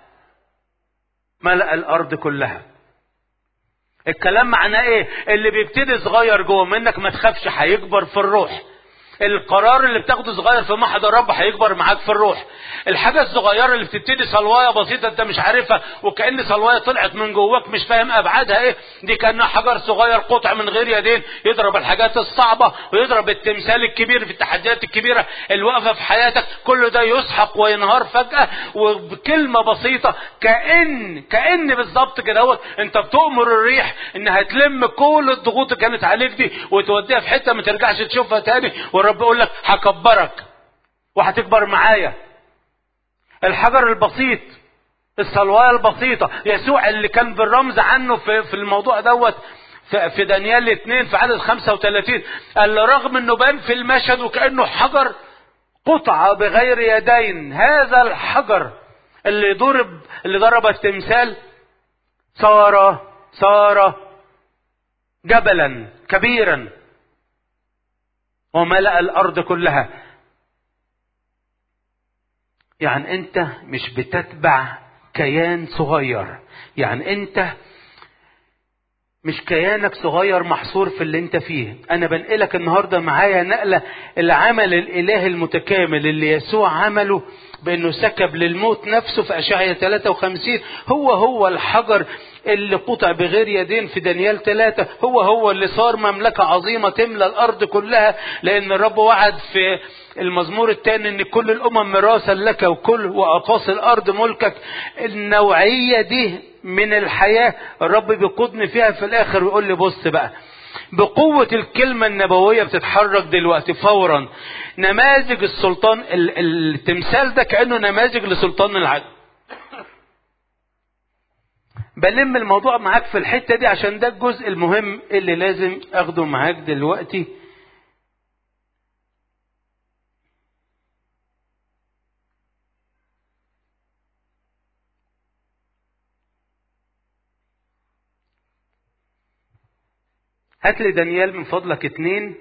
ملأ الارض كلها الكلام معناه ايه اللي بيبتدي صغير جوه منك ما تخافش هيكبر في الروح القرار اللي بتاخده صغير في محضر الرب هيكبر معاك في الروح الحاجة الصغيرة اللي بتبتدي صلواية بسيطة انت مش عارفها وكأن صلواية طلعت من جواك مش فاهم ابعادها ايه دي كأنها حجر صغير قطع من غير يدين يضرب الحاجات الصعبة ويضرب التمثال الكبير في التحديات الكبيرة اللي واقفة في حياتك كل ده يسحق وينهار فجأة وبكلمة بسيطة كأن كأن بالظبط كده هو انت بتؤمر الريح انها تلم كل الضغوط اللي كانت عليك دي وتوديها في حتة ما ترجعش تشوفها تاني والرب يقول لك هكبرك وهتكبر معايا الحجر البسيط الصلواية البسيطة يسوع اللي كان بالرمز عنه في, في الموضوع دوت في, في دانيال الاثنين في عدد 35 قال رغم انه بان في المشهد وكانه حجر قطعة بغير يدين هذا الحجر اللي ضرب اللي ضرب التمثال صار صار جبلا كبيرا وملأ الأرض كلها يعني أنت مش بتتبع كيان صغير يعني أنت مش كيانك صغير محصور في اللي انت فيه انا بنقلك النهارده معايا نقله العمل الالهي المتكامل اللي يسوع عمله بانه سكب للموت نفسه في اشعياء 53 هو هو الحجر اللي قطع بغير يدين في دانيال ثلاثة هو هو اللي صار مملكة عظيمة تملى الأرض كلها لأن الرب وعد في المزمور الثاني ان كل الامم مراسا لك وكل واقاصي الارض ملكك النوعيه دي من الحياه الرب بيقودني فيها في الاخر ويقول لي بص بقى بقوة الكلمة النبوية بتتحرك دلوقتي فورا نماذج السلطان التمثال ده كأنه نماذج لسلطان العدل بلم الموضوع معاك في الحتة دي عشان ده الجزء المهم اللي لازم اخده معاك دلوقتي هات لي دانيال من فضلك اتنين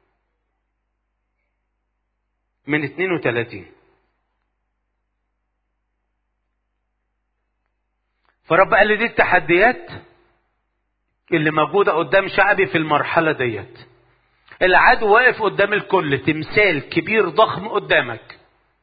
من اتنين وتلاتين فرب قال لي دي التحديات اللي موجودة قدام شعبي في المرحلة ديت العدو واقف قدام الكل تمثال كبير ضخم قدامك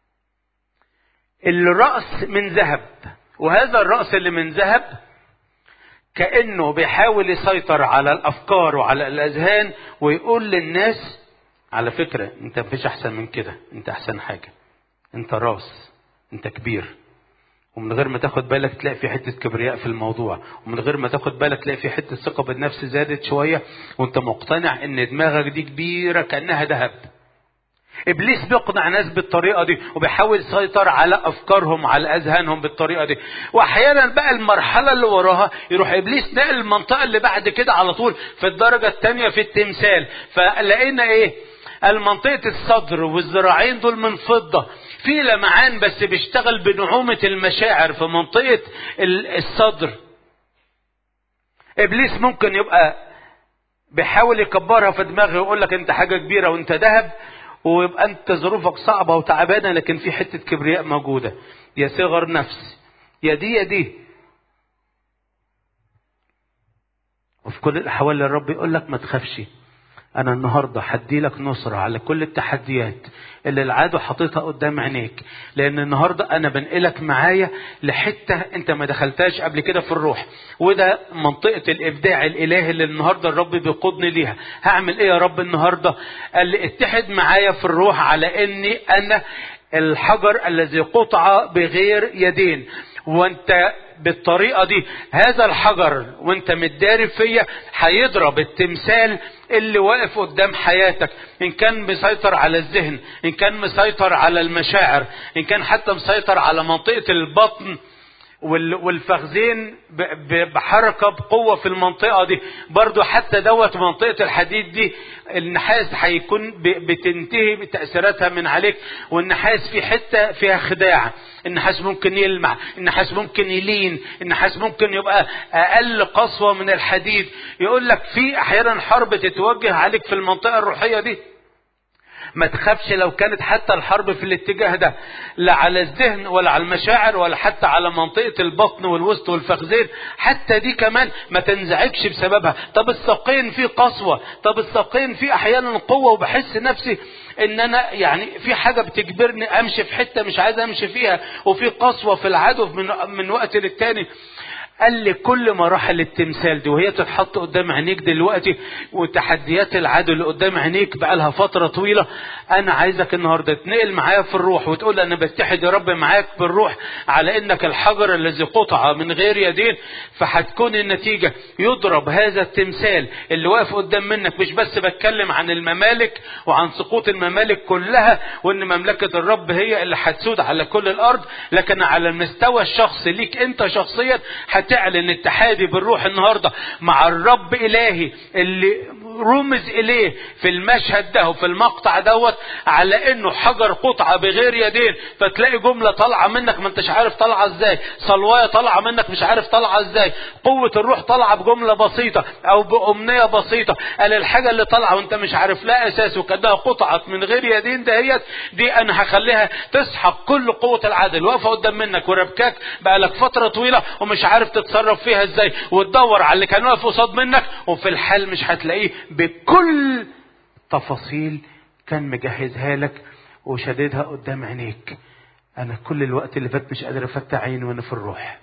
الرأس من ذهب وهذا الرأس اللي من ذهب كأنه بيحاول يسيطر على الأفكار وعلى الأذهان ويقول للناس على فكرة أنت مفيش أحسن من كده أنت أحسن حاجة أنت راس أنت كبير ومن غير ما تاخد بالك تلاقي في حتة كبرياء في الموضوع ومن غير ما تاخد بالك تلاقي في حتة ثقة بالنفس زادت شوية وانت مقتنع ان دماغك دي كبيرة كأنها ذهب ابليس بيقنع ناس بالطريقه دي وبيحاول يسيطر على افكارهم على اذهانهم بالطريقه دي واحيانا بقى المرحله اللي وراها يروح ابليس نقل المنطقه اللي بعد كده على طول في الدرجه الثانيه في التمثال فلقينا ايه المنطقة الصدر والذراعين دول من فضة في لمعان بس بيشتغل بنعومة المشاعر في منطقة الصدر ابليس ممكن يبقى بيحاول يكبرها في دماغه ويقول لك انت حاجة كبيرة وانت ذهب ويبقى انت ظروفك صعبة وتعبانة لكن في حتة كبرياء موجودة يا صغر نفس يا دي يا دي وفي كل الأحوال الرب يقول لك ما تخافش أنا النهاردة هدي لك نصرة على كل التحديات اللي العدو حاططها قدام عينيك لأن النهاردة أنا بنقلك معايا لحتة أنت ما دخلتهاش قبل كده في الروح وده منطقة الإبداع الإلهي اللي النهاردة الرب بيقودني ليها هعمل إيه يا رب النهاردة قال لي اتحد معايا في الروح على إني أنا الحجر الذي قطع بغير يدين وانت بالطريقه دي هذا الحجر وانت متدارب فيا هيضرب التمثال اللي واقف قدام حياتك ان كان مسيطر على الذهن ان كان مسيطر على المشاعر ان كان حتى مسيطر على منطقه البطن والفخذين بحركة بقوة في المنطقة دي برضو حتى دوت منطقة الحديد دي النحاس هيكون بتنتهي بتأثيراتها من عليك والنحاس في حتة فيها خداع النحاس ممكن يلمع النحاس ممكن يلين النحاس ممكن يبقى أقل قسوة من الحديد يقول لك في أحيانا حرب تتوجه عليك في المنطقة الروحية دي ما تخافش لو كانت حتى الحرب في الاتجاه ده لا على الذهن ولا على المشاعر ولا حتى على منطقة البطن والوسط والفخذين حتى دي كمان ما تنزعجش بسببها طب الساقين في قسوة طب الساقين في احيانا قوة وبحس نفسي ان انا يعني في حاجة بتجبرني امشي في حتة مش عايز امشي فيها وفي قسوة في العدو من, من وقت للتاني قال لي كل مراحل التمثال دي وهي تتحط قدام عينيك دلوقتي وتحديات العدو اللي قدام عينيك بقى لها فتره طويله انا عايزك النهارده تنقل معايا في الروح وتقول انا بتحد يا رب معاك بالروح على انك الحجر الذي قطع من غير يدين فهتكون النتيجه يضرب هذا التمثال اللي واقف قدام منك مش بس بتكلم عن الممالك وعن سقوط الممالك كلها وان مملكه الرب هي اللي هتسود على كل الارض لكن على المستوى الشخصي ليك انت شخصيا هتعلن اتحادي بالروح النهارده مع الرب الهي اللي رمز اليه في المشهد ده وفي المقطع دوت على انه حجر قطعه بغير يدين فتلاقي جمله طالعه منك ما انتش عارف طالعه ازاي صلوايه طالعه منك مش عارف طالعه ازاي قوه الروح طالعه بجمله بسيطه او بامنيه بسيطه قال الحاجه اللي طالعه وانت مش عارف لا اساس وكانها قطعه من غير يدين دهيت دي انا هخليها تسحق كل قوه العدل واقفه قدام منك وربكاك بقالك فتره طويله ومش عارف تتصرف فيها ازاي وتدور على اللي كان واقف قصاد منك وفي الحال مش هتلاقيه بكل تفاصيل كان مجهزها لك وشددها قدام عينيك انا كل الوقت اللي فات مش قادر افتح عيني وانا في الروح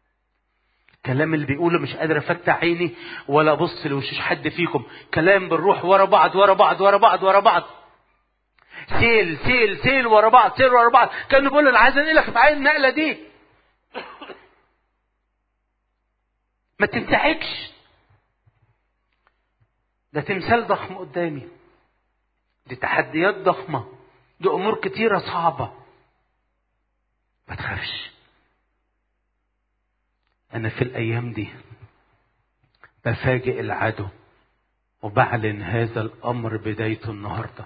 الكلام اللي بيقوله مش قادر افتح عيني ولا ابص لوشوش حد فيكم كلام بالروح ورا بعض ورا بعض ورا بعض ورا بعض سيل سيل سيل ورا بعض سيل ورا بعض كانوا بيقولوا انا عايز انقلك معايا النقله دي ما تنزعجش ده تمثال ضخم قدامي دي تحديات ضخمة دي أمور كتيرة صعبة ما تخافش أنا في الأيام دي بفاجئ العدو وبعلن هذا الأمر بدايته النهاردة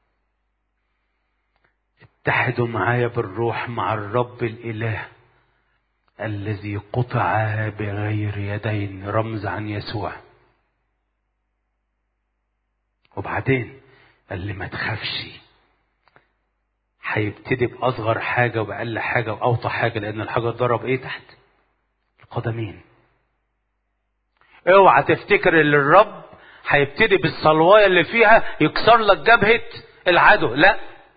اتحدوا معايا بالروح مع الرب الإله الذي قطع بغير يدين رمز عن يسوع وبعدين قال لي ما تخافش هيبتدي باصغر حاجه وباقل حاجه واوطى حاجه لان الحجر ضرب ايه تحت القدمين اوعى تفتكر ان الرب هيبتدي بالصلوايه اللي فيها يكسر لك جبهه العدو لا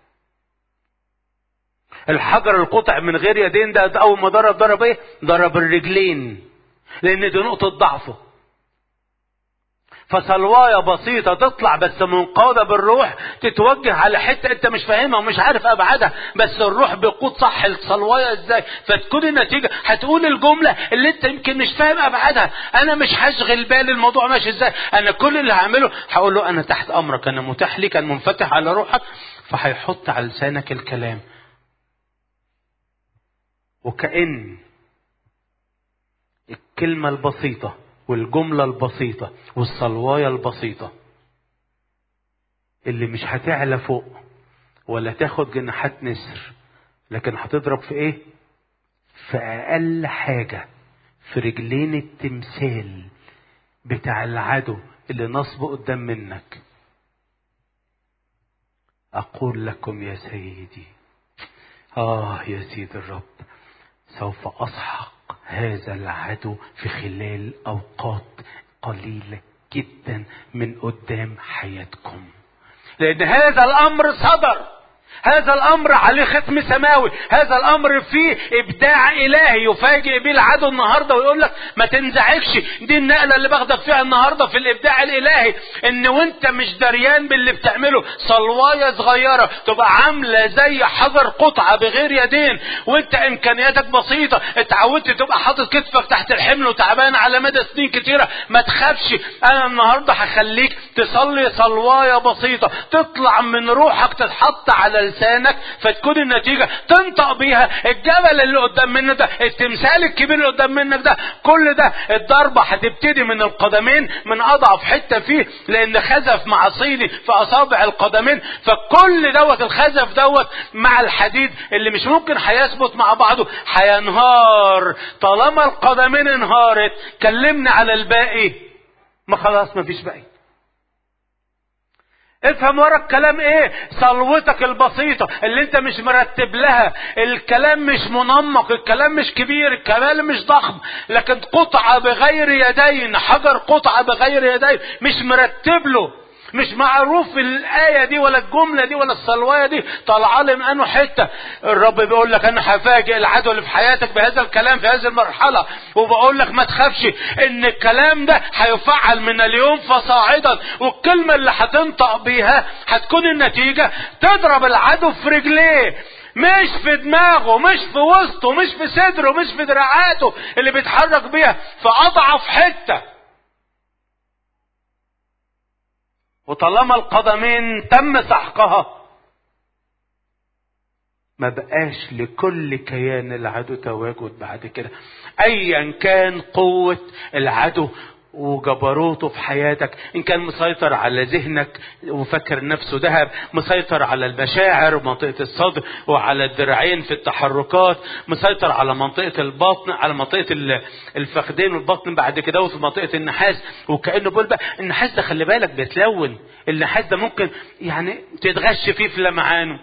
الحجر القطع من غير يدين ده, ده اول ما ضرب ضرب ايه ضرب الرجلين لان دي نقطه ضعفه فصلواية بسيطة تطلع بس منقادة بالروح تتوجه على حتة انت مش فاهمها ومش عارف ابعادها بس الروح بيقود صح الصلواية ازاي فتكون النتيجة هتقول الجملة اللي انت يمكن مش فاهم ابعادها انا مش هشغل بالي الموضوع ماشي ازاي انا كل اللي هعمله هقول له انا تحت امرك انا متاح ليك انا منفتح على روحك فهيحط على لسانك الكلام وكأن الكلمة البسيطة والجملة البسيطة والصلواية البسيطة اللي مش هتعلى فوق ولا تاخد جناحات نسر لكن هتضرب في ايه في اقل حاجة في رجلين التمثال بتاع العدو اللي نصبه قدام منك اقول لكم يا سيدي اه يا سيد الرب سوف اصحق هذا العدو في خلال اوقات قليله جدا من قدام حياتكم لان هذا الامر صدر هذا الامر عليه ختم سماوي هذا الامر فيه ابداع الهي يفاجئ به العدو النهارده ويقول لك ما تنزعجش دي النقله اللي باخدك فيها النهارده في الابداع الالهي ان وانت مش دريان باللي بتعمله صلوايه صغيره تبقى عامله زي حجر قطعه بغير يدين وانت امكانياتك بسيطه اتعودت تبقى حاطط كتفك تحت الحمل وتعبان على مدى سنين كتيره ما تخافش انا النهارده هخليك تصلي صلوايه بسيطه تطلع من روحك تتحط على لسانك فتكون النتيجة تنطق بيها الجبل اللي قدام منك ده التمثال الكبير اللي قدام منك ده كل ده الضربة هتبتدي من القدمين من أضعف حتة فيه لأن خزف مع صيني في أصابع القدمين فكل دوت الخزف دوت مع الحديد اللي مش ممكن هيثبت مع بعضه هينهار طالما القدمين انهارت كلمنا على الباقي ما خلاص ما فيش باقي افهم ورا الكلام ايه صلوتك البسيطة اللي انت مش مرتب لها الكلام مش منمق الكلام مش كبير الكلام مش ضخم لكن قطعة بغير يدين حجر قطعة بغير يدين مش مرتب له مش معروف الآية دي ولا الجملة دي ولا الصلواية دي طالعة لي من أنه حتة الرب بيقول لك أنا هفاجئ العدو اللي في حياتك بهذا الكلام في هذه المرحلة وبقول لك ما تخافش إن الكلام ده هيفعل من اليوم فصاعدا والكلمة اللي هتنطق بيها هتكون النتيجة تضرب العدو في رجليه مش في دماغه مش في وسطه مش في صدره مش في دراعاته اللي بيتحرك بيها في أضعف حتة وطالما القدمين تم سحقها ما بقاش لكل كيان العدو تواجد بعد كده ايا كان قوة العدو وجبروته في حياتك ان كان مسيطر على ذهنك وفكر نفسه ذهب مسيطر على المشاعر ومنطقة الصدر وعلى الذراعين في التحركات مسيطر على منطقة البطن على منطقة الفخذين والبطن بعد كده وفي منطقة النحاس وكأنه بيقول بقى النحاس ده خلي بالك بيتلون النحاس ده ممكن يعني تتغش فيه في لمعانه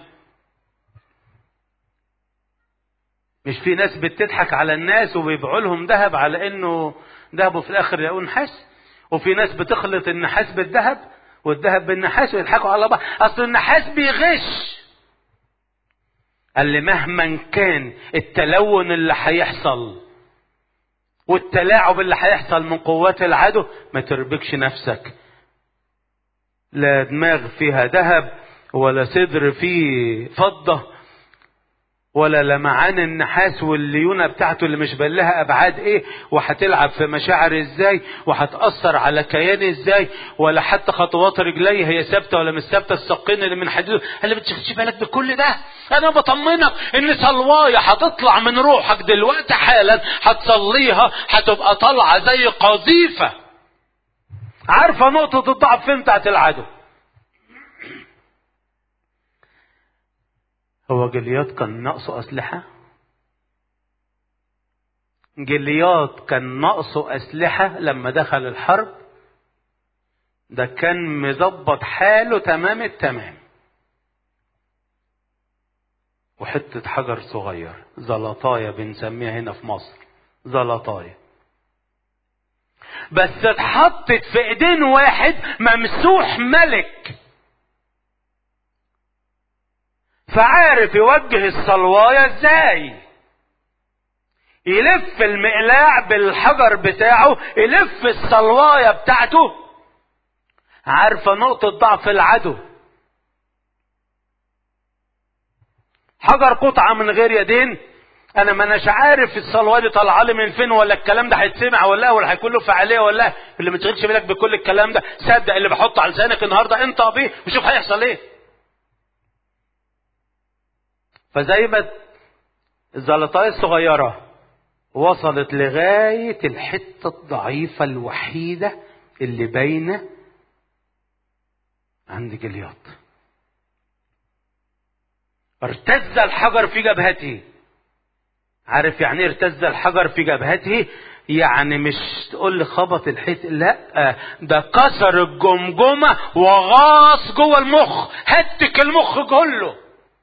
مش في ناس بتضحك على الناس وبيبيعوا لهم ذهب على انه ذهب وفي الاخر يلاقوه نحاس وفي ناس بتخلط النحاس بالذهب والذهب بالنحاس ويضحكوا على بعض اصل النحاس بيغش قال لي مهما كان التلون اللي هيحصل والتلاعب اللي هيحصل من قوات العدو ما تربكش نفسك لا دماغ فيها ذهب ولا صدر فيه فضه ولا لمعان النحاس والليونة بتاعته اللي مش بلها ابعاد ايه وهتلعب في مشاعر ازاي وهتأثر على كياني ازاي ولا حتى خطوات رجلي هي ثابته ولا مش ثابته الساقين اللي من حديده اللي بتشغلش بالك بكل ده انا بطمنك ان صلوايه هتطلع من روحك دلوقتي حالا هتصليها هتبقى طالعه زي قذيفه عارفه نقطه الضعف فين بتاعت العدو هو جليات كان ناقصه أسلحة؟ جليات كان ناقصه أسلحة لما دخل الحرب؟ ده كان مظبط حاله تمام التمام. وحتة حجر صغير زلطاية بنسميها هنا في مصر زلطاية بس اتحطت في ايدين واحد ممسوح ملك فعارف يوجه الصلواية ازاي يلف المقلاع بالحجر بتاعه يلف الصلواية بتاعته عارفة نقطة ضعف العدو حجر قطعة من غير يدين انا ما اناش عارف الصلوه دي طالعه لي من فين ولا الكلام ده هيتسمع ولا ولا هيكون له فعاليه ولا اللي ما تشغلش بالك بكل الكلام ده صدق اللي بحطه على لسانك النهارده انت بيه وشوف هيحصل ايه فزي ما الزلطاية الصغيرة وصلت لغاية الحتة الضعيفة الوحيدة اللي باينة عند جلياط ارتز الحجر في جبهته عارف يعني ايه ارتز الحجر في جبهته يعني مش تقول لي خبط الحيط لا ده كسر الجمجمه وغاص جوه المخ هتك المخ كله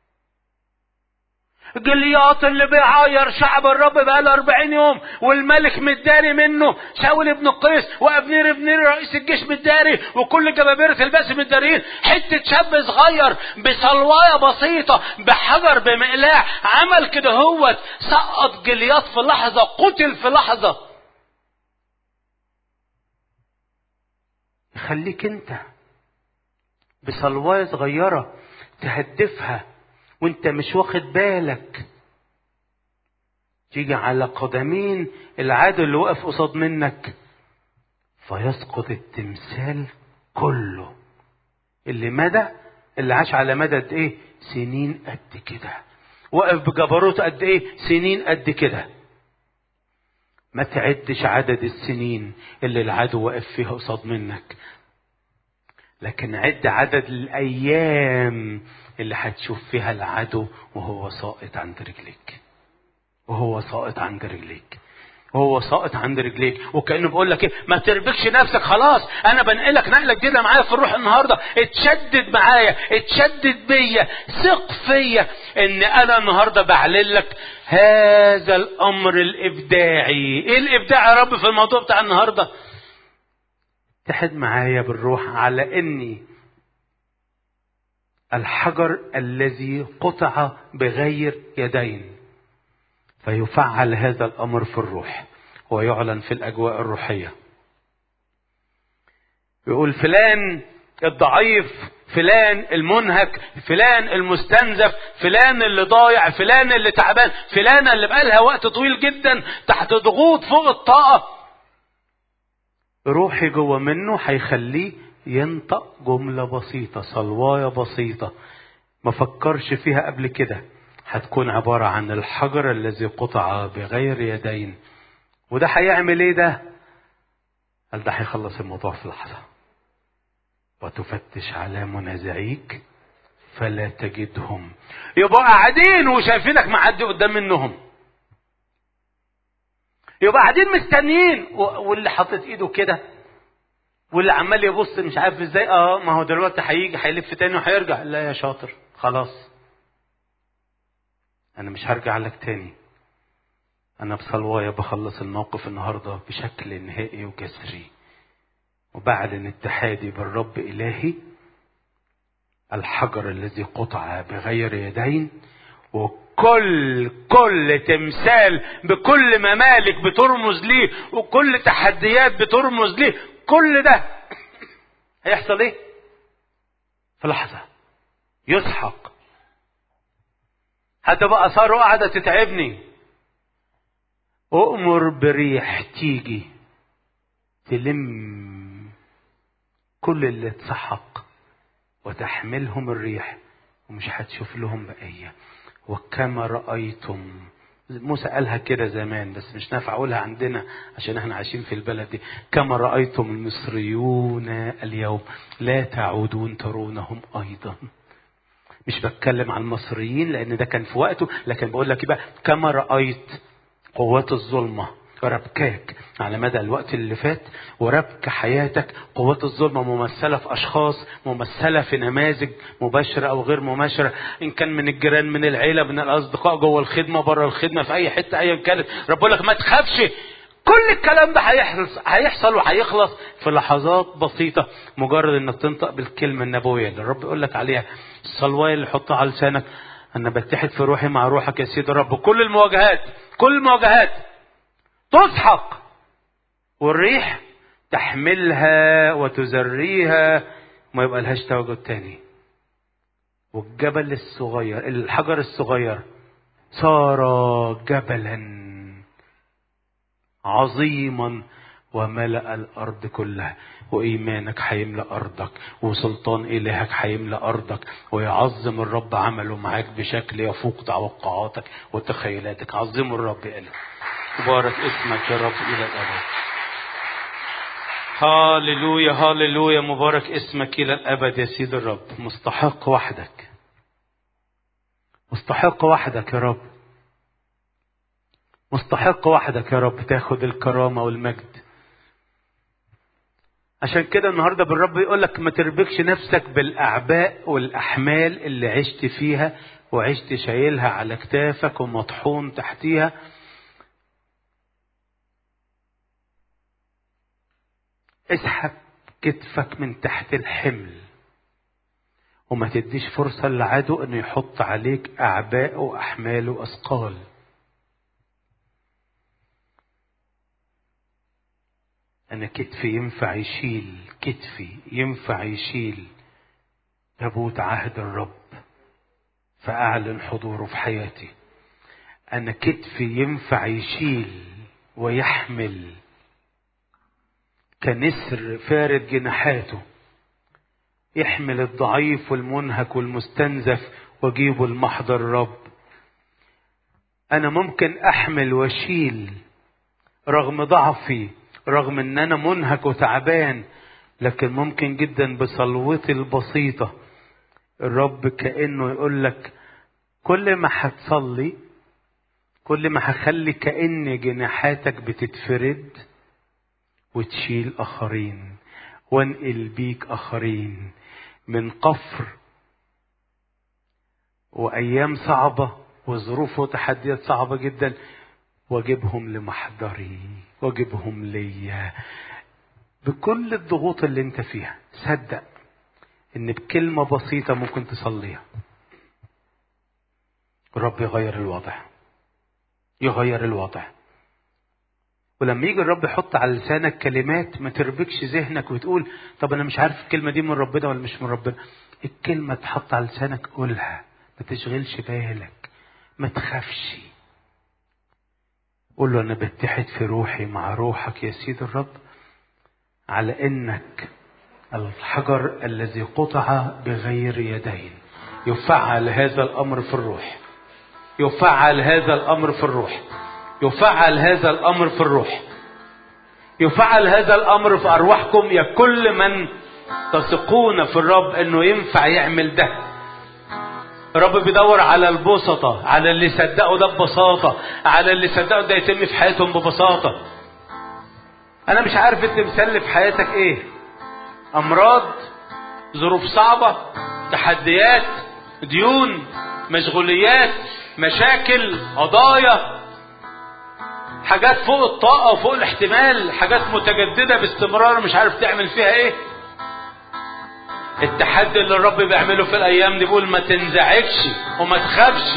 جلياط اللي بيعاير شعب الرب بقاله 40 يوم والملك متداري منه شاول ابن قيس وابنير ابنير رئيس الجيش متداري وكل جبابرة الباس متدارين حتة شاب صغير بصلواية بسيطة بحجر بمقلاع عمل كده هوت سقط جلياط في لحظة قتل في لحظة خليك انت بصلواية صغيرة تهدفها وانت مش واخد بالك تيجي على قدمين العدو اللي وقف قصاد منك فيسقط التمثال كله اللي مدى اللي عاش على مدد ايه سنين قد كده وقف بجبروت قد ايه سنين قد كده ما تعدش عدد السنين اللي العدو واقف فيها قصاد منك لكن عد عدد الايام اللي هتشوف فيها العدو وهو ساقط عند رجليك وهو ساقط عند رجليك وهو ساقط عند رجليك وكانه بيقول لك ايه ما تربكش نفسك خلاص انا بنقلك نقله جديده معايا في الروح النهارده اتشدد معايا اتشدد بيا ثق فيا ان انا النهارده بعلن لك هذا الامر الابداعي ايه الابداع يا رب في الموضوع بتاع النهارده اتحد معايا بالروح على اني الحجر الذي قطع بغير يدين فيفعل هذا الامر في الروح ويعلن في الاجواء الروحيه يقول فلان الضعيف فلان المنهك فلان المستنزف فلان اللي ضايع فلان اللي تعبان فلان اللي بقالها وقت طويل جدا تحت ضغوط فوق الطاقه روحي جوه منه هيخليه ينطق جملة بسيطة صلواية بسيطة ما فكرش فيها قبل كده هتكون عبارة عن الحجر الذي قطع بغير يدين وده هيعمل ايه ده قال ده هيخلص الموضوع في لحظة وتفتش على منازعيك فلا تجدهم يبقى قاعدين وشايفينك معدي قدام منهم يبقى قاعدين مستنيين واللي حاطط ايده كده واللي عمال يبص مش عارف ازاي اه ما هو دلوقتي هيجي هيلف تاني وهيرجع لا يا شاطر خلاص انا مش هرجع لك تاني انا بصلوايا بخلص الموقف النهارده بشكل نهائي وجذري وبعلن اتحادي بالرب الهي الحجر الذي قطع بغير يدين وكل كل تمثال بكل ممالك بترمز ليه وكل تحديات بترمز ليه كل ده هيحصل ايه في لحظة يسحق هتبقى اثاره قاعدة تتعبني اؤمر بريح تيجي تلم كل اللي اتسحق وتحملهم الريح ومش هتشوف لهم بقية وكما رأيتم موسى قالها كده زمان بس مش نافع اقولها عندنا عشان احنا عايشين في البلد دي كما رايتم المصريون اليوم لا تعودون ترونهم ايضا مش بتكلم عن المصريين لان ده كان في وقته لكن بقول لك بقى كما رايت قوات الظلمه ربكاك على مدى الوقت اللي فات وربك حياتك قوات الظلمة ممثلة في أشخاص ممثلة في نماذج مباشرة أو غير مباشرة إن كان من الجيران من العيلة من الأصدقاء جوه الخدمة بره الخدمة في أي حتة أيا كانت رب لك ما تخافش كل الكلام ده هيحصل هيحصل وهيخلص في لحظات بسيطة مجرد انك تنطق بالكلمة النبوية اللي الرب يقول لك عليها الصلواية اللي حطها على لسانك أنا بتحد في روحي مع روحك يا سيد الرب كل المواجهات كل المواجهات تسحق والريح تحملها وتزريها وما يبقى لهاش تواجد تاني والجبل الصغير الحجر الصغير صار جبلا عظيما وملأ الأرض كلها وإيمانك هيملأ أرضك وسلطان إلهك هيملأ أرضك ويعظم الرب عمله معاك بشكل يفوق توقعاتك وتخيلاتك عظموا الرب قال مبارك اسمك يا رب إلى الأبد هاللويا هاللويا مبارك اسمك إلى الأبد يا سيد الرب مستحق وحدك مستحق وحدك يا رب مستحق وحدك يا رب تاخد الكرامة والمجد عشان كده النهارده بالرب يقول لك ما تربكش نفسك بالاعباء والاحمال اللي عشت فيها وعشت شايلها على كتافك ومطحون تحتيها اسحب كتفك من تحت الحمل وما تديش فرصة للعدو انه يحط عليك اعباء واحمال واثقال أنا كتفي ينفع يشيل كتفي ينفع يشيل تابوت عهد الرب فأعلن حضوره في حياتي أنا كتفي ينفع يشيل ويحمل كنسر فارد جناحاته يحمل الضعيف والمنهك والمستنزف واجيبه لمحضر الرب انا ممكن احمل واشيل رغم ضعفي رغم ان انا منهك وتعبان لكن ممكن جدا بصلوتي البسيطه الرب كانه يقول لك كل ما هتصلي كل ما هخلي كأن جناحاتك بتتفرد وتشيل آخرين وانقل بيك آخرين من قفر وأيام صعبة وظروف وتحديات صعبة جدا واجيبهم لمحضري واجيبهم ليا بكل الضغوط اللي انت فيها صدق ان بكلمة بسيطة ممكن تصليها الرب يغير الوضع يغير الوضع ولما يجي الرب يحط على لسانك كلمات ما تربكش ذهنك وتقول طب انا مش عارف الكلمه دي من ربنا ولا مش من ربنا الكلمه تحط على لسانك قولها ما تشغلش بالك ما تخافش قول له انا بتحد في روحي مع روحك يا سيد الرب على انك الحجر الذي قطع بغير يدين يفعل هذا الامر في الروح يفعل هذا الامر في الروح يفعل هذا الامر في الروح يفعل هذا الامر في ارواحكم يا كل من تثقون في الرب انه ينفع يعمل ده الرب بيدور على البسطة على اللي صدقوا ده ببساطة على اللي صدقوا ده يتم في حياتهم ببساطة أنا مش عارف التمثال اللي في حياتك إيه أمراض ظروف صعبة تحديات ديون مشغوليات مشاكل قضايا حاجات فوق الطاقة وفوق الاحتمال حاجات متجددة باستمرار مش عارف تعمل فيها ايه التحدي اللي الرب بيعمله في الايام دي بيقول ما تنزعجش وما تخافش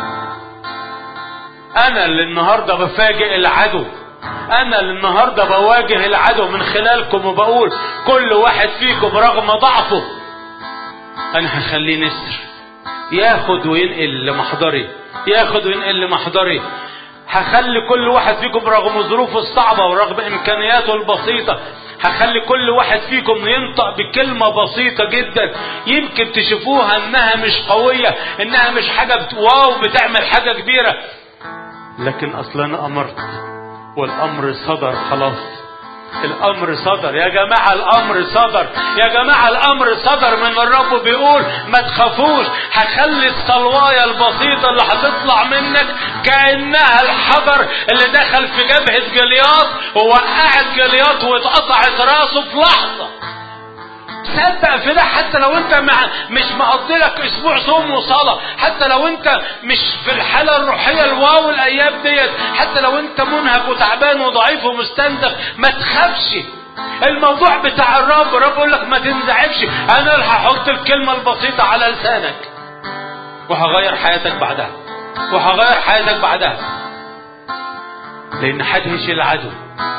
انا اللي النهارده بفاجئ العدو انا اللي النهارده بواجه العدو من خلالكم وبقول كل واحد فيكم رغم ضعفه انا هخليه نسر ياخد وينقل لمحضري ياخد وينقل لمحضري هخلي كل واحد فيكم رغم ظروفه الصعبة ورغم إمكانياته البسيطة هخلي كل واحد فيكم ينطق بكلمة بسيطة جدا يمكن تشوفوها انها مش قوية انها مش حاجة بت... واو بتعمل حاجة كبيرة لكن اصلا انا امرت والامر صدر خلاص الامر صدر يا جماعة الامر صدر يا جماعة الامر صدر من الرب بيقول ما تخافوش هخلي الصلواية البسيطة اللي هتطلع منك كأنها الحجر اللي دخل في جبهة جلياط ووقعت جلياط واتقطعت راسه في لحظة صدق في ده حتى لو انت مع مش مقضي لك اسبوع صوم وصلاه حتى لو انت مش في الحاله الروحيه الواو الايام ديت حتى لو انت منهك وتعبان وضعيف ومستنزف ما تخافش الموضوع بتاع الرب الرب يقول لك ما تنزعجش انا اللي هحط الكلمه البسيطه على لسانك وهغير حياتك بعدها وهغير حياتك بعدها لان هدهش العدو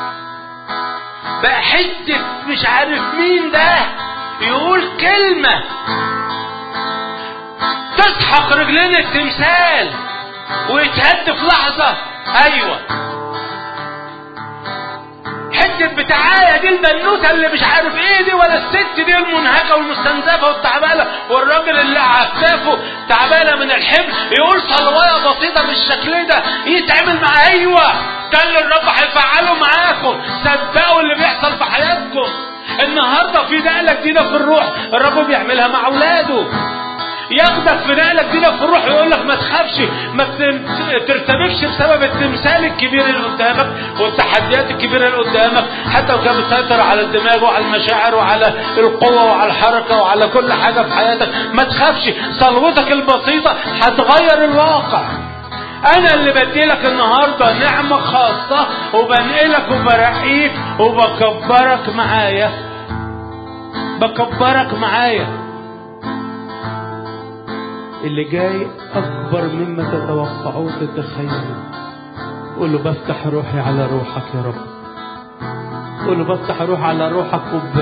بقى حته مش عارف مين ده يقول كلمة تسحق رجلين التمثال ويتهد في لحظة أيوة حتة بتاعاية دي البنوتة اللي مش عارف ايه دي ولا الست دي المنهكة والمستنزفة والتعبانة والراجل اللي عفافه تعبانة من الحمل يقول صلواية بسيطة بالشكل ده يتعمل مع ايوه ده اللي الرب هيفعله معاكم صدقوا اللي بيحصل في حياتكم النهارده في نقله جديده في الروح الرب بيعملها مع اولاده ياخدك في نقله جديده في الروح ويقول لك ما تخافش ما ترتبكش بسبب التمثال الكبير اللي قدامك والتحديات الكبيره اللي قدامك حتى لو كان مسيطر على الدماغ وعلى المشاعر وعلى القوه وعلى الحركه وعلى كل حاجه في حياتك ما تخافش صلوتك البسيطه هتغير الواقع انا اللي بديلك النهارده نعمه خاصه وبنقلك وبرقيك وبكبرك معايا بكبرك معايا اللي جاي اكبر مما تتوقعوا تتخيلوا قول له بفتح روحي على روحك يا رب قول له بفتح روحي على روحك وب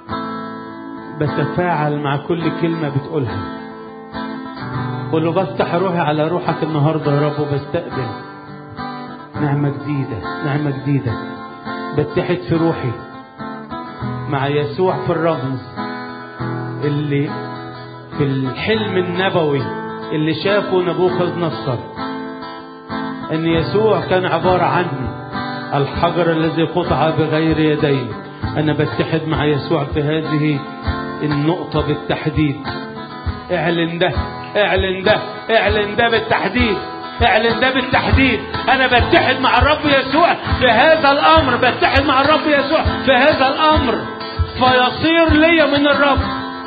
بتفاعل مع كل كلمه بتقولها قول له بفتح روحي على روحك النهارده يا رب وبستقبل نعمة جديدة نعمة جديدة بتحد في روحي مع يسوع في الرمز اللي في الحلم النبوي اللي شافه نبوخذ نصر ان يسوع كان عبارة عن الحجر الذي قطع بغير يدين انا بتحد مع يسوع في هذه النقطة بالتحديد اعلن ده اعلن ده اعلن ده بالتحديد اعلن ده بالتحديد انا بتحد مع الرب يسوع في هذا الامر بتحد مع الرب يسوع في هذا الامر فيصير لي من الرب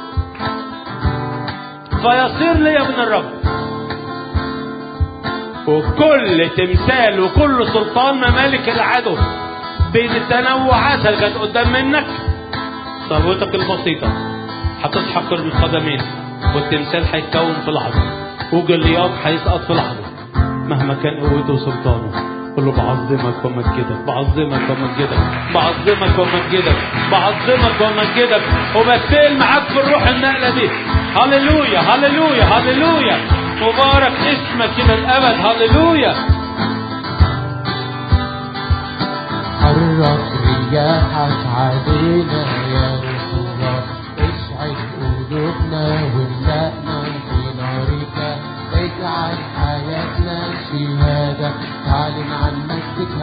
فيصير لي من الرب وكل تمثال وكل سلطان ممالك العدو بين التنوعات اللي كانت قدام منك ثروتك البسيطة هتسحق القدمين والتمثال هيتكون في لحظة وجليات هيسقط في لحظة مهما كان قوته وسلطانه قل له بعظمك ومجدك بعظمك ومجدك بعظمك ومجدك بعظمك ومجدك وبتقل معاك في الروح النقلة دي هللويا هللويا هللويا مبارك اسمك إلى الأبد هللويا حرك رياحك علينا يا روح الله اشعل قلوبنا واملأنا بنارك اجعل حياتنا شهادة تعلن عن مجدك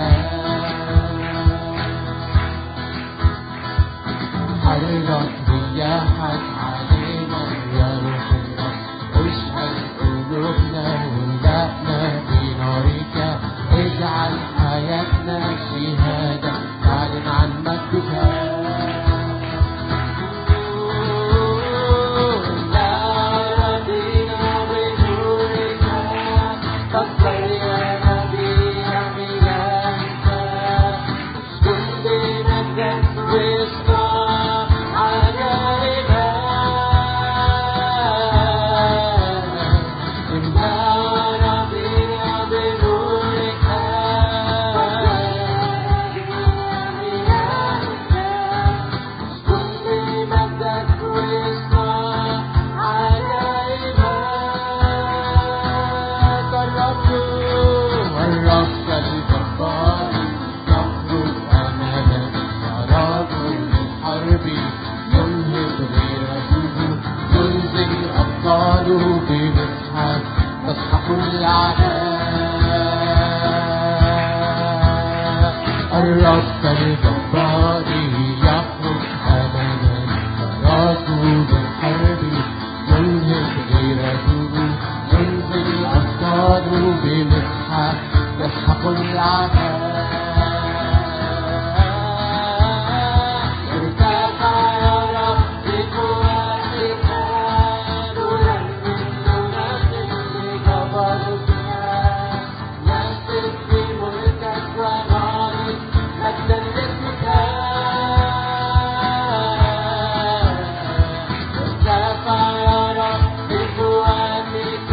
حرك رياحك علينا يا روح الله اشعل قلوبنا واملأنا بنارك اجعل حياتنا شهادة تعلن عن مجدك والرب الجبار يخرج أمامنا يراكم الحرب ينهب غيرته ينزل أبطاله بمسحة تسحق الأعداء الرب الجبار يخرج أمامنا يراكم بالحرب ينهب غيرته ينزل أبطاله بمسحة يسحق الأعداء ارتفع يا رب بقوتك نرنم ننفذ لجبروتك نسجد بملكك ونعرف مجدا لاسمك ارتفع يا رب بقوتك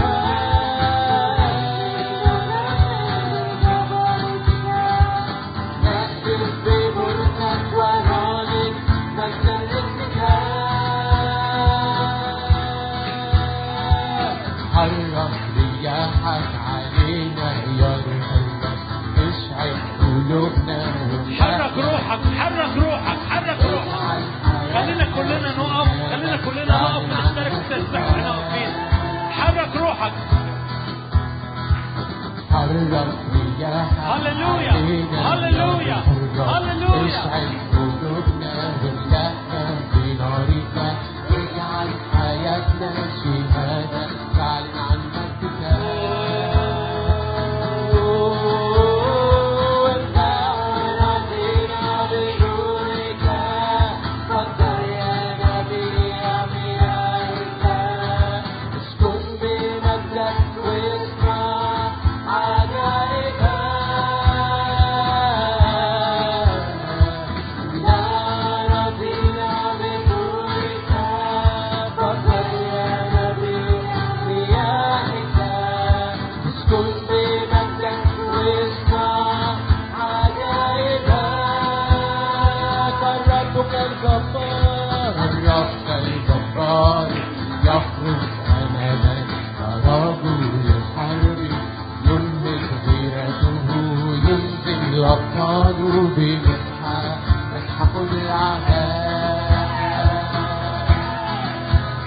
نسجد بملكك ونعلن مجدا لاسمك حرك رياحك علينا يا روح الله اشعل قلوبنا حرك روحك حرك روحك حرك روحك خلينا كلنا نقف خلينا كلنا نقف ونشترك في التسبيح واحنا واقفين حرك روحك حرك رياحك هللويا. علينا هللويا. يا روح الله. هللويا. اشعل قلوبنا واملأنا بنارك اجعل حياتنا شهادة تعلن عن مجدك الرب الجبار يخرج أماما كرجل الحرب ينهك غيرته ينزل أبطاله بمسحة يسحق الأعداء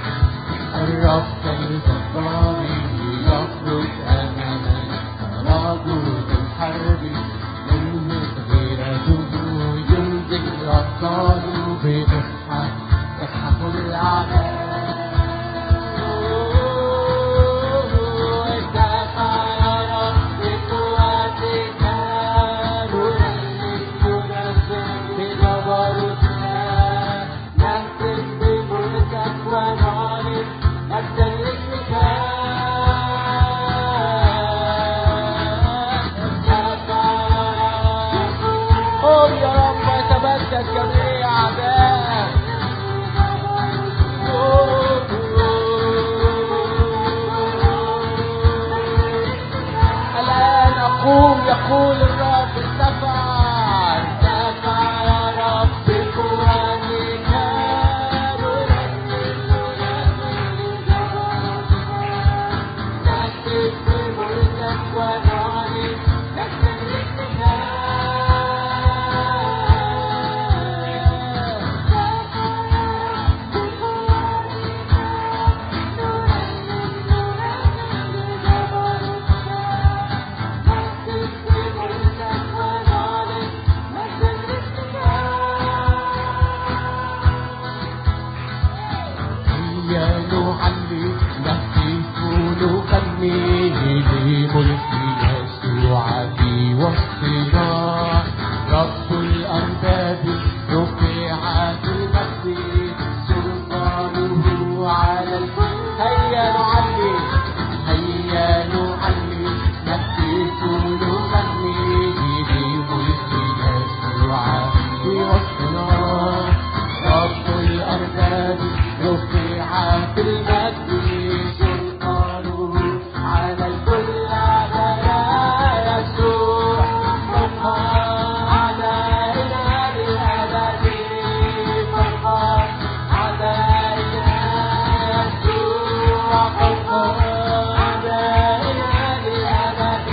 يقول الرب ارتفع ارتفع يا رب قرانك نرنم نسجد بملكك ونعلن نسجد هيا نعلي نهتف نغني لملك يسوع في وسطنا رب الأرباب رفع في المجد سلطانه على الكل هيا نعلي هيا نعلي نهتف نغني لملك يسوع في وسطنا رب الأرباب رفع في المجد سلطانه على الكل على يسوع فوق أعدائنا للأبد فوق أعدائنا يسوع فوق أعدائنا للأبد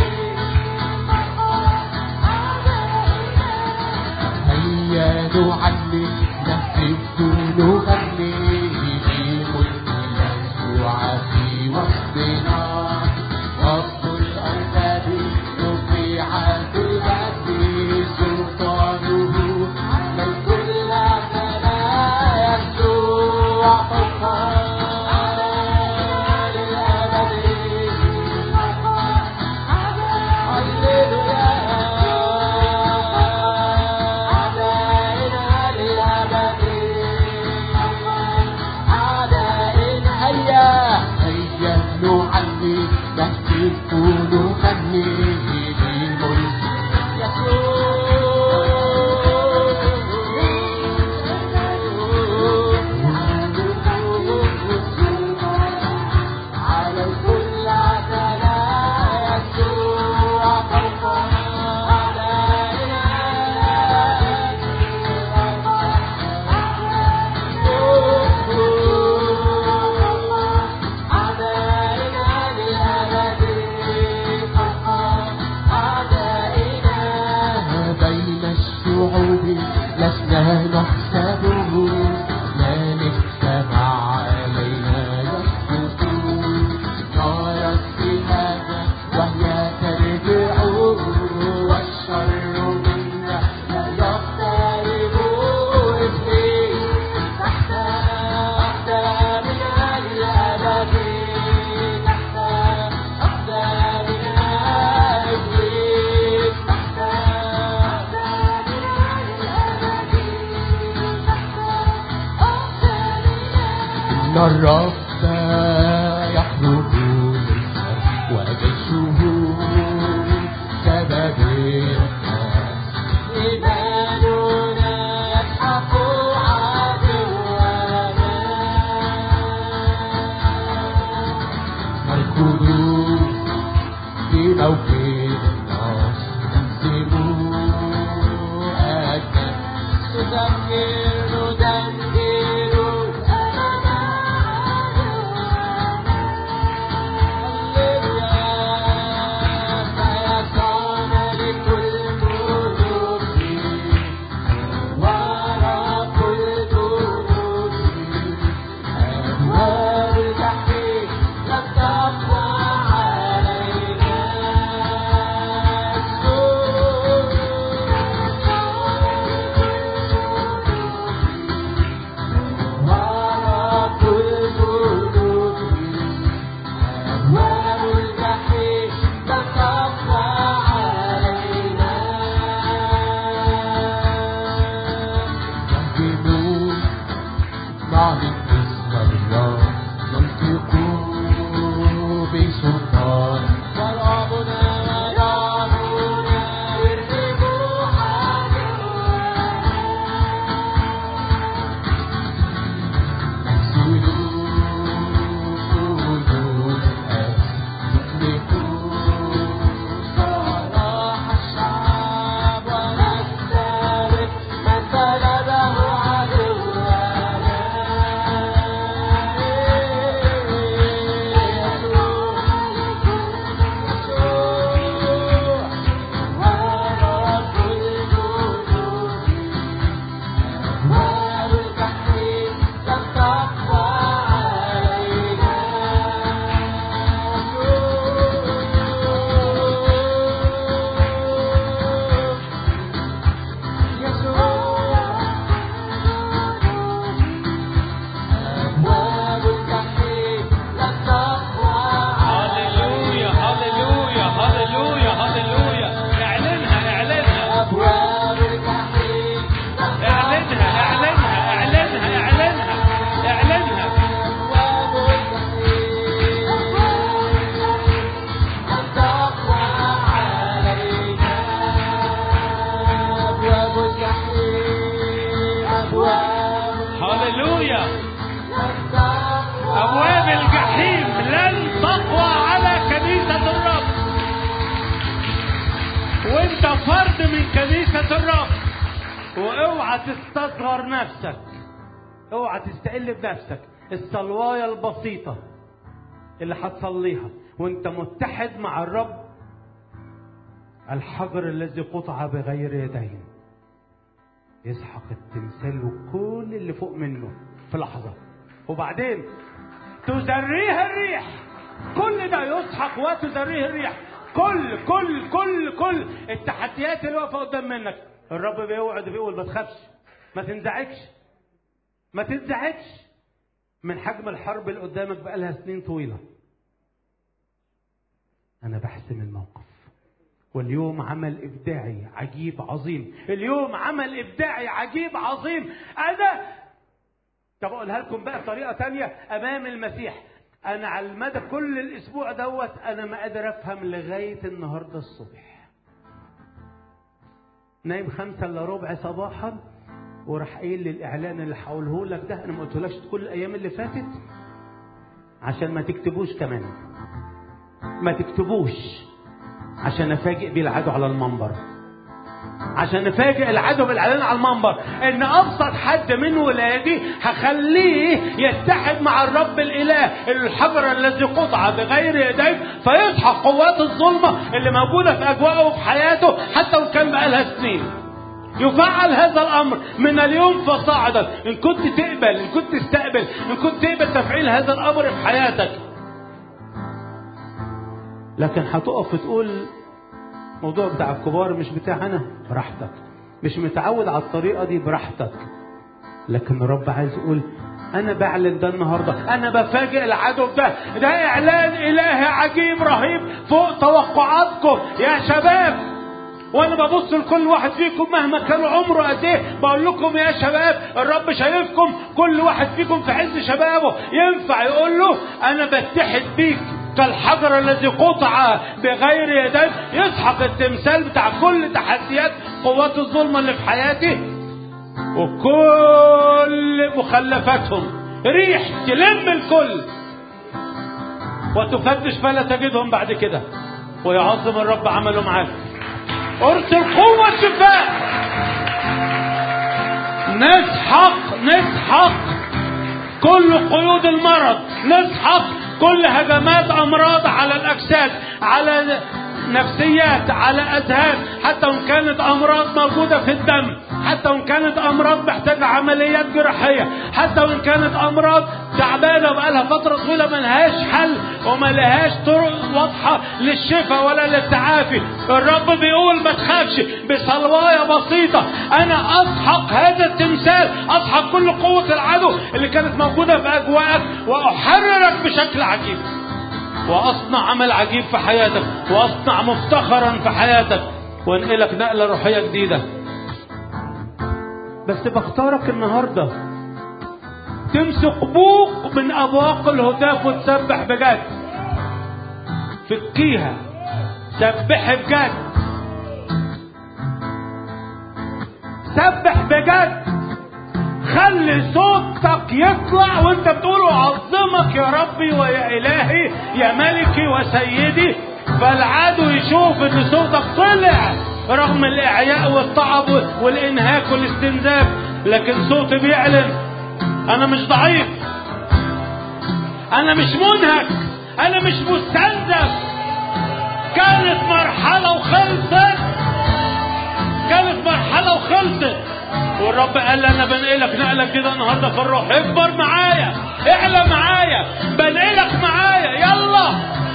هيا نعلي نهتف نغني بملك يسوع في وسطنا رب الأرباب رفع في المجد سلطانه على الكل على يسوع فوق للأبد هللويا أعدائنا للأبد أعدائنا هيا هيا نعلي نهتف نغني بملك يسوع على الكل اعتلى يسوع فوق أعدائنا أعدائنا للأبد فوق أعدائنا بين الشعوب لسنا نحسبه لا نجتمع علينا يسقط نار السهامة وهي ترجع والشر منا لا يقترب إبليس تحت أقدامنا للأبد تحت أقدامنا إبليس تحت أقدامنا للأبد تحت إن الرب يخرج منها وجيشه سبب الناس إيماننا يسحق عدونا نركض في موكب الناس نهزم أجمل ندمر ندمر ورب القلوب أبواب الجحيم تتقوى علينا يهجمون نعلن اسم الله ننطق بسلطان ورعبنا ورعبنا يرهبوا عدونا صلاح اوعى تستصغر نفسك اوعى تستقل بنفسك الصلوايه البسيطه اللي هتصليها وانت متحد مع الرب الحجر الذي قطع بغير يدين يسحق التمثال وكل اللي فوق منه في لحظه وبعدين تزريه الريح كل ده يسحق وتزريه الريح كل كل كل كل التحديات اللي واقفه قدام منك الرب بيوعد بيقول ما تخافش ما تنزعجش ما تنزعجش من حجم الحرب اللي قدامك بقالها سنين طويله انا بحسم الموقف واليوم عمل ابداعي عجيب عظيم اليوم عمل ابداعي عجيب عظيم انا طب اقولها لكم بقى بطريقه تانية امام المسيح انا على المدى كل الاسبوع دوت انا ما قادر افهم لغايه النهارده الصبح نايم خمسة الا ربع صباحا وراح قايل لي الاعلان اللي هقوله لك ده انا ما قلتهولكش كل الايام اللي فاتت عشان ما تكتبوش كمان ما تكتبوش عشان افاجئ بيه العدو على المنبر عشان نفاجئ العدو بالاعلان على المنبر ان ابسط حد من ولادي هخليه يتحد مع الرب الاله الحجر الذي قطع بغير يديه فيسحق قوات الظلمه اللي موجوده في اجواءه وفي حياته حتى وان كان بقالها سنين يفعل هذا الامر من اليوم فصاعدا ان كنت تقبل ان كنت تستقبل ان كنت تقبل تفعيل هذا الامر في حياتك لكن هتقف وتقول الموضوع بتاع الكبار مش بتاعنا براحتك مش متعود على الطريقة دي براحتك لكن الرب عايز يقول أنا بعلن ده النهاردة أنا بفاجئ العدو ده ده إعلان إلهي عجيب رهيب فوق توقعاتكم يا شباب وانا ببص لكل واحد فيكم مهما كان عمره قد ايه بقول لكم يا شباب الرب شايفكم كل واحد فيكم في عز شبابه ينفع يقول له انا بتحد بيك كالحجر الذي قطع بغير يديه يسحق التمثال بتاع كل تحديات قوات الظلمه اللي في حياتي وكل مخلفاتهم ريح تلم الكل وتفتش فلا تجدهم بعد كده ويعظم الرب عمله معاك ارسل قوة شفاء نسحق نسحق كل قيود المرض نسحق كل هجمات امراض على الاجساد على نفسيات على اذهان حتى وان كانت امراض موجوده في الدم حتى وان كانت امراض محتاجه عمليات جراحيه حتى وان كانت امراض تعبانه بقالها فتره طويله ما لهاش حل وما لهاش طرق واضحه للشفاء ولا للتعافي الرب بيقول ما تخافش بصلوايه بسيطه انا اسحق هذا التمثال اسحق كل قوه العدو اللي كانت موجوده في اجواءك واحررك بشكل عجيب واصنع عمل عجيب في حياتك واصنع مفتخرا في حياتك وانقلك نقله روحيه جديده بس بختارك النهارده تمسك بوق من ابواق الهتاف وتسبح بجد فكيها سبح بجد سبح بجد خلي صوتك يطلع وانت بتقول اعظمك يا ربي ويا الهي يا ملكي وسيدي فالعدو يشوف ان صوتك طلع رغم الاعياء والتعب والانهاك والاستنزاف لكن صوتي بيعلن انا مش ضعيف انا مش منهك انا مش مستنزف كانت مرحله وخلصت كانت مرحله وخلصت والرب قال لي انا بنقلك نقله كده النهارده في الروح اكبر معايا اعلى معايا بنقلك معايا يلا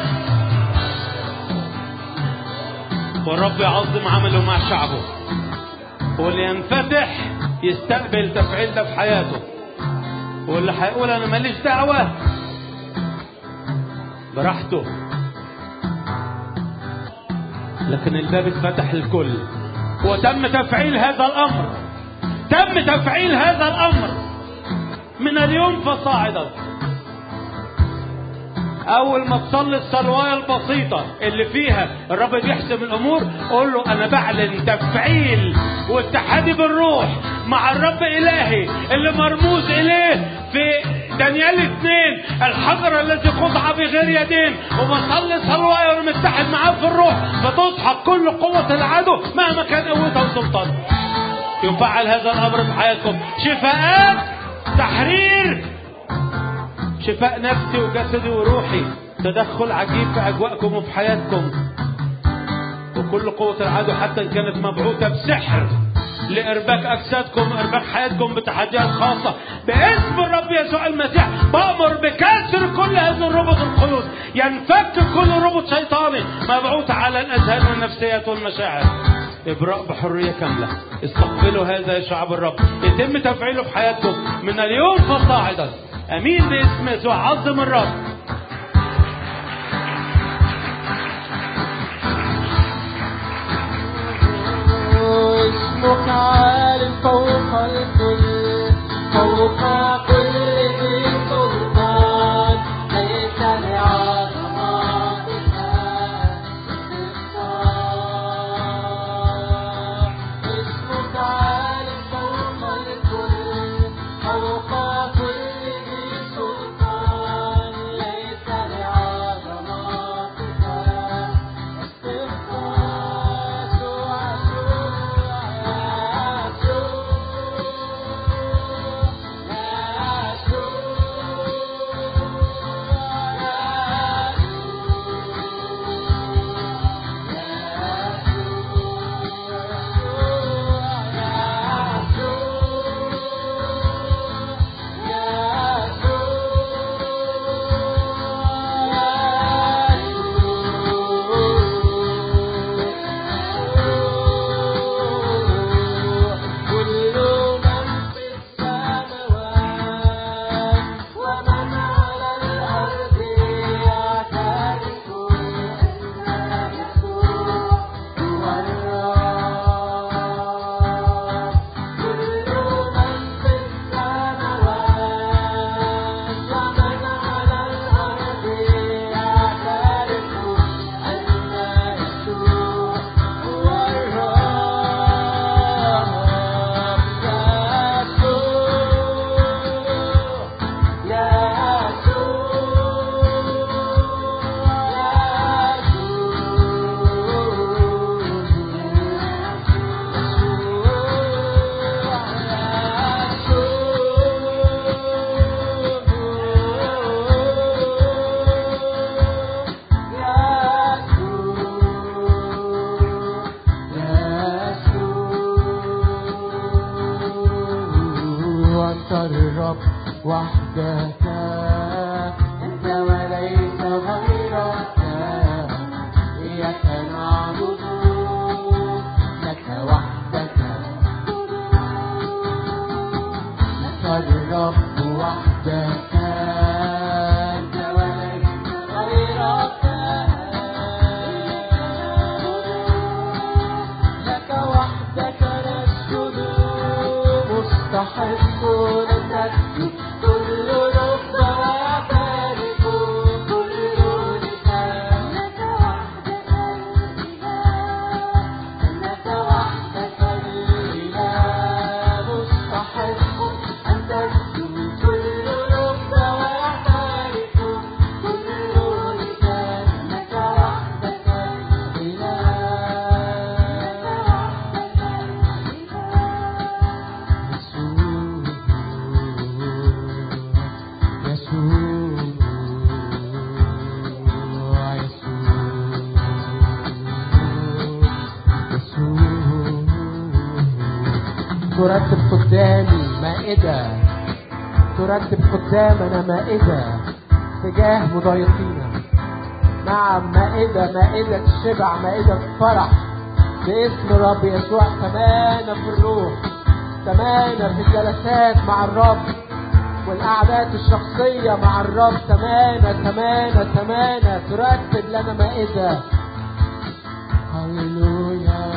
والرب يعظم عمله مع شعبه واللي ينفتح يستقبل تفعيل ده في حياته واللي هيقول انا ماليش دعوه براحته لكن الباب اتفتح للكل وتم تفعيل هذا الامر تم تفعيل هذا الامر من اليوم فصاعدا اول ما تصلي الصلوايه البسيطه اللي فيها الرب بيحسم الامور قول له انا بعلن تفعيل واتحادي بالروح مع الرب الهي اللي مرموز اليه في دانيال اثنين الحجر الذي قطع بغير يدين وبصلي صلوايه وانا متحد معاه في الروح فتسحق كل قوه العدو مهما كان قوتها وسلطانها يفعل هذا الأمر في حياتكم شفاءات تحرير شفاء نفسي وجسدي وروحي تدخل عجيب في أجواءكم وفي حياتكم وكل قوة العدو حتى إن كانت مبعوثة بسحر لإرباك أجسادكم إرباك حياتكم بتحديات خاصة باسم الرب يسوع المسيح بأمر بكسر كل هذه الربط القيود ينفك كل ربط شيطاني مبعوث على الأذهان والنفسيات والمشاعر إبراء بحرية كاملة استقبلوا هذا يا شعب الرب يتم تفعيله في حياتكم من اليوم فصاعدا أمين باسم يسوع عظم الرب اسمك عال فوق الكل فوق كل ذي سلطان ليس لعظمتك استحقاق اسمك عال فوق الكل فوق كل ذي سلطان ليس لعظمتك كل من في السماوات ومن على الأرض يعترف أن يسوع هو الرب كل من في السماوات ومن على الأرض يعترف أن يسوع هو الرب أنت الرب وحدك أنت وليس غيرك إياك نعبد لك وحدك أنت الرب وحدك أنت وليس غيرك لك وحدك نسجد مستحق لك كل رب ويعترف كل لسان لك وحدك أنك وحدك الإله مستحق أن تسجد كل رب ويعترف كل لسان لك وحدك ترتب قدامي مائدة ترتب قدامنا مائدة تجاه مضايقينا نعم مائدة مائدة شبع مائدة فرح باسم الرب يسوع تمانا في الروح تمانا في الجلسات مع الرب والقعدات الشخصية مع الرب تمانا تمانا تمانا ترتب لنا مائدة هللويا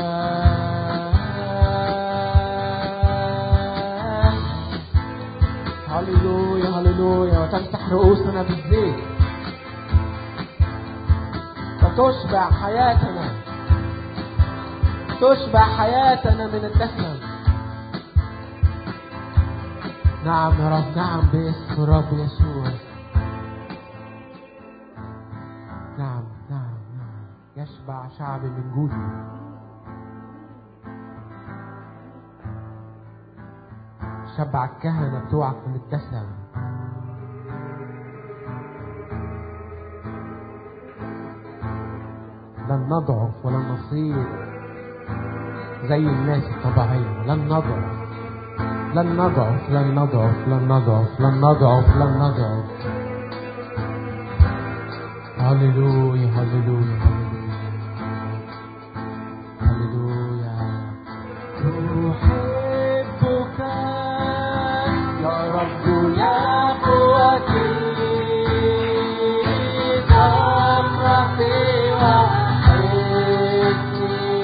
هللويا هللويا وتمسح رؤوسنا بالزيت وتشبع حياتنا تشبع حياتنا من الدسم نعم يا رب نعم باسم الرب يسوع نعم نعم نعم يشبع شعبي من جودي شبع الكهنة بتوعك من الدسم لن نضعف ولن نصير زي الناس الطبيعية لن نضعف لن نضعف لن نضعف لن نضعف لن نضعف لن نضعف هللويا هللويا هللويا هللويا أحبك يا رب يا قوتي نصرتي وحسني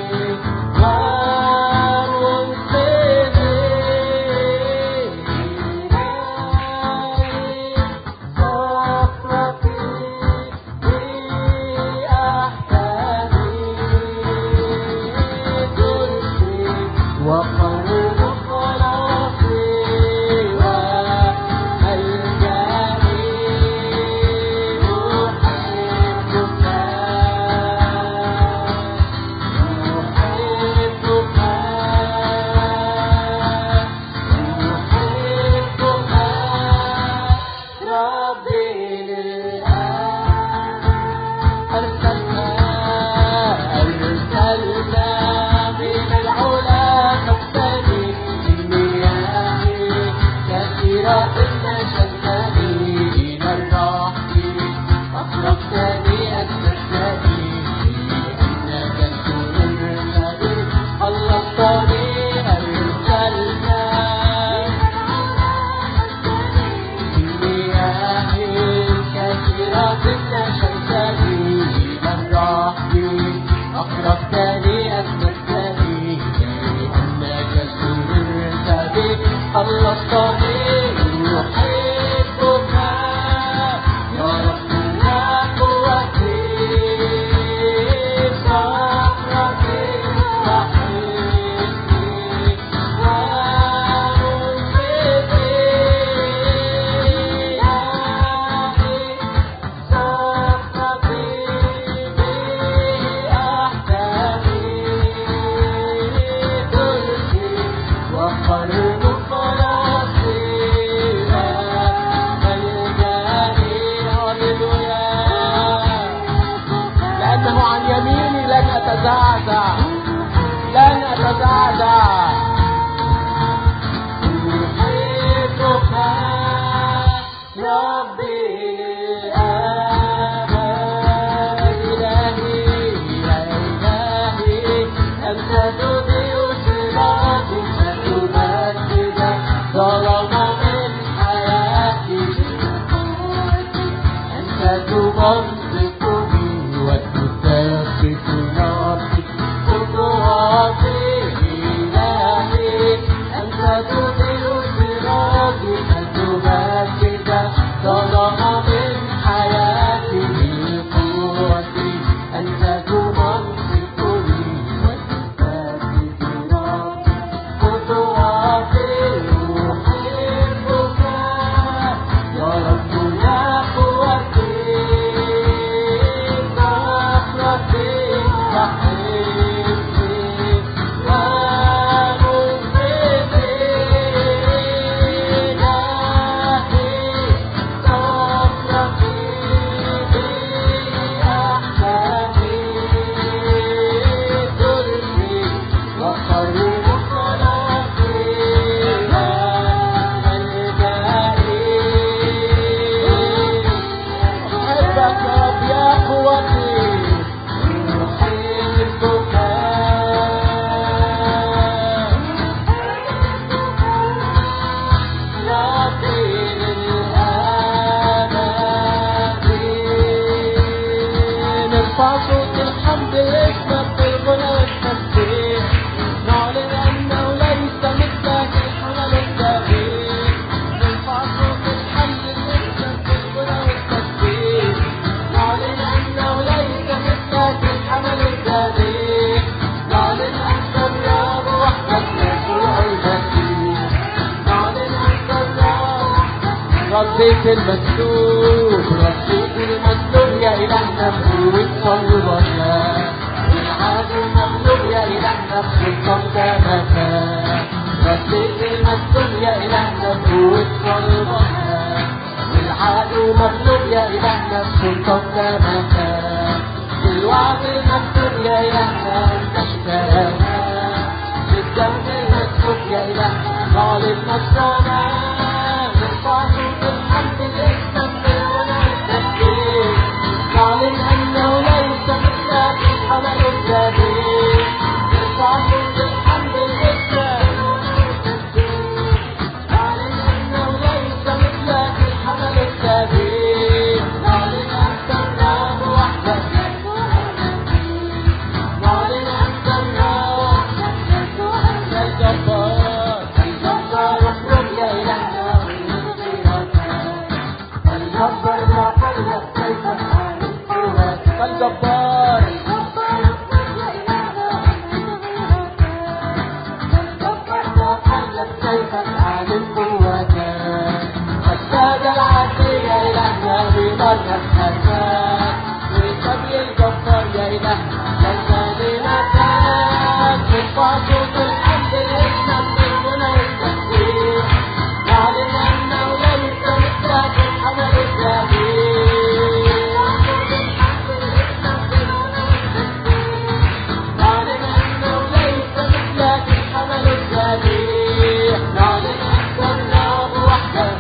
وقرب خلاصي وملجأي أحبك أخرجتني أسلمتني أنك تنرفني خلصتني أرسلنا المياه الكثيرة نشرتني من رحمي أخرجتني أسلمتني لأنك سررت بي خلصتني أحبك يا رب يا قوتي صخرتي وحيدي وقرب خلاصي وملجأي هللويا لأنه عن يميني لن أتزعزع لن أتزعزع أحبك ربي للأبد إلهي يا إلهي أنت تضيء صراطي فتمجد ظلم من حياتي أنت تمنطقني وتثبت نبضي خطواتي إلهي أنت تضيء صراطي فتمجد ظلم من حياتي بقوتي أنت تمنطقني وتثبت نبضي خطواتي أحبك يا رب يا قوتي نصرتي وحيدي ومنقذي إلهي نصرتي بأحساني ترسي وقرب خلاصي وملجأي أحبك رب يا قوتي أحبك ربي للأبد نرفع صوت الحمد لاسمك بالغنى والتسبيح نعلن أنه ليس مثلك الحمل الدقيق نرفع صوت الحمد لاسمك بالغنى والتسبيح نعلن أنه ليس مثلك الحمل الدقيق نعلن أنت الرب وحدك يسوع المسيح نعلن أنت الرب رديت المسلوب رديت المسلوب يا إلهنا بقوة صلبك العاد المغلوب يا إلهنا بسلطان دمك رديت المسلوب يا إلهنا قدامك بالوعد المكتوب يا إلهنا أنت اشترانا بالدم المكتوب يا إلهنا نعلن نصرنا نرفع صوت الحمد لاسمك بالغنى والتسبيح نعلن أنه ليس مثلك الحمل الذبيح نرفع صوت الحمد لاسمك نعلن أنه ليس مثلك الحمل الذبيح نعلن أنت الرب وحدك نعلن أنت الرب الجبار الجبار اخرج يا إلهنا الجبار لا قلب سيفك عن القوة الجبار الجبار لا قلب سيفك عن القوة قد زاد العدل يا إلهنا بمرة حسن وسبي الجبار يا إلهنا ليس لمكان ارفع صوت الحمد لاسمك بالغنى والتسبيح نعلن أنه ليس مثلك الحمل الذبيح نعلن أنه ليس مثلك الحمل الذبيح نعلن أنت الرب وحدك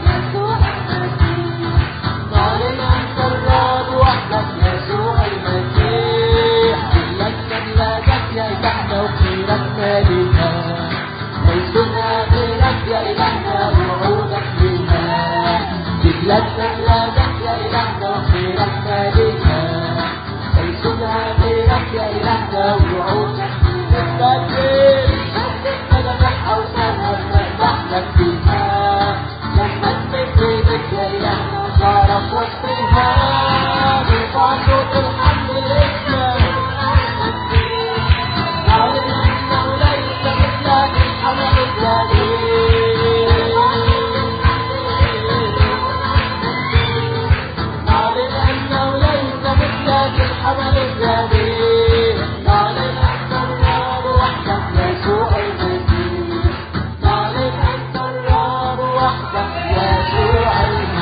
نعلن أنت الرب وحدك يسوع المسيح كلك سلاتك يا إلهنا وخيرك مالكا ليسنا غيرك يا إلهنا وعودك لنا كلك سلاتك يا إلهنا وخيرك مالكا ليسنا غيرك يا إلهنا وعودك نستقبل نذبح أوثانك نذبح لك فيها لما تمد ايدك يا إلهنا صارت وسطها نرفع صوت الحمد لاسمك نعلن أنه ليس مثلك الحمل الذبيح نعلن أنه ليس مثلك الحمل الذبيح نعلن أنت الرب وحدك يسوع المسيح نعلن أنت الرب وحدك يسوع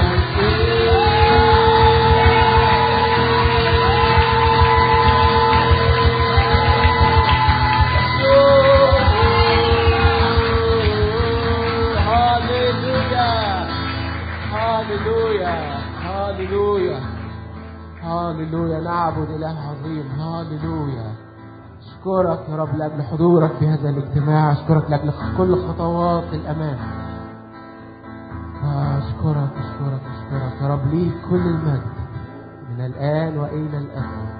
المسيح هاليلويا هاليلويا هاليلويا هاليلويا نعبد إله عظيم هاليلويا أشكرك يا رب لأجل حضورك في هذا الاجتماع أشكرك لأجل كل خطوات الأمام أشكرك أشكرك أشكرك يا رب ليك كل المجد من الآن وإلى الأبد